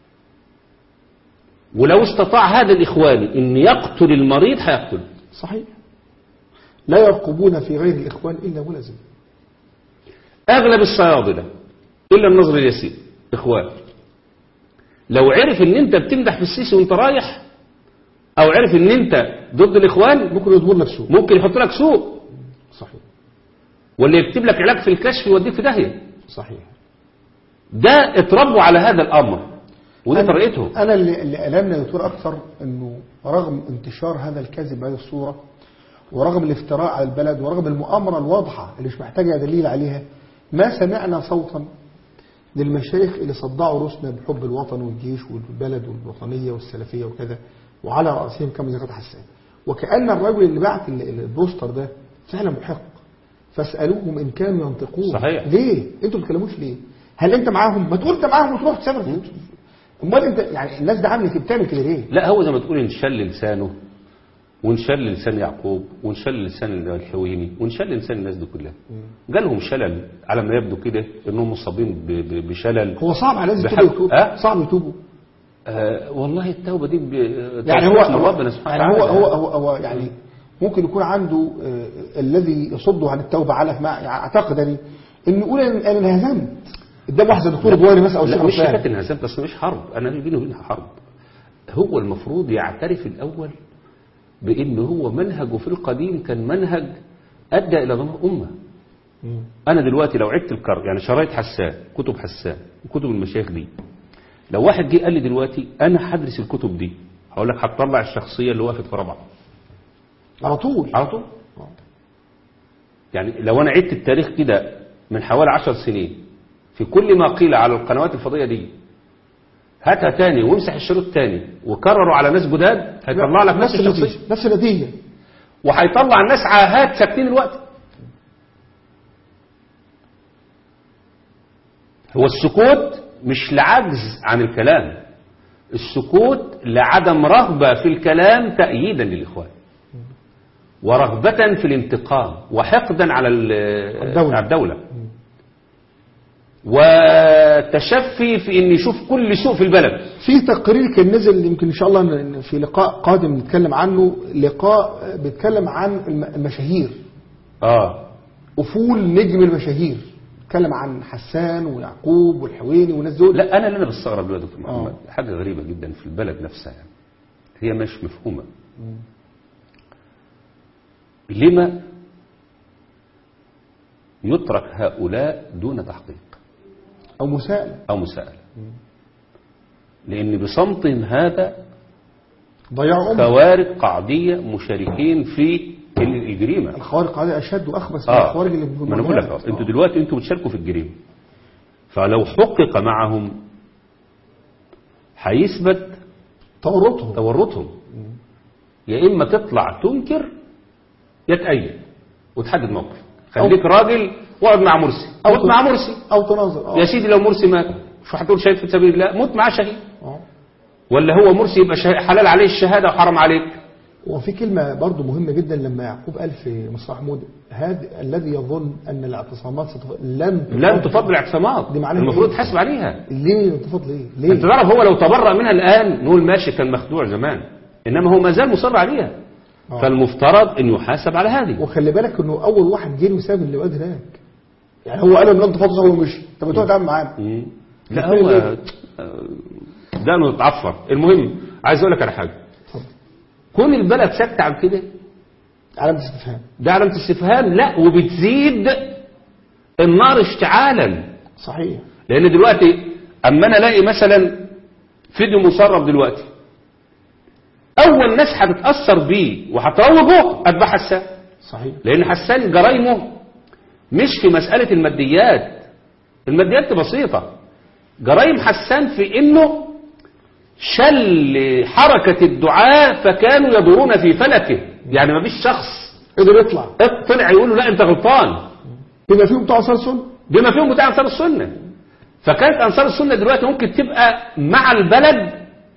S2: ولو استطاع هذا الاخواني ان يقتل المريض هيقتله
S1: صحيح لا يرقبون في غير الاخوان الا ملزم
S2: اغلب الصيادله الا النظر اليسير اخوان لو عرف ان انت بتمدح في السيسي وانت رايح او عرف ان انت ضد الاخوان
S1: ممكن يضمن لك سوء
S2: ممكن يحط لك سوق
S1: صحيح
S2: ولا يكتب لك علاج في الكشف يوديك في داهيه
S1: صحيح
S2: ده اتربوا على هذا الامر ودي طريقتهم
S1: انا اللي, اللي ألمنا يا دكتور اكثر انه رغم انتشار هذا الكذب بهذه الصوره ورغم الافتراء على البلد ورغم المؤامره الواضحه اللي مش محتاجه دليل عليها ما سمعنا صوتا للمشايخ اللي صدعوا رؤوسنا بحب الوطن والجيش والبلد والوطنيه والسلفيه وكذا وعلى راسهم كما ذكرت حسان وكان الرجل اللي بعت ال- ال- البوستر ده فعلا محق فاسالوهم ان كانوا ينطقون
S2: صحيح.
S1: ليه انتوا ما بتتكلموش ليه هل انت معاهم ما تقول انت معاهم وتروح تسافر امال انت يعني الناس دي عامله كده بتعمل كده ليه
S2: لا هو زي ما تقول انشل لسانه وانشل لسان يعقوب وانشل لسان الحويني وانشل لسان الناس دي كلها جالهم شلل على ما يبدو كده انهم مصابين ب- ب- بشلل
S1: هو صعب على الناس
S2: بحق-
S1: يتوبوا يتوبوا
S2: أه؟
S1: صعب يتوبوا
S2: آه والله التوبه دي ب-
S1: يعني هو
S2: توفيق من
S1: هو
S2: ربنا سبحانه
S1: يعني هو
S2: وتعالى.
S1: هو هو, هو يعني ممكن يكون عنده آه، الذي يصده عن التوبه على ما يعني اعتقد يعني انه يقول انا أنا انهزمت قدام واحد زي دكتور بواري مثلا او
S2: لا
S1: الشيخ
S2: مش
S1: رفاعي.
S2: حكايه انهزام بس مش حرب انا بيني وبينها حرب هو المفروض يعترف الاول بان هو منهجه في القديم كان منهج ادى الى دمار امه انا دلوقتي لو عدت الكر يعني شرايط حسان كتب حسان وكتب المشايخ دي لو واحد جه قال لي دلوقتي انا هدرس الكتب دي هقول لك هتطلع الشخصيه اللي وقفت في رابعه
S1: على طول
S2: على طول يعني لو انا عدت التاريخ كده من حوالي عشر سنين في كل ما قيل على القنوات الفضائيه دي هاتها تاني وامسح الشريط تاني وكرروا على ناس جداد هيطلع لك نفس الشخصيه
S1: النتيجه نفس النتيجه
S2: وهيطلع الناس عاهات ساكتين الوقت هو السكوت مش لعجز عن الكلام السكوت لعدم رغبة في الكلام تأييدا للإخوان ورغبة في الانتقام وحقدا على ال-
S1: الدولة.
S2: على الدولة وتشفي في ان يشوف كل سوء في البلد
S1: في تقرير كان نزل يمكن ان شاء الله ن- في لقاء قادم نتكلم عنه لقاء بيتكلم عن الم- المشاهير
S2: اه
S1: افول نجم المشاهير اتكلم عن حسان ويعقوب والحويني والناس دول
S2: لا انا اللي انا بستغرب دلوقتي يا دكتور
S1: آه.
S2: محمد حاجه غريبه جدا في البلد نفسها يعني هي مش مفهومه لما يترك هؤلاء دون تحقيق
S1: او مساءله
S2: او مساءله لان بصمتهم هذا
S1: ضياع امه
S2: خوارج قاعديه مشاركين في الجريمه
S1: الخوارق هذه اشد واخبث من
S2: اه
S1: الخوارج اللي
S2: ما انا بقول لك
S1: بالمواجهات.
S2: آه، انتوا دلوقتي انتوا بتشاركوا في الجريمه فلو حقق معهم هيثبت
S1: تورطهم
S2: تورطهم يا اما تطلع تنكر يا تأيد وتحدد موقف خليك راجل واقعد مع مرسي
S1: أو
S2: موت
S1: ت-
S2: مع مرسي
S1: او تناظر اه
S2: يا سيدي لو مرسي مات شو هتقول شهيد في سبيل الله موت معاه شهيد
S1: آه.
S2: ولا هو مرسي يبقى شه- حلال عليه الشهاده وحرام عليك
S1: وفي كلمة برضو مهمة جدا لما يعقوب قال في مصطفى محمود هذا الذي يظن أن الاعتصامات ستف... لن
S2: لن تفضل الاعتصامات
S1: دي معناها
S2: المفروض
S1: إيه؟
S2: تحاسب عليها
S1: ليه تفضل ليه؟ ليه؟
S2: انت تعرف هو لو تبرأ منها الآن نقول ماشي كان مخدوع زمان إنما هو ما زال مصر عليها
S1: آه.
S2: فالمفترض أن يحاسب على هذه
S1: وخلي بالك انه اول واحد جه وساب اللي واد هناك يعني هو قال لهم لن تفضل هو مشي طب انتوا تعمل معانا
S2: مم. لا
S1: يقول
S2: هو
S1: إيه؟
S2: آه، ده انه يتعفر المهم عايز اقول لك على حاجه
S1: اتفضل.
S2: كون البلد ساكته عن كده
S1: علامة استفهام
S2: ده علامه استفهام لا وبتزيد النار اشتعالا
S1: صحيح
S2: لان دلوقتي اما انا الاقي مثلا فيديو مسرب دلوقتي اول ناس هتتاثر بيه وهتروجه اتباع حسان
S1: صحيح
S2: لان حسان جرايمه مش في مساله الماديات الماديات دي بسيطه جرايم حسان في انه شل حركه الدعاء فكانوا يدورون في فلكه يعني ما فيش شخص
S1: قدر يطلع
S2: طلع يقول له لا انت غلطان
S1: بما فيهم بتوع أنصار السنة
S2: بما فيهم بتاع انصار السنه فكانت انصار السنه دلوقتي ممكن تبقى مع البلد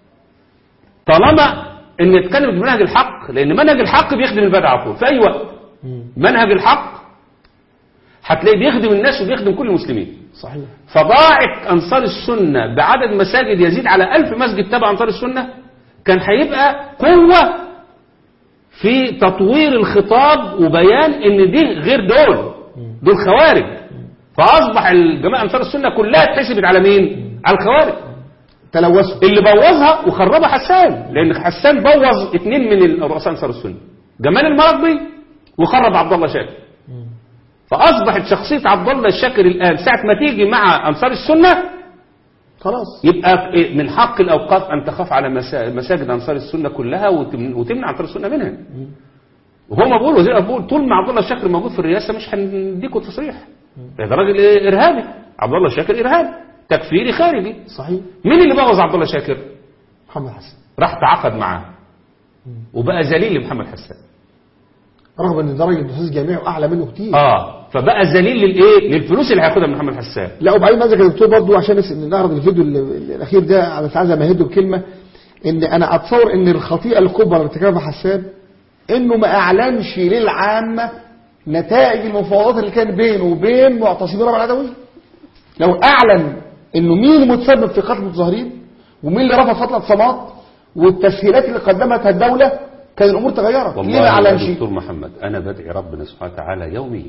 S2: طالما ان يتكلم بمنهج الحق لان منهج الحق بيخدم البلد على طول في اي وقت منهج الحق هتلاقيه بيخدم الناس وبيخدم كل المسلمين
S1: صحيح
S2: فضاعت انصار السنه بعدد مساجد يزيد على ألف مسجد تبع انصار السنه كان هيبقى قوه في تطوير الخطاب وبيان ان دي غير دول دول خوارج فاصبح الجماعه انصار السنه كلها اتحسبت على مين على الخوارج
S1: تلوثوا
S2: اللي بوظها وخربها حسان لان حسان بوظ اتنين من رؤساء انصار السنه جمال المراكبي وخرب عبد الله شاكر فاصبحت شخصيه عبد الله الشاكر الان ساعه ما تيجي مع انصار السنه
S1: خلاص
S2: يبقى من حق الاوقاف ان تخاف على مسا- مساجد انصار السنه كلها وتم- وتمنع انصار السنه منها وهو ما بقول وزير بقول طول ما عبد الله الشاكر موجود في الرئاسه مش هنديكوا تصريح ده راجل إيه؟ ارهابي عبد الله الشاكر ارهابي تكفيري خارجي
S1: صحيح
S2: مين اللي بوظ عبد الله شاكر
S1: محمد حسن
S2: راح تعاقد معاه وبقى ذليل لمحمد حسان
S1: رغم ان درجة الأستاذ جامعي أعلى منه كتير
S2: اه فبقى ذليل للايه للفلوس اللي هياخدها من محمد حسان
S1: لا وبعدين ماذا يا دكتور برضه عشان بس نعرض الفيديو ال- ال- الاخير ده على عايز امهده بكلمه ان انا اتصور ان الخطيئه الكبرى اللي ارتكبها حسان انه ما اعلنش للعامه نتائج المفاوضات اللي كان بينه وبين معتصمين ربع العدويه لو اعلن انه مين المتسبب في قتل المتظاهرين ومين اللي رفض فتره صمات والتسهيلات اللي قدمتها الدوله كان الامور تغيرت ليه ما
S2: والله يا
S1: اعلنش
S2: دكتور محمد انا بدعي ربنا سبحانه وتعالى يوميا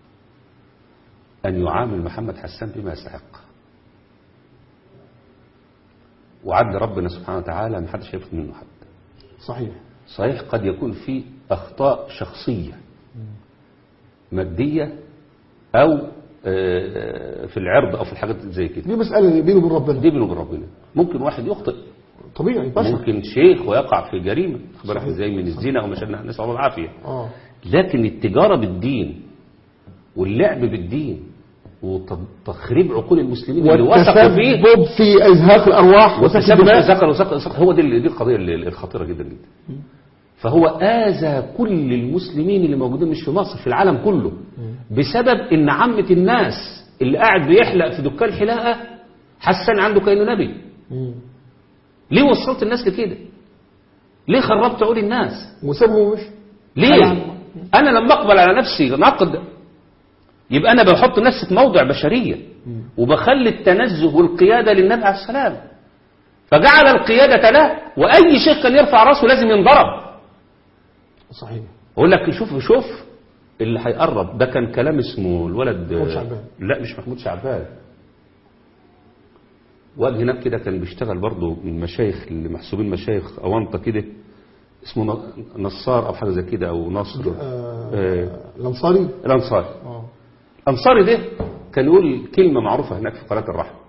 S2: ان يعامل محمد حسان بما يستحق وعد ربنا سبحانه وتعالى ما حدش هيفهم منه حد
S1: صحيح
S2: صحيح قد يكون في اخطاء شخصيه ماديه او آه، في العرض او في الحاجات زي كده
S1: دي مساله بينه وبين ربنا
S2: دي بينه وبين ربنا ممكن واحد يخطئ
S1: طبيعي بشر
S2: ممكن شيخ ويقع في جريمه خبرك
S1: صحيح.
S2: ازاي من الزنا او مش نسال الله العافيه
S1: اه
S2: لكن التجارة بالدين واللعب بالدين وتخريب عقول المسلمين اللي وثقوا فيه
S1: والتسبب في ازهاق الارواح وسفك
S2: والتسبب في
S1: الدماء
S2: ذكر وسقط وسقط هو دي دي القضية اللي- الخطيرة جدا جدا فهو آذى كل المسلمين اللي موجودين مش في مصر في العالم كله بسبب ان عامة الناس اللي قاعد بيحلق في دكان حلاقة حسن عنده كأنه نبي ليه وصلت الناس لكده ليه خربت عقول الناس
S1: وسابه مش
S2: ليه انا لما اقبل على نفسي نقد يبقى انا بحط نفسي في موضع بشريه وبخلي التنزه والقياده للنبي عليه السلام فجعل القياده له واي شيخ كان يرفع راسه لازم ينضرب
S1: صحيح
S2: اقول لك شوف شوف اللي هيقرب ده كان كلام اسمه الولد
S1: محمود شعبان.
S2: لا مش محمود شعبان واد هناك كده كان بيشتغل برضه من مشايخ اللي محسوبين مشايخ اونطه كده اسمه ن- نصار او حاجه زي كده او نصر
S1: آه
S2: آه،
S1: الانصاري
S2: الانصاري
S1: اه
S2: الانصاري ده كان يقول كلمه معروفه هناك في قناه الرحمه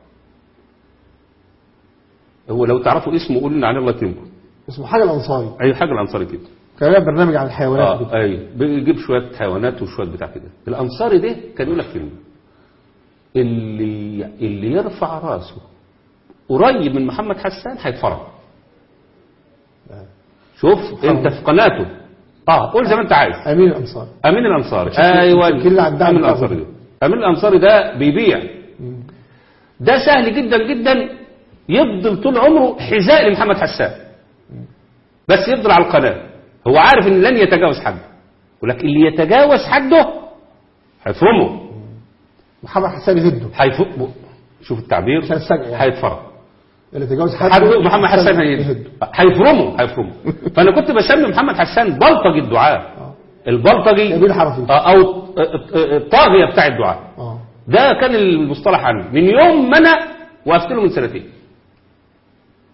S2: هو لو تعرفوا اسمه قولوا لنا عليه الله يكرمكم
S1: اسمه حاجه الانصاري
S2: اي حاجه الانصاري كده
S1: كان بيعمل برنامج عن الحيوانات كده.
S2: اه اي بيجيب شويه حيوانات وشويه بتاع كده الانصاري ده كان يقول لك كلمه اللي اللي يرفع راسه قريب من محمد حسان هيتفرج شوف انت في قناته اه قول زي ما انت عايز
S1: امين الانصاري
S2: امين الانصاري
S1: شكل-
S2: ايوه
S1: شكل اللي عندها
S2: امين
S1: علاقة
S2: الانصاري ده امين الانصاري ده بيبيع ده سهل جدا جدا يفضل طول عمره حذاء لمحمد حسان بس يفضل على القناه هو عارف ان لن يتجاوز حده ولكن اللي يتجاوز حده هيفرمه
S1: محمد حسان يهده
S2: هيفرمه شوف التعبير
S1: عشان السجع يعني.
S2: هيتفرج
S1: اللي تجاوز حد
S2: حد محمد حسان هيهده هيفرمه هيفرمه فانا كنت بسمي محمد حسان بلطجي الدعاء البلطجي
S1: نبيل حرفي.
S2: آه، او الطاغيه بتاع الدعاء
S1: اه
S2: ده كان المصطلح عنه من يوم ما انا وقفت له من سنتين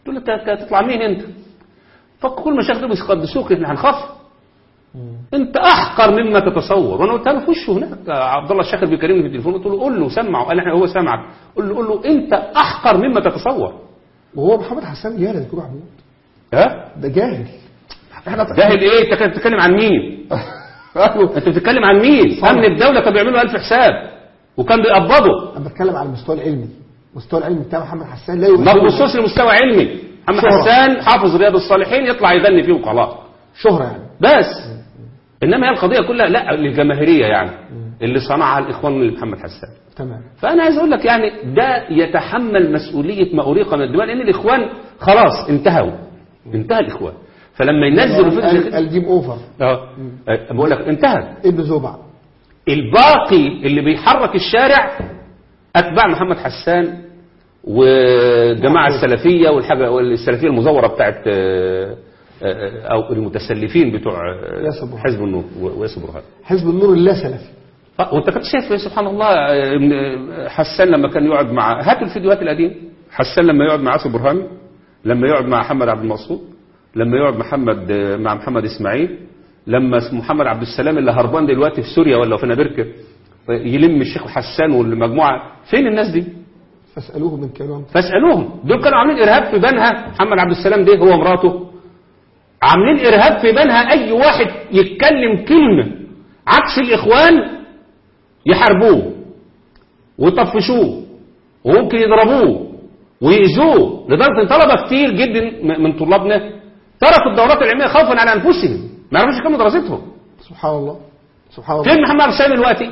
S2: تقول له انت أنت هتطلع مين انت فكل مشايخ دول بيقدسوك احنا هنخاف انت احقر مما تتصور وانا قلت له في وشه هناك عبد الله الشيخ اللي بيكلمني في التليفون قلت له قول له سمعه قال احنا هو سمعك قول له قول له انت احقر مما تتصور
S1: وهو محمد حسان جاهل يا دكتور محمود
S2: ها
S1: ده جاهل احنا
S2: جاهل ايه انت كنت بتتكلم عن مين
S1: أيوه.
S2: انت بتتكلم عن مين
S1: صح.
S2: امن الدوله كان بيعملوا الف حساب وكان بيقبضوا
S1: انا بتكلم على المستوى العلمي المستوى العلمي بتاع محمد حسان لا
S2: ما
S1: يؤهله
S2: بيبصوش لمستوى علمي محمد
S1: شهرة.
S2: حسان حافظ رياض الصالحين يطلع يغني فيه وخلاص
S1: شهرة يعني
S2: بس انما هي القضيه كلها لا للجماهيريه يعني اللي صنعها الاخوان لمحمد حسان
S1: تمام
S2: فانا عايز اقول لك يعني ده يتحمل مسؤوليه ما اريق من الدماء لان الاخوان خلاص انتهوا انتهى الاخوان فلما ينزلوا فكره
S1: الجيم اوفر
S2: اه آه، بقول لك انتهى
S1: ابن زوبع
S2: الباقي اللي بيحرك الشارع اتباع محمد حسان وجماعه السلفيه والحاجه والسلفيه المزوره بتاعت آه، آه، او المتسلفين بتوع آه،
S1: ياسر برهان.
S2: حزب النور و- وياسر برهان
S1: حزب النور اللا سلفي
S2: آه، وانت كنت شايف سبحان الله آه، ابن حسان لما كان يقعد مع هاتوا الفيديوهات القديمه حسان لما يقعد مع ياسر برهان لما يقعد مع محمد عبد المقصود لما يقعد محمد آه، مع محمد اسماعيل لما اسمه محمد عبد السلام اللي هربان دلوقتي في سوريا ولا في نابركه آه، يلم الشيخ حسان والمجموعه فين الناس دي؟
S1: فاسألوه من كانوا
S2: فاسالوهم دول كانوا عاملين ارهاب في بنها محمد عبد السلام ده هو ومراته عاملين ارهاب في بنها اي واحد يتكلم كلمه عكس الاخوان يحاربوه ويطفشوه وممكن يضربوه ويأذوه لدرجه ان طلبه كتير جدا م- من طلابنا تركوا الدورات العلميه خوفا على انفسهم ما يعرفوش يكملوا دراستهم
S1: سبحان الله سبحان الله
S2: فين محمد عبد السلام دلوقتي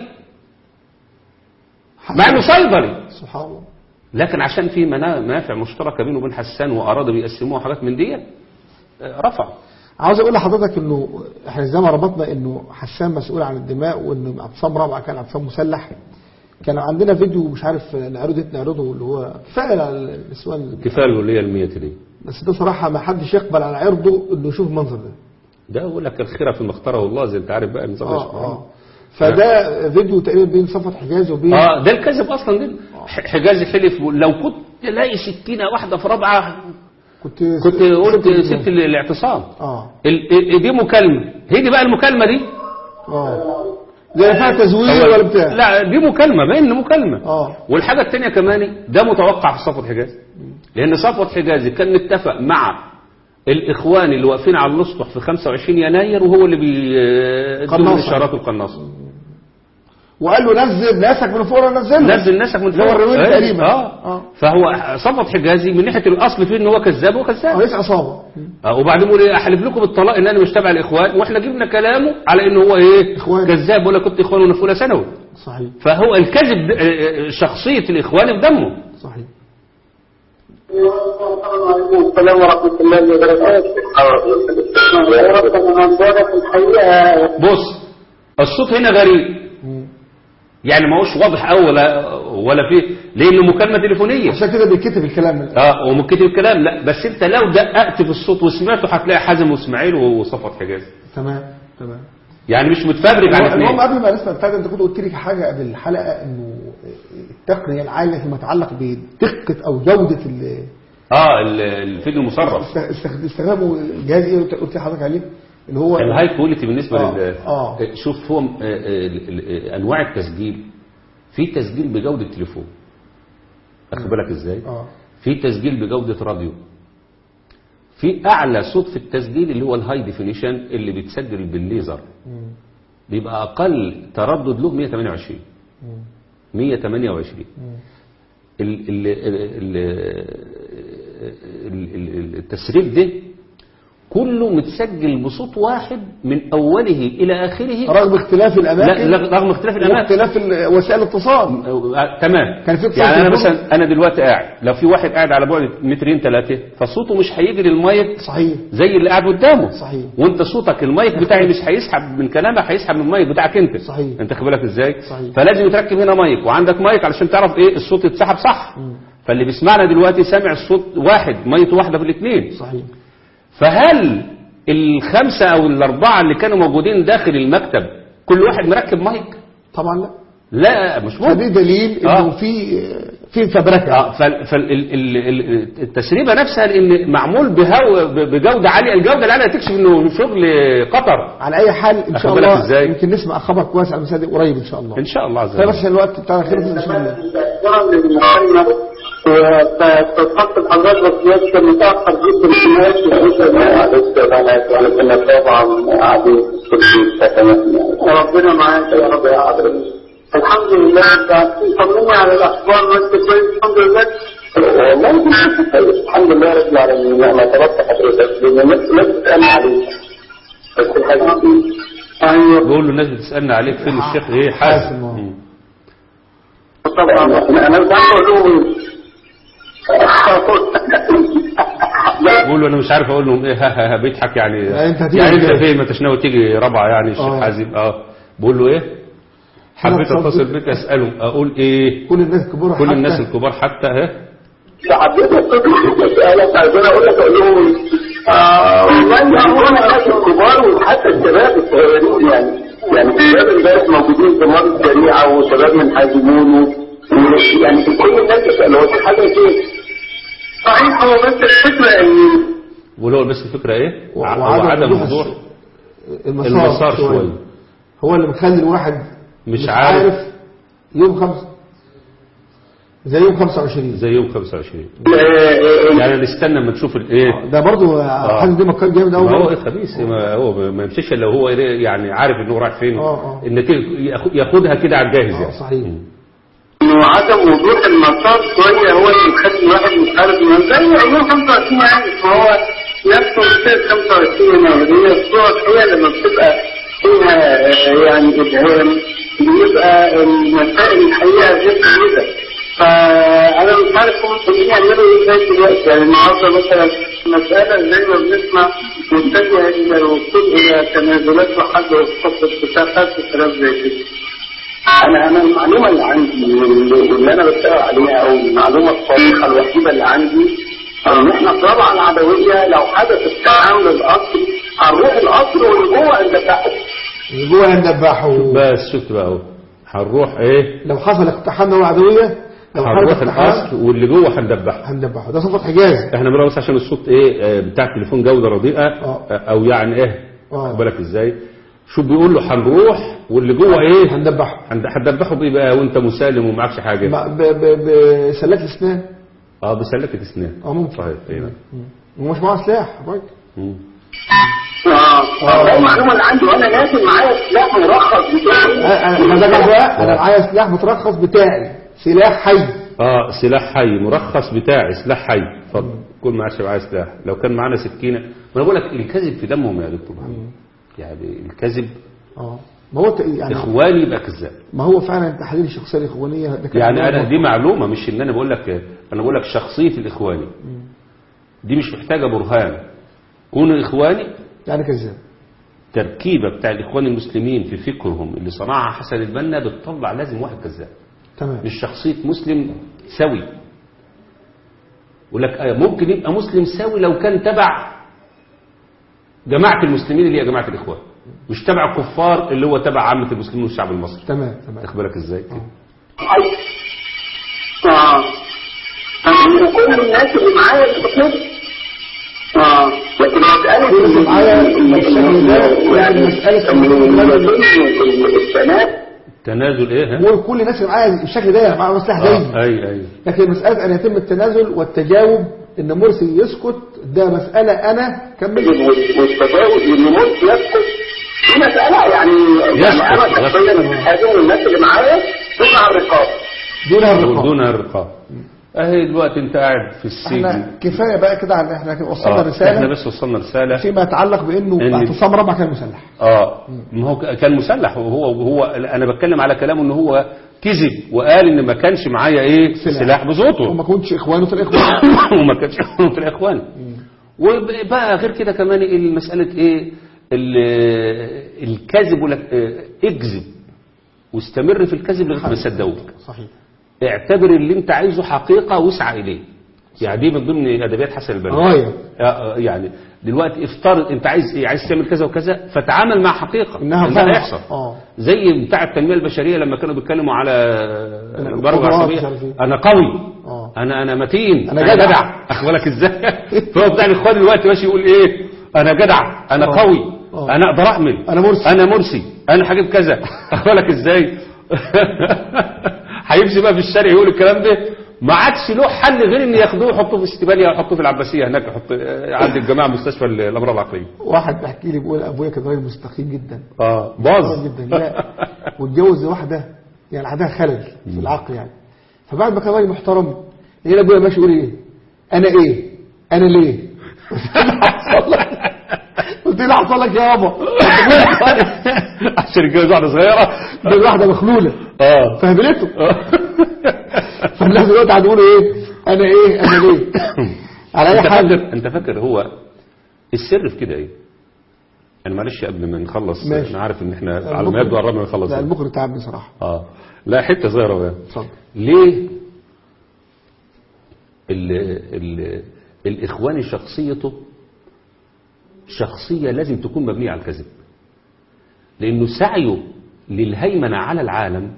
S2: مع انه صيدلي
S1: سبحان الله
S2: لكن عشان في منا- منافع مشتركه بينه وبين حسان واراده بيقسموها حاجات من ديت آه، رفع
S1: عاوز اقول لحضرتك انه احنا زي ما ربطنا انه حسان مسؤول عن الدماء وان اعتصام رابعه كان اعتصام مسلح كان عندنا فيديو مش عارف نعرضه نعرضه اللي هو كفايه على النسوان
S2: كفايه الوليه المية دي
S1: بس ده صراحه ما حدش يقبل على عرضه انه يشوف المنظر ده
S2: ده اقول لك الخيره في مختاره الله زي انت عارف بقى نظام
S1: اه
S2: الشيخ
S1: اه فده فيديو تقريبا بين صفوت حجاز وبين
S2: اه ده الكذب اصلا ده ح- حجازي حلف لو كنت لاقي سكينه واحده في رابعه
S1: كنت
S2: كنت قلت سبت ال- الاعتصام
S1: اه
S2: ال- ال- دي مكالمه هي دي بقى المكالمه دي
S1: اه ده فيها تزوير ولا بتاع
S2: لا دي مكالمه باين مكالمه
S1: اه
S2: والحاجه الثانيه كمان ده متوقع في صفوت حجازي لان صفوت حجازي كان متفق مع الاخوان اللي واقفين على الاسطح في 25 يناير وهو اللي بيدوا
S1: قناصة.
S2: الاشارات القناصه
S1: وقال له نزل ناسك من فوق نزله
S2: نزل ناسك من
S1: اللي هو
S2: فوق.
S1: الرويل
S2: أيوة.
S1: تقريبا.
S2: اه
S1: آه.
S2: فهو صفوت حجازي من ناحيه الاصل فيه ان هو كذاب هو
S1: اه
S2: كذاب
S1: ليس عصابه
S2: آه، وبعدين يقول ايه احلف لكم بالطلاق ان انا مش تبع الاخوان واحنا جبنا كلامه على ان هو ايه
S1: إخوان.
S2: كذاب ولا كنت اخوان وانا في اولى ثانوي
S1: صحيح
S2: فهو الكذب ده- آه، آه، شخصيه الاخوان في دمه
S1: صحيح
S7: السلام ورحمة الله وبركاته. يا رب أنا بارك الحقيقة
S2: بص الصوت هنا غريب يعني ما هوش واضح قوي ولا ولا فيه لانه مكالمه تليفونيه
S1: عشان كده بيتكتب الكلام ده
S2: اه وممكن الكلام لا بس انت لو دققت في الصوت وسمعته هتلاقي حازم واسماعيل وصفوت حجازي
S1: تمام تمام
S2: يعني مش متفبرك على
S1: المهم
S2: الاثنين
S1: قبل ما نسمع الفايده انت كنت قلت لي حاجه قبل الحلقه انه التقنيه العاليه فيما يتعلق بدقه او جوده ال-
S2: اه ال- الفيديو المصرف
S1: است- است- استخدامه الجهاز ايه قلت قلت لحضرتك عليه اللي هو
S2: الهاي كواليتي بالنسبه
S1: آه،
S2: لل
S1: آه.
S2: شوف هو آه، آه، ال- ال- انواع التسجيل في تسجيل بجوده تليفون واخد بالك ازاي
S1: اه
S2: في تسجيل بجوده راديو في اعلى صوت في التسجيل اللي هو الهاي ديفينيشن اللي بيتسجل بالليزر بيبقى اقل تردد له 128 128 ال- ال- ال- ال- ال- التسريب ده كله متسجل بصوت واحد من اوله الى اخره
S1: رغم اختلاف
S2: لا
S1: الاماكن
S2: لا، رغم اختلاف الاماكن
S1: واختلاف ال- وسائل الاتصال
S2: آه، تمام
S1: كان في اتصال
S2: يعني انا
S1: تليفون؟
S2: مثلا انا دلوقتي قاعد لو في واحد قاعد على بعد مترين ثلاثه فصوته مش هيجي للمايك
S1: صحيح
S2: زي اللي قاعد قدامه
S1: صحيح.
S2: وانت صوتك المايك بتاعي مش هيسحب من كلامك هيسحب من المايك بتاعك انت
S1: صحيح.
S2: انت خد بالك ازاي
S1: صحيح.
S2: فلازم يتركب هنا مايك وعندك مايك علشان تعرف ايه الصوت يتسحب صح فاللي بيسمعنا دلوقتي سامع الصوت واحد مايك واحده في الاثنين
S1: صحيح
S2: فهل الخمسه او الاربعه اللي كانوا موجودين داخل المكتب كل واحد مركب مايك
S1: طبعا لا
S2: لا مش
S1: فدي
S2: ممكن
S1: دليل انه
S2: آه.
S1: في في فبركه
S2: اه فالتسريبه نفسها لان معمول بهو ب- بجوده عاليه الجوده العاليه تكشف انه شغل قطر
S1: على اي حال ان شاء
S2: أخد بالك
S1: الله
S2: إزاي؟
S1: يمكن نسمع خبر كويس على المساعد قريب ان شاء الله
S2: ان شاء الله عز
S1: طيب بس
S2: وجل
S1: عشان الوقت بتاعنا خلص ان شاء الله
S7: تأثيرا للمحمد وتتحط الحضارة الرسمية كان متأخر جدا في الناس لسه انا كنا طبعا قاعدين في الكرسي وربنا معاك يا رب يا حضرتك الحمد لله انت طمني على الاخبار وانت كويس الحمد لله والله كويس الحمد لله رب العالمين انا طلبت حضرتك لان الناس لا تسال عليك بس الحقيقة ايوه
S2: بقول له الناس بتسالنا عليك فين الشيخ ايه حازم
S1: حازم، آه.
S2: مم.
S7: طبعا انا انا بعمل
S2: بقول له انا مش عارف اقول لهم ايه ها ها, ها بيضحك يعني
S1: لا، أنت هتيجي
S2: يعني انت
S1: إزاي؟
S2: فين ما انتش ناوي تيجي رابعه يعني الشيخ
S1: آه.
S2: حازم اه بقول له ايه حبيت
S1: تصدق.
S2: اتصل بك اساله اقول ايه
S1: كل الناس كبار
S2: كل
S1: حتى
S2: الناس الكبار حتى ها
S7: حبيت اسالك عايزين اقول لك اقول لهم آه، والله هو انا ناس الكبار وحتى الشباب الصغيرين يعني يعني الشباب امبارح موجودين في مصر السريعه وشباب من حازمون و- يعني كل الناس بتسال هو في حاجه كده صحيح هو بس الفكره ان
S2: بقول له بس الفكره ايه
S1: و-
S2: ع-
S1: وعدم
S2: هو عدم
S1: وضوح
S2: وضوح
S1: المسار,
S2: المسار شويه
S1: هو اللي مخلي الواحد
S2: مش عارف.
S1: يوم خمسة زي يوم 25
S2: زي يوم 25
S7: آه،
S2: يعني نستنى اما نشوف الايه
S1: ده برضه حازم ده مكان جامد قوي
S2: ما هو إيه خبيث ما هو ما يمشيش الا هو إيه يعني عارف انه رايح فين
S1: آه، آه.
S2: النتيجه ياخد- ياخدها كده على الجاهز
S1: آه،
S2: يعني
S1: صحيح
S7: انه عدم وضوح المسار شويه هو اللي بيخلي الواحد مش عارف انه زي ايام 25 يعني فهو نفسه بتصير 25 يناير هي الصور هي لما بتبقى فيها آه، يعني ابهام بيبقى المسائل الحقيقه غير كده فانا مش عارف هم ممكن يعملوا ايه ازاي دلوقتي يعني النهارده مثلا مساله زي ما بنسمع متجهه الى الوصول الى تنازلات وحد وسط اتفاقات وكلام زي كده انا انا المعلومه اللي عندي واللي واللي انا بشتغل عليها او المعلومه الصريحه الوحيده اللي عندي ان احنا في رابعه العدويه لو حدث التعامل القطر هنروح القطر واللي جوه ندبحه
S1: اللي جوه هندبحه
S2: بس شفت بقى اهو هنروح ايه
S1: لو حصل اقتحام دولة عدوية لو حصل
S2: هنروح
S1: اقتحام
S2: الاصل واللي جوه هندبحها
S1: هندبحه ده صفة حجاز
S2: احنا بنقول بس عشان الصوت ايه آه، بتاع التليفون جوده رديئه
S1: آه.
S2: آه، او يعني ايه
S1: آه.
S2: واخد بالك ازاي شو بيقول له هنروح واللي جوه ايه
S1: هندبحه
S2: هند- هتدبحه بايه بقى وانت مسالم ومعكش حاجه
S1: ما- ب- ب- بسلات الاسنان
S2: اه بسلكه اسنان
S1: اه ممكن
S2: صحيح ايه نعم.
S1: ومش معاه سلاح راجل
S2: مم.
S7: اه ده المعلومه اللي عندي وانا نازل معايا سلاح مرخص بتاعي
S1: انا أنا- ده بقى انا معايا سلاح مترخص بتاعي سلاح حي
S2: اه سلاح حي مرخص بتاعي سلاح حي اتفضل كل معاش معايا سلاح لو كان معانا سكينه ما انا بقول لك الكذب في دمهم يا دكتور محمد يعني الكذب
S1: اه ما هو ت- يعني
S2: اخواني يبقى كذاب
S1: ما هو فعلا تحليل الشخصيه الاخوانيه ده كان
S2: يعني انا
S1: موضوع-
S2: دي معلومه مش ان انا بقول لك انا بقول لك شخصيه الاخواني دي مش محتاجه برهان كونوا اخواني
S1: يعني كذاب
S2: تركيبه بتاع الاخوان المسلمين في فكرهم اللي صنعها حسن البنا بتطلع لازم واحد كذاب
S1: تمام
S2: مش شخصيه مسلم سوي يقول لك آه، ممكن يبقى مسلم سوي لو كان تبع جماعه المسلمين اللي هي جماعه الاخوان مش تبع الكفار اللي هو تبع عامه المسلمين والشعب المصري
S1: تمام تمام
S2: واخد بالك ازاي كده
S7: اه طب كل الناس اللي معايا بتكتب اه لكن مسألة
S1: كل اللي معايا بالشكل ده يعني مسألة
S7: البنات
S2: تنازل ايه ها
S1: هو كل الناس اللي معايا بالشكل ده معاه سلاح زي
S2: آه، اي اي
S1: لكن مسألة أن يتم التنازل والتجاوب إن مرسي يسكت ده مسألة أنا كمل
S7: والتجاوز والنموذج يسكت دي مسألة يعني يعني أنا
S2: يسكت،
S7: شخصيا هذه الناس اللي معايا دول على الرقاب
S1: دونها الرقابة
S2: دون الرقاب اهي دلوقتي انت قاعد في السجن
S1: احنا كفاية بقى كده عن احنا كده وصلنا
S2: آه، احنا
S1: رسالة
S2: بس وصلنا رسالة
S1: فيما يتعلق بأنه
S2: إن-
S1: اعتصام رابع كان مسلح
S2: اه ما هو ك- كان مسلح وهو هو انا بتكلم على كلامه ان هو كذب وقال ان ما كانش معايا ايه
S1: سلاح.
S2: سلاح بصوته
S1: وما كنتش إخوانه في الإخوان
S2: وما كانش في الاخوان وبقى غير كده كمان المسألة ايه ال- الكذب ولا اه، اكذب واستمر في الكذب لغايه ما يصدقوك
S1: صحيح
S2: اعتبر اللي انت عايزه حقيقة واسعى اليه يعني دي من ضمن ادبيات حسن البنا
S1: غاية
S2: آه، يعني دلوقتي افترض انت عايز ايه عايز تعمل كذا وكذا فتعامل مع حقيقه
S1: إنها
S2: إن ده
S1: فعلا-
S2: هيحصل
S1: آه.
S2: زي بتاع التنميه البشريه لما كانوا بيتكلموا على البرمجه
S1: القدرات
S2: العصبيه
S1: مش عارف إيه.
S2: انا قوي
S1: آه.
S2: انا انا متين
S1: أنا جدع.
S2: اخد بالك ازاي فهو بتاع الاخوان دلوقتي ماشي يقول ايه انا جدع انا
S1: آه.
S2: قوي
S1: آه.
S2: انا اقدر اعمل
S1: أنا مرسي.
S2: انا مرسي انا هجيب كذا اخد بالك ازاي هيمشي بقى في الشارع يقول الكلام ده ما عادش له حل غير ان ياخدوه يحطوه في استباليه يحطوه في العباسيه هناك يحط عند الجماعه مستشفى الامراض العقليه
S1: واحد بيحكي لي بيقول ابويا كان راجل مستقيم جدا
S2: اه
S1: مستقيم
S2: باظ
S1: جدا لا واتجوز واحده يعني عندها خلل في العقل يعني فبعد ما كان راجل محترم لقينا ابويا ماشي يقول ايه انا ايه انا ليه قلت له حصل لك يا يابا
S2: عشان يتجوز واحده صغيره
S1: ده واحده مخلوله
S2: اه
S1: فهبلته فالناس دلوقتي قاعد يقولوا ايه انا ايه انا ليه على
S2: انت
S1: اي حال
S2: فاكر انت فاكر هو السر في كده ايه انا معلش قبل ما نخلص
S1: ماشي.
S2: انا عارف ان احنا على ما يبدو قربنا نخلص
S1: لا المخرج تعبني صراحه
S2: اه لا حته صغيره بقى
S1: اتفضل
S2: ليه ال ال الاخوان شخصيته شخصيه لازم تكون مبنيه على الكذب لانه سعيه للهيمنه على العالم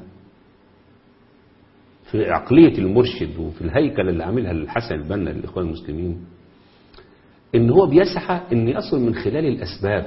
S2: في عقليه المرشد وفي الهيكله اللي عاملها الحسن البنا للاخوان المسلمين ان هو بيسعى ان يصل من خلال الاسباب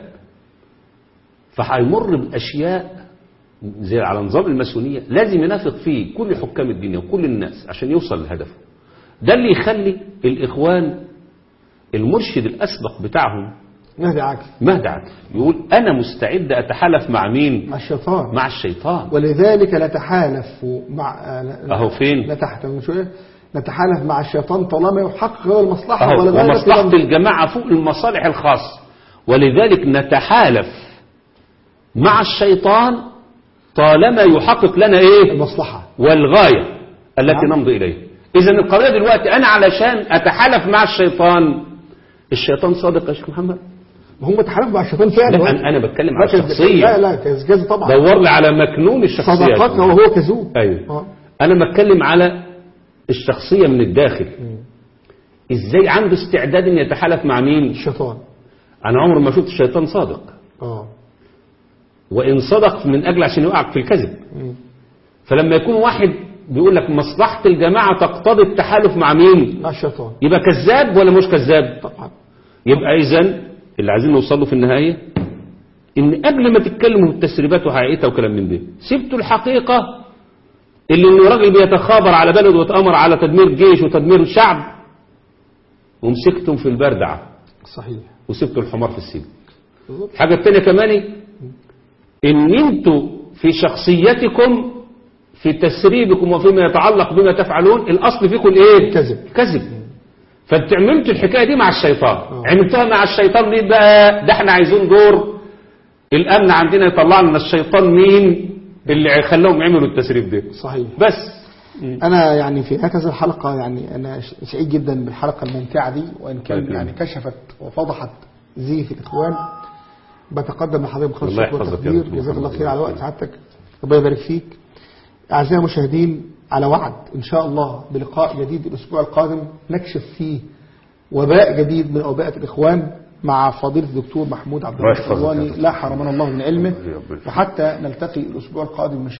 S2: فهيمر باشياء زي على نظام الماسونيه لازم ينافق فيه كل حكام الدنيا وكل الناس عشان يوصل لهدفه ده اللي يخلي الاخوان المرشد الاسبق بتاعهم
S1: مهدي عاكف
S2: مهدي عاكف يقول انا مستعد اتحالف مع مين
S1: مع الشيطان
S2: مع الشيطان
S1: ولذلك نتحالف مع
S2: اهو فين
S1: نتحت من شويه نتحالف مع الشيطان طالما يحقق غير المصلحه
S2: أهو
S1: ولا ذلك
S2: ومصلحة
S1: لم-
S2: الجماعة فوق المصالح الخاصة ولذلك نتحالف مع الشيطان طالما يحقق لنا ايه
S1: المصلحه
S2: والغاية التي
S1: نعم.
S2: نمضي إليها إذا القضية دلوقتي أنا علشان أتحالف مع الشيطان الشيطان صادق يا شيخ محمد
S1: ما هم تحالفوا مع الشيطان فعلا
S2: لا أنا, أنا بتكلم على
S1: لكن- لا
S2: الشخصية
S1: لا كذب طبعا
S2: دور لي على مكنون الشخصية يا شيخ
S1: صدقاتنا
S2: محمد.
S1: وهو كذوب
S2: أيوه
S1: آه.
S2: أنا بتكلم على الشخصية من الداخل إزاي عنده استعداد أن يتحالف مع مين
S1: الشيطان
S2: أنا عمري ما شفت الشيطان صادق
S1: اه
S2: وإن صدق من أجل عشان يوقعك في الكذب
S1: مم.
S2: فلما يكون واحد بيقول لك مصلحة الجماعة تقتضي التحالف مع مين
S1: مع الشيطان
S2: يبقى كذاب ولا مش كذاب
S1: طبعا
S2: يبقى إذن اللي عايزين نوصل له في النهاية إن قبل ما تتكلموا بالتسريبات وحقيقتها وكلام من ده سبتوا الحقيقة اللي إنه راجل بيتخابر على بلد ويتأمر على تدمير جيش وتدمير شعب ومسكتم في البردعة
S1: صحيح
S2: وسبتوا الحمار في السجن الحاجة التانية كمان ان انتوا في شخصيتكم في تسريبكم وفيما يتعلق بما تفعلون الاصل فيكم الايه
S1: كذب.
S2: كذب فانت عملتوا الحكايه دي مع الشيطان
S1: آه.
S2: عملتوها مع الشيطان ليه بقى ده احنا عايزين دور الامن عندنا يطلع لنا الشيطان مين اللي خلاهم يعملوا التسريب ده
S1: صحيح
S2: بس
S1: انا يعني في هكذا الحلقه يعني انا ش- سعيد جدا بالحلقه الممتعه دي وان كان
S2: طيب.
S1: يعني كشفت وفضحت زيف الاخوان بتقدم لحضرتك بخير
S2: الله
S1: الشكر
S2: يحفظك يا
S1: والتقدير
S2: دكتور
S1: جزاك الله
S2: محمد.
S1: خير على وقت سعادتك ربنا يبارك فيك اعزائي المشاهدين على وعد ان شاء الله بلقاء جديد الاسبوع القادم نكشف فيه وباء جديد من اوبئه الاخوان مع فضيله الدكتور محمود عبد
S2: الله
S1: الله
S2: يحفظك يا
S1: الرضواني
S2: دكتور.
S1: لا حرمنا الله من علمه
S2: ربنا يبارك فيك.
S1: وحتى نلتقي الاسبوع القادم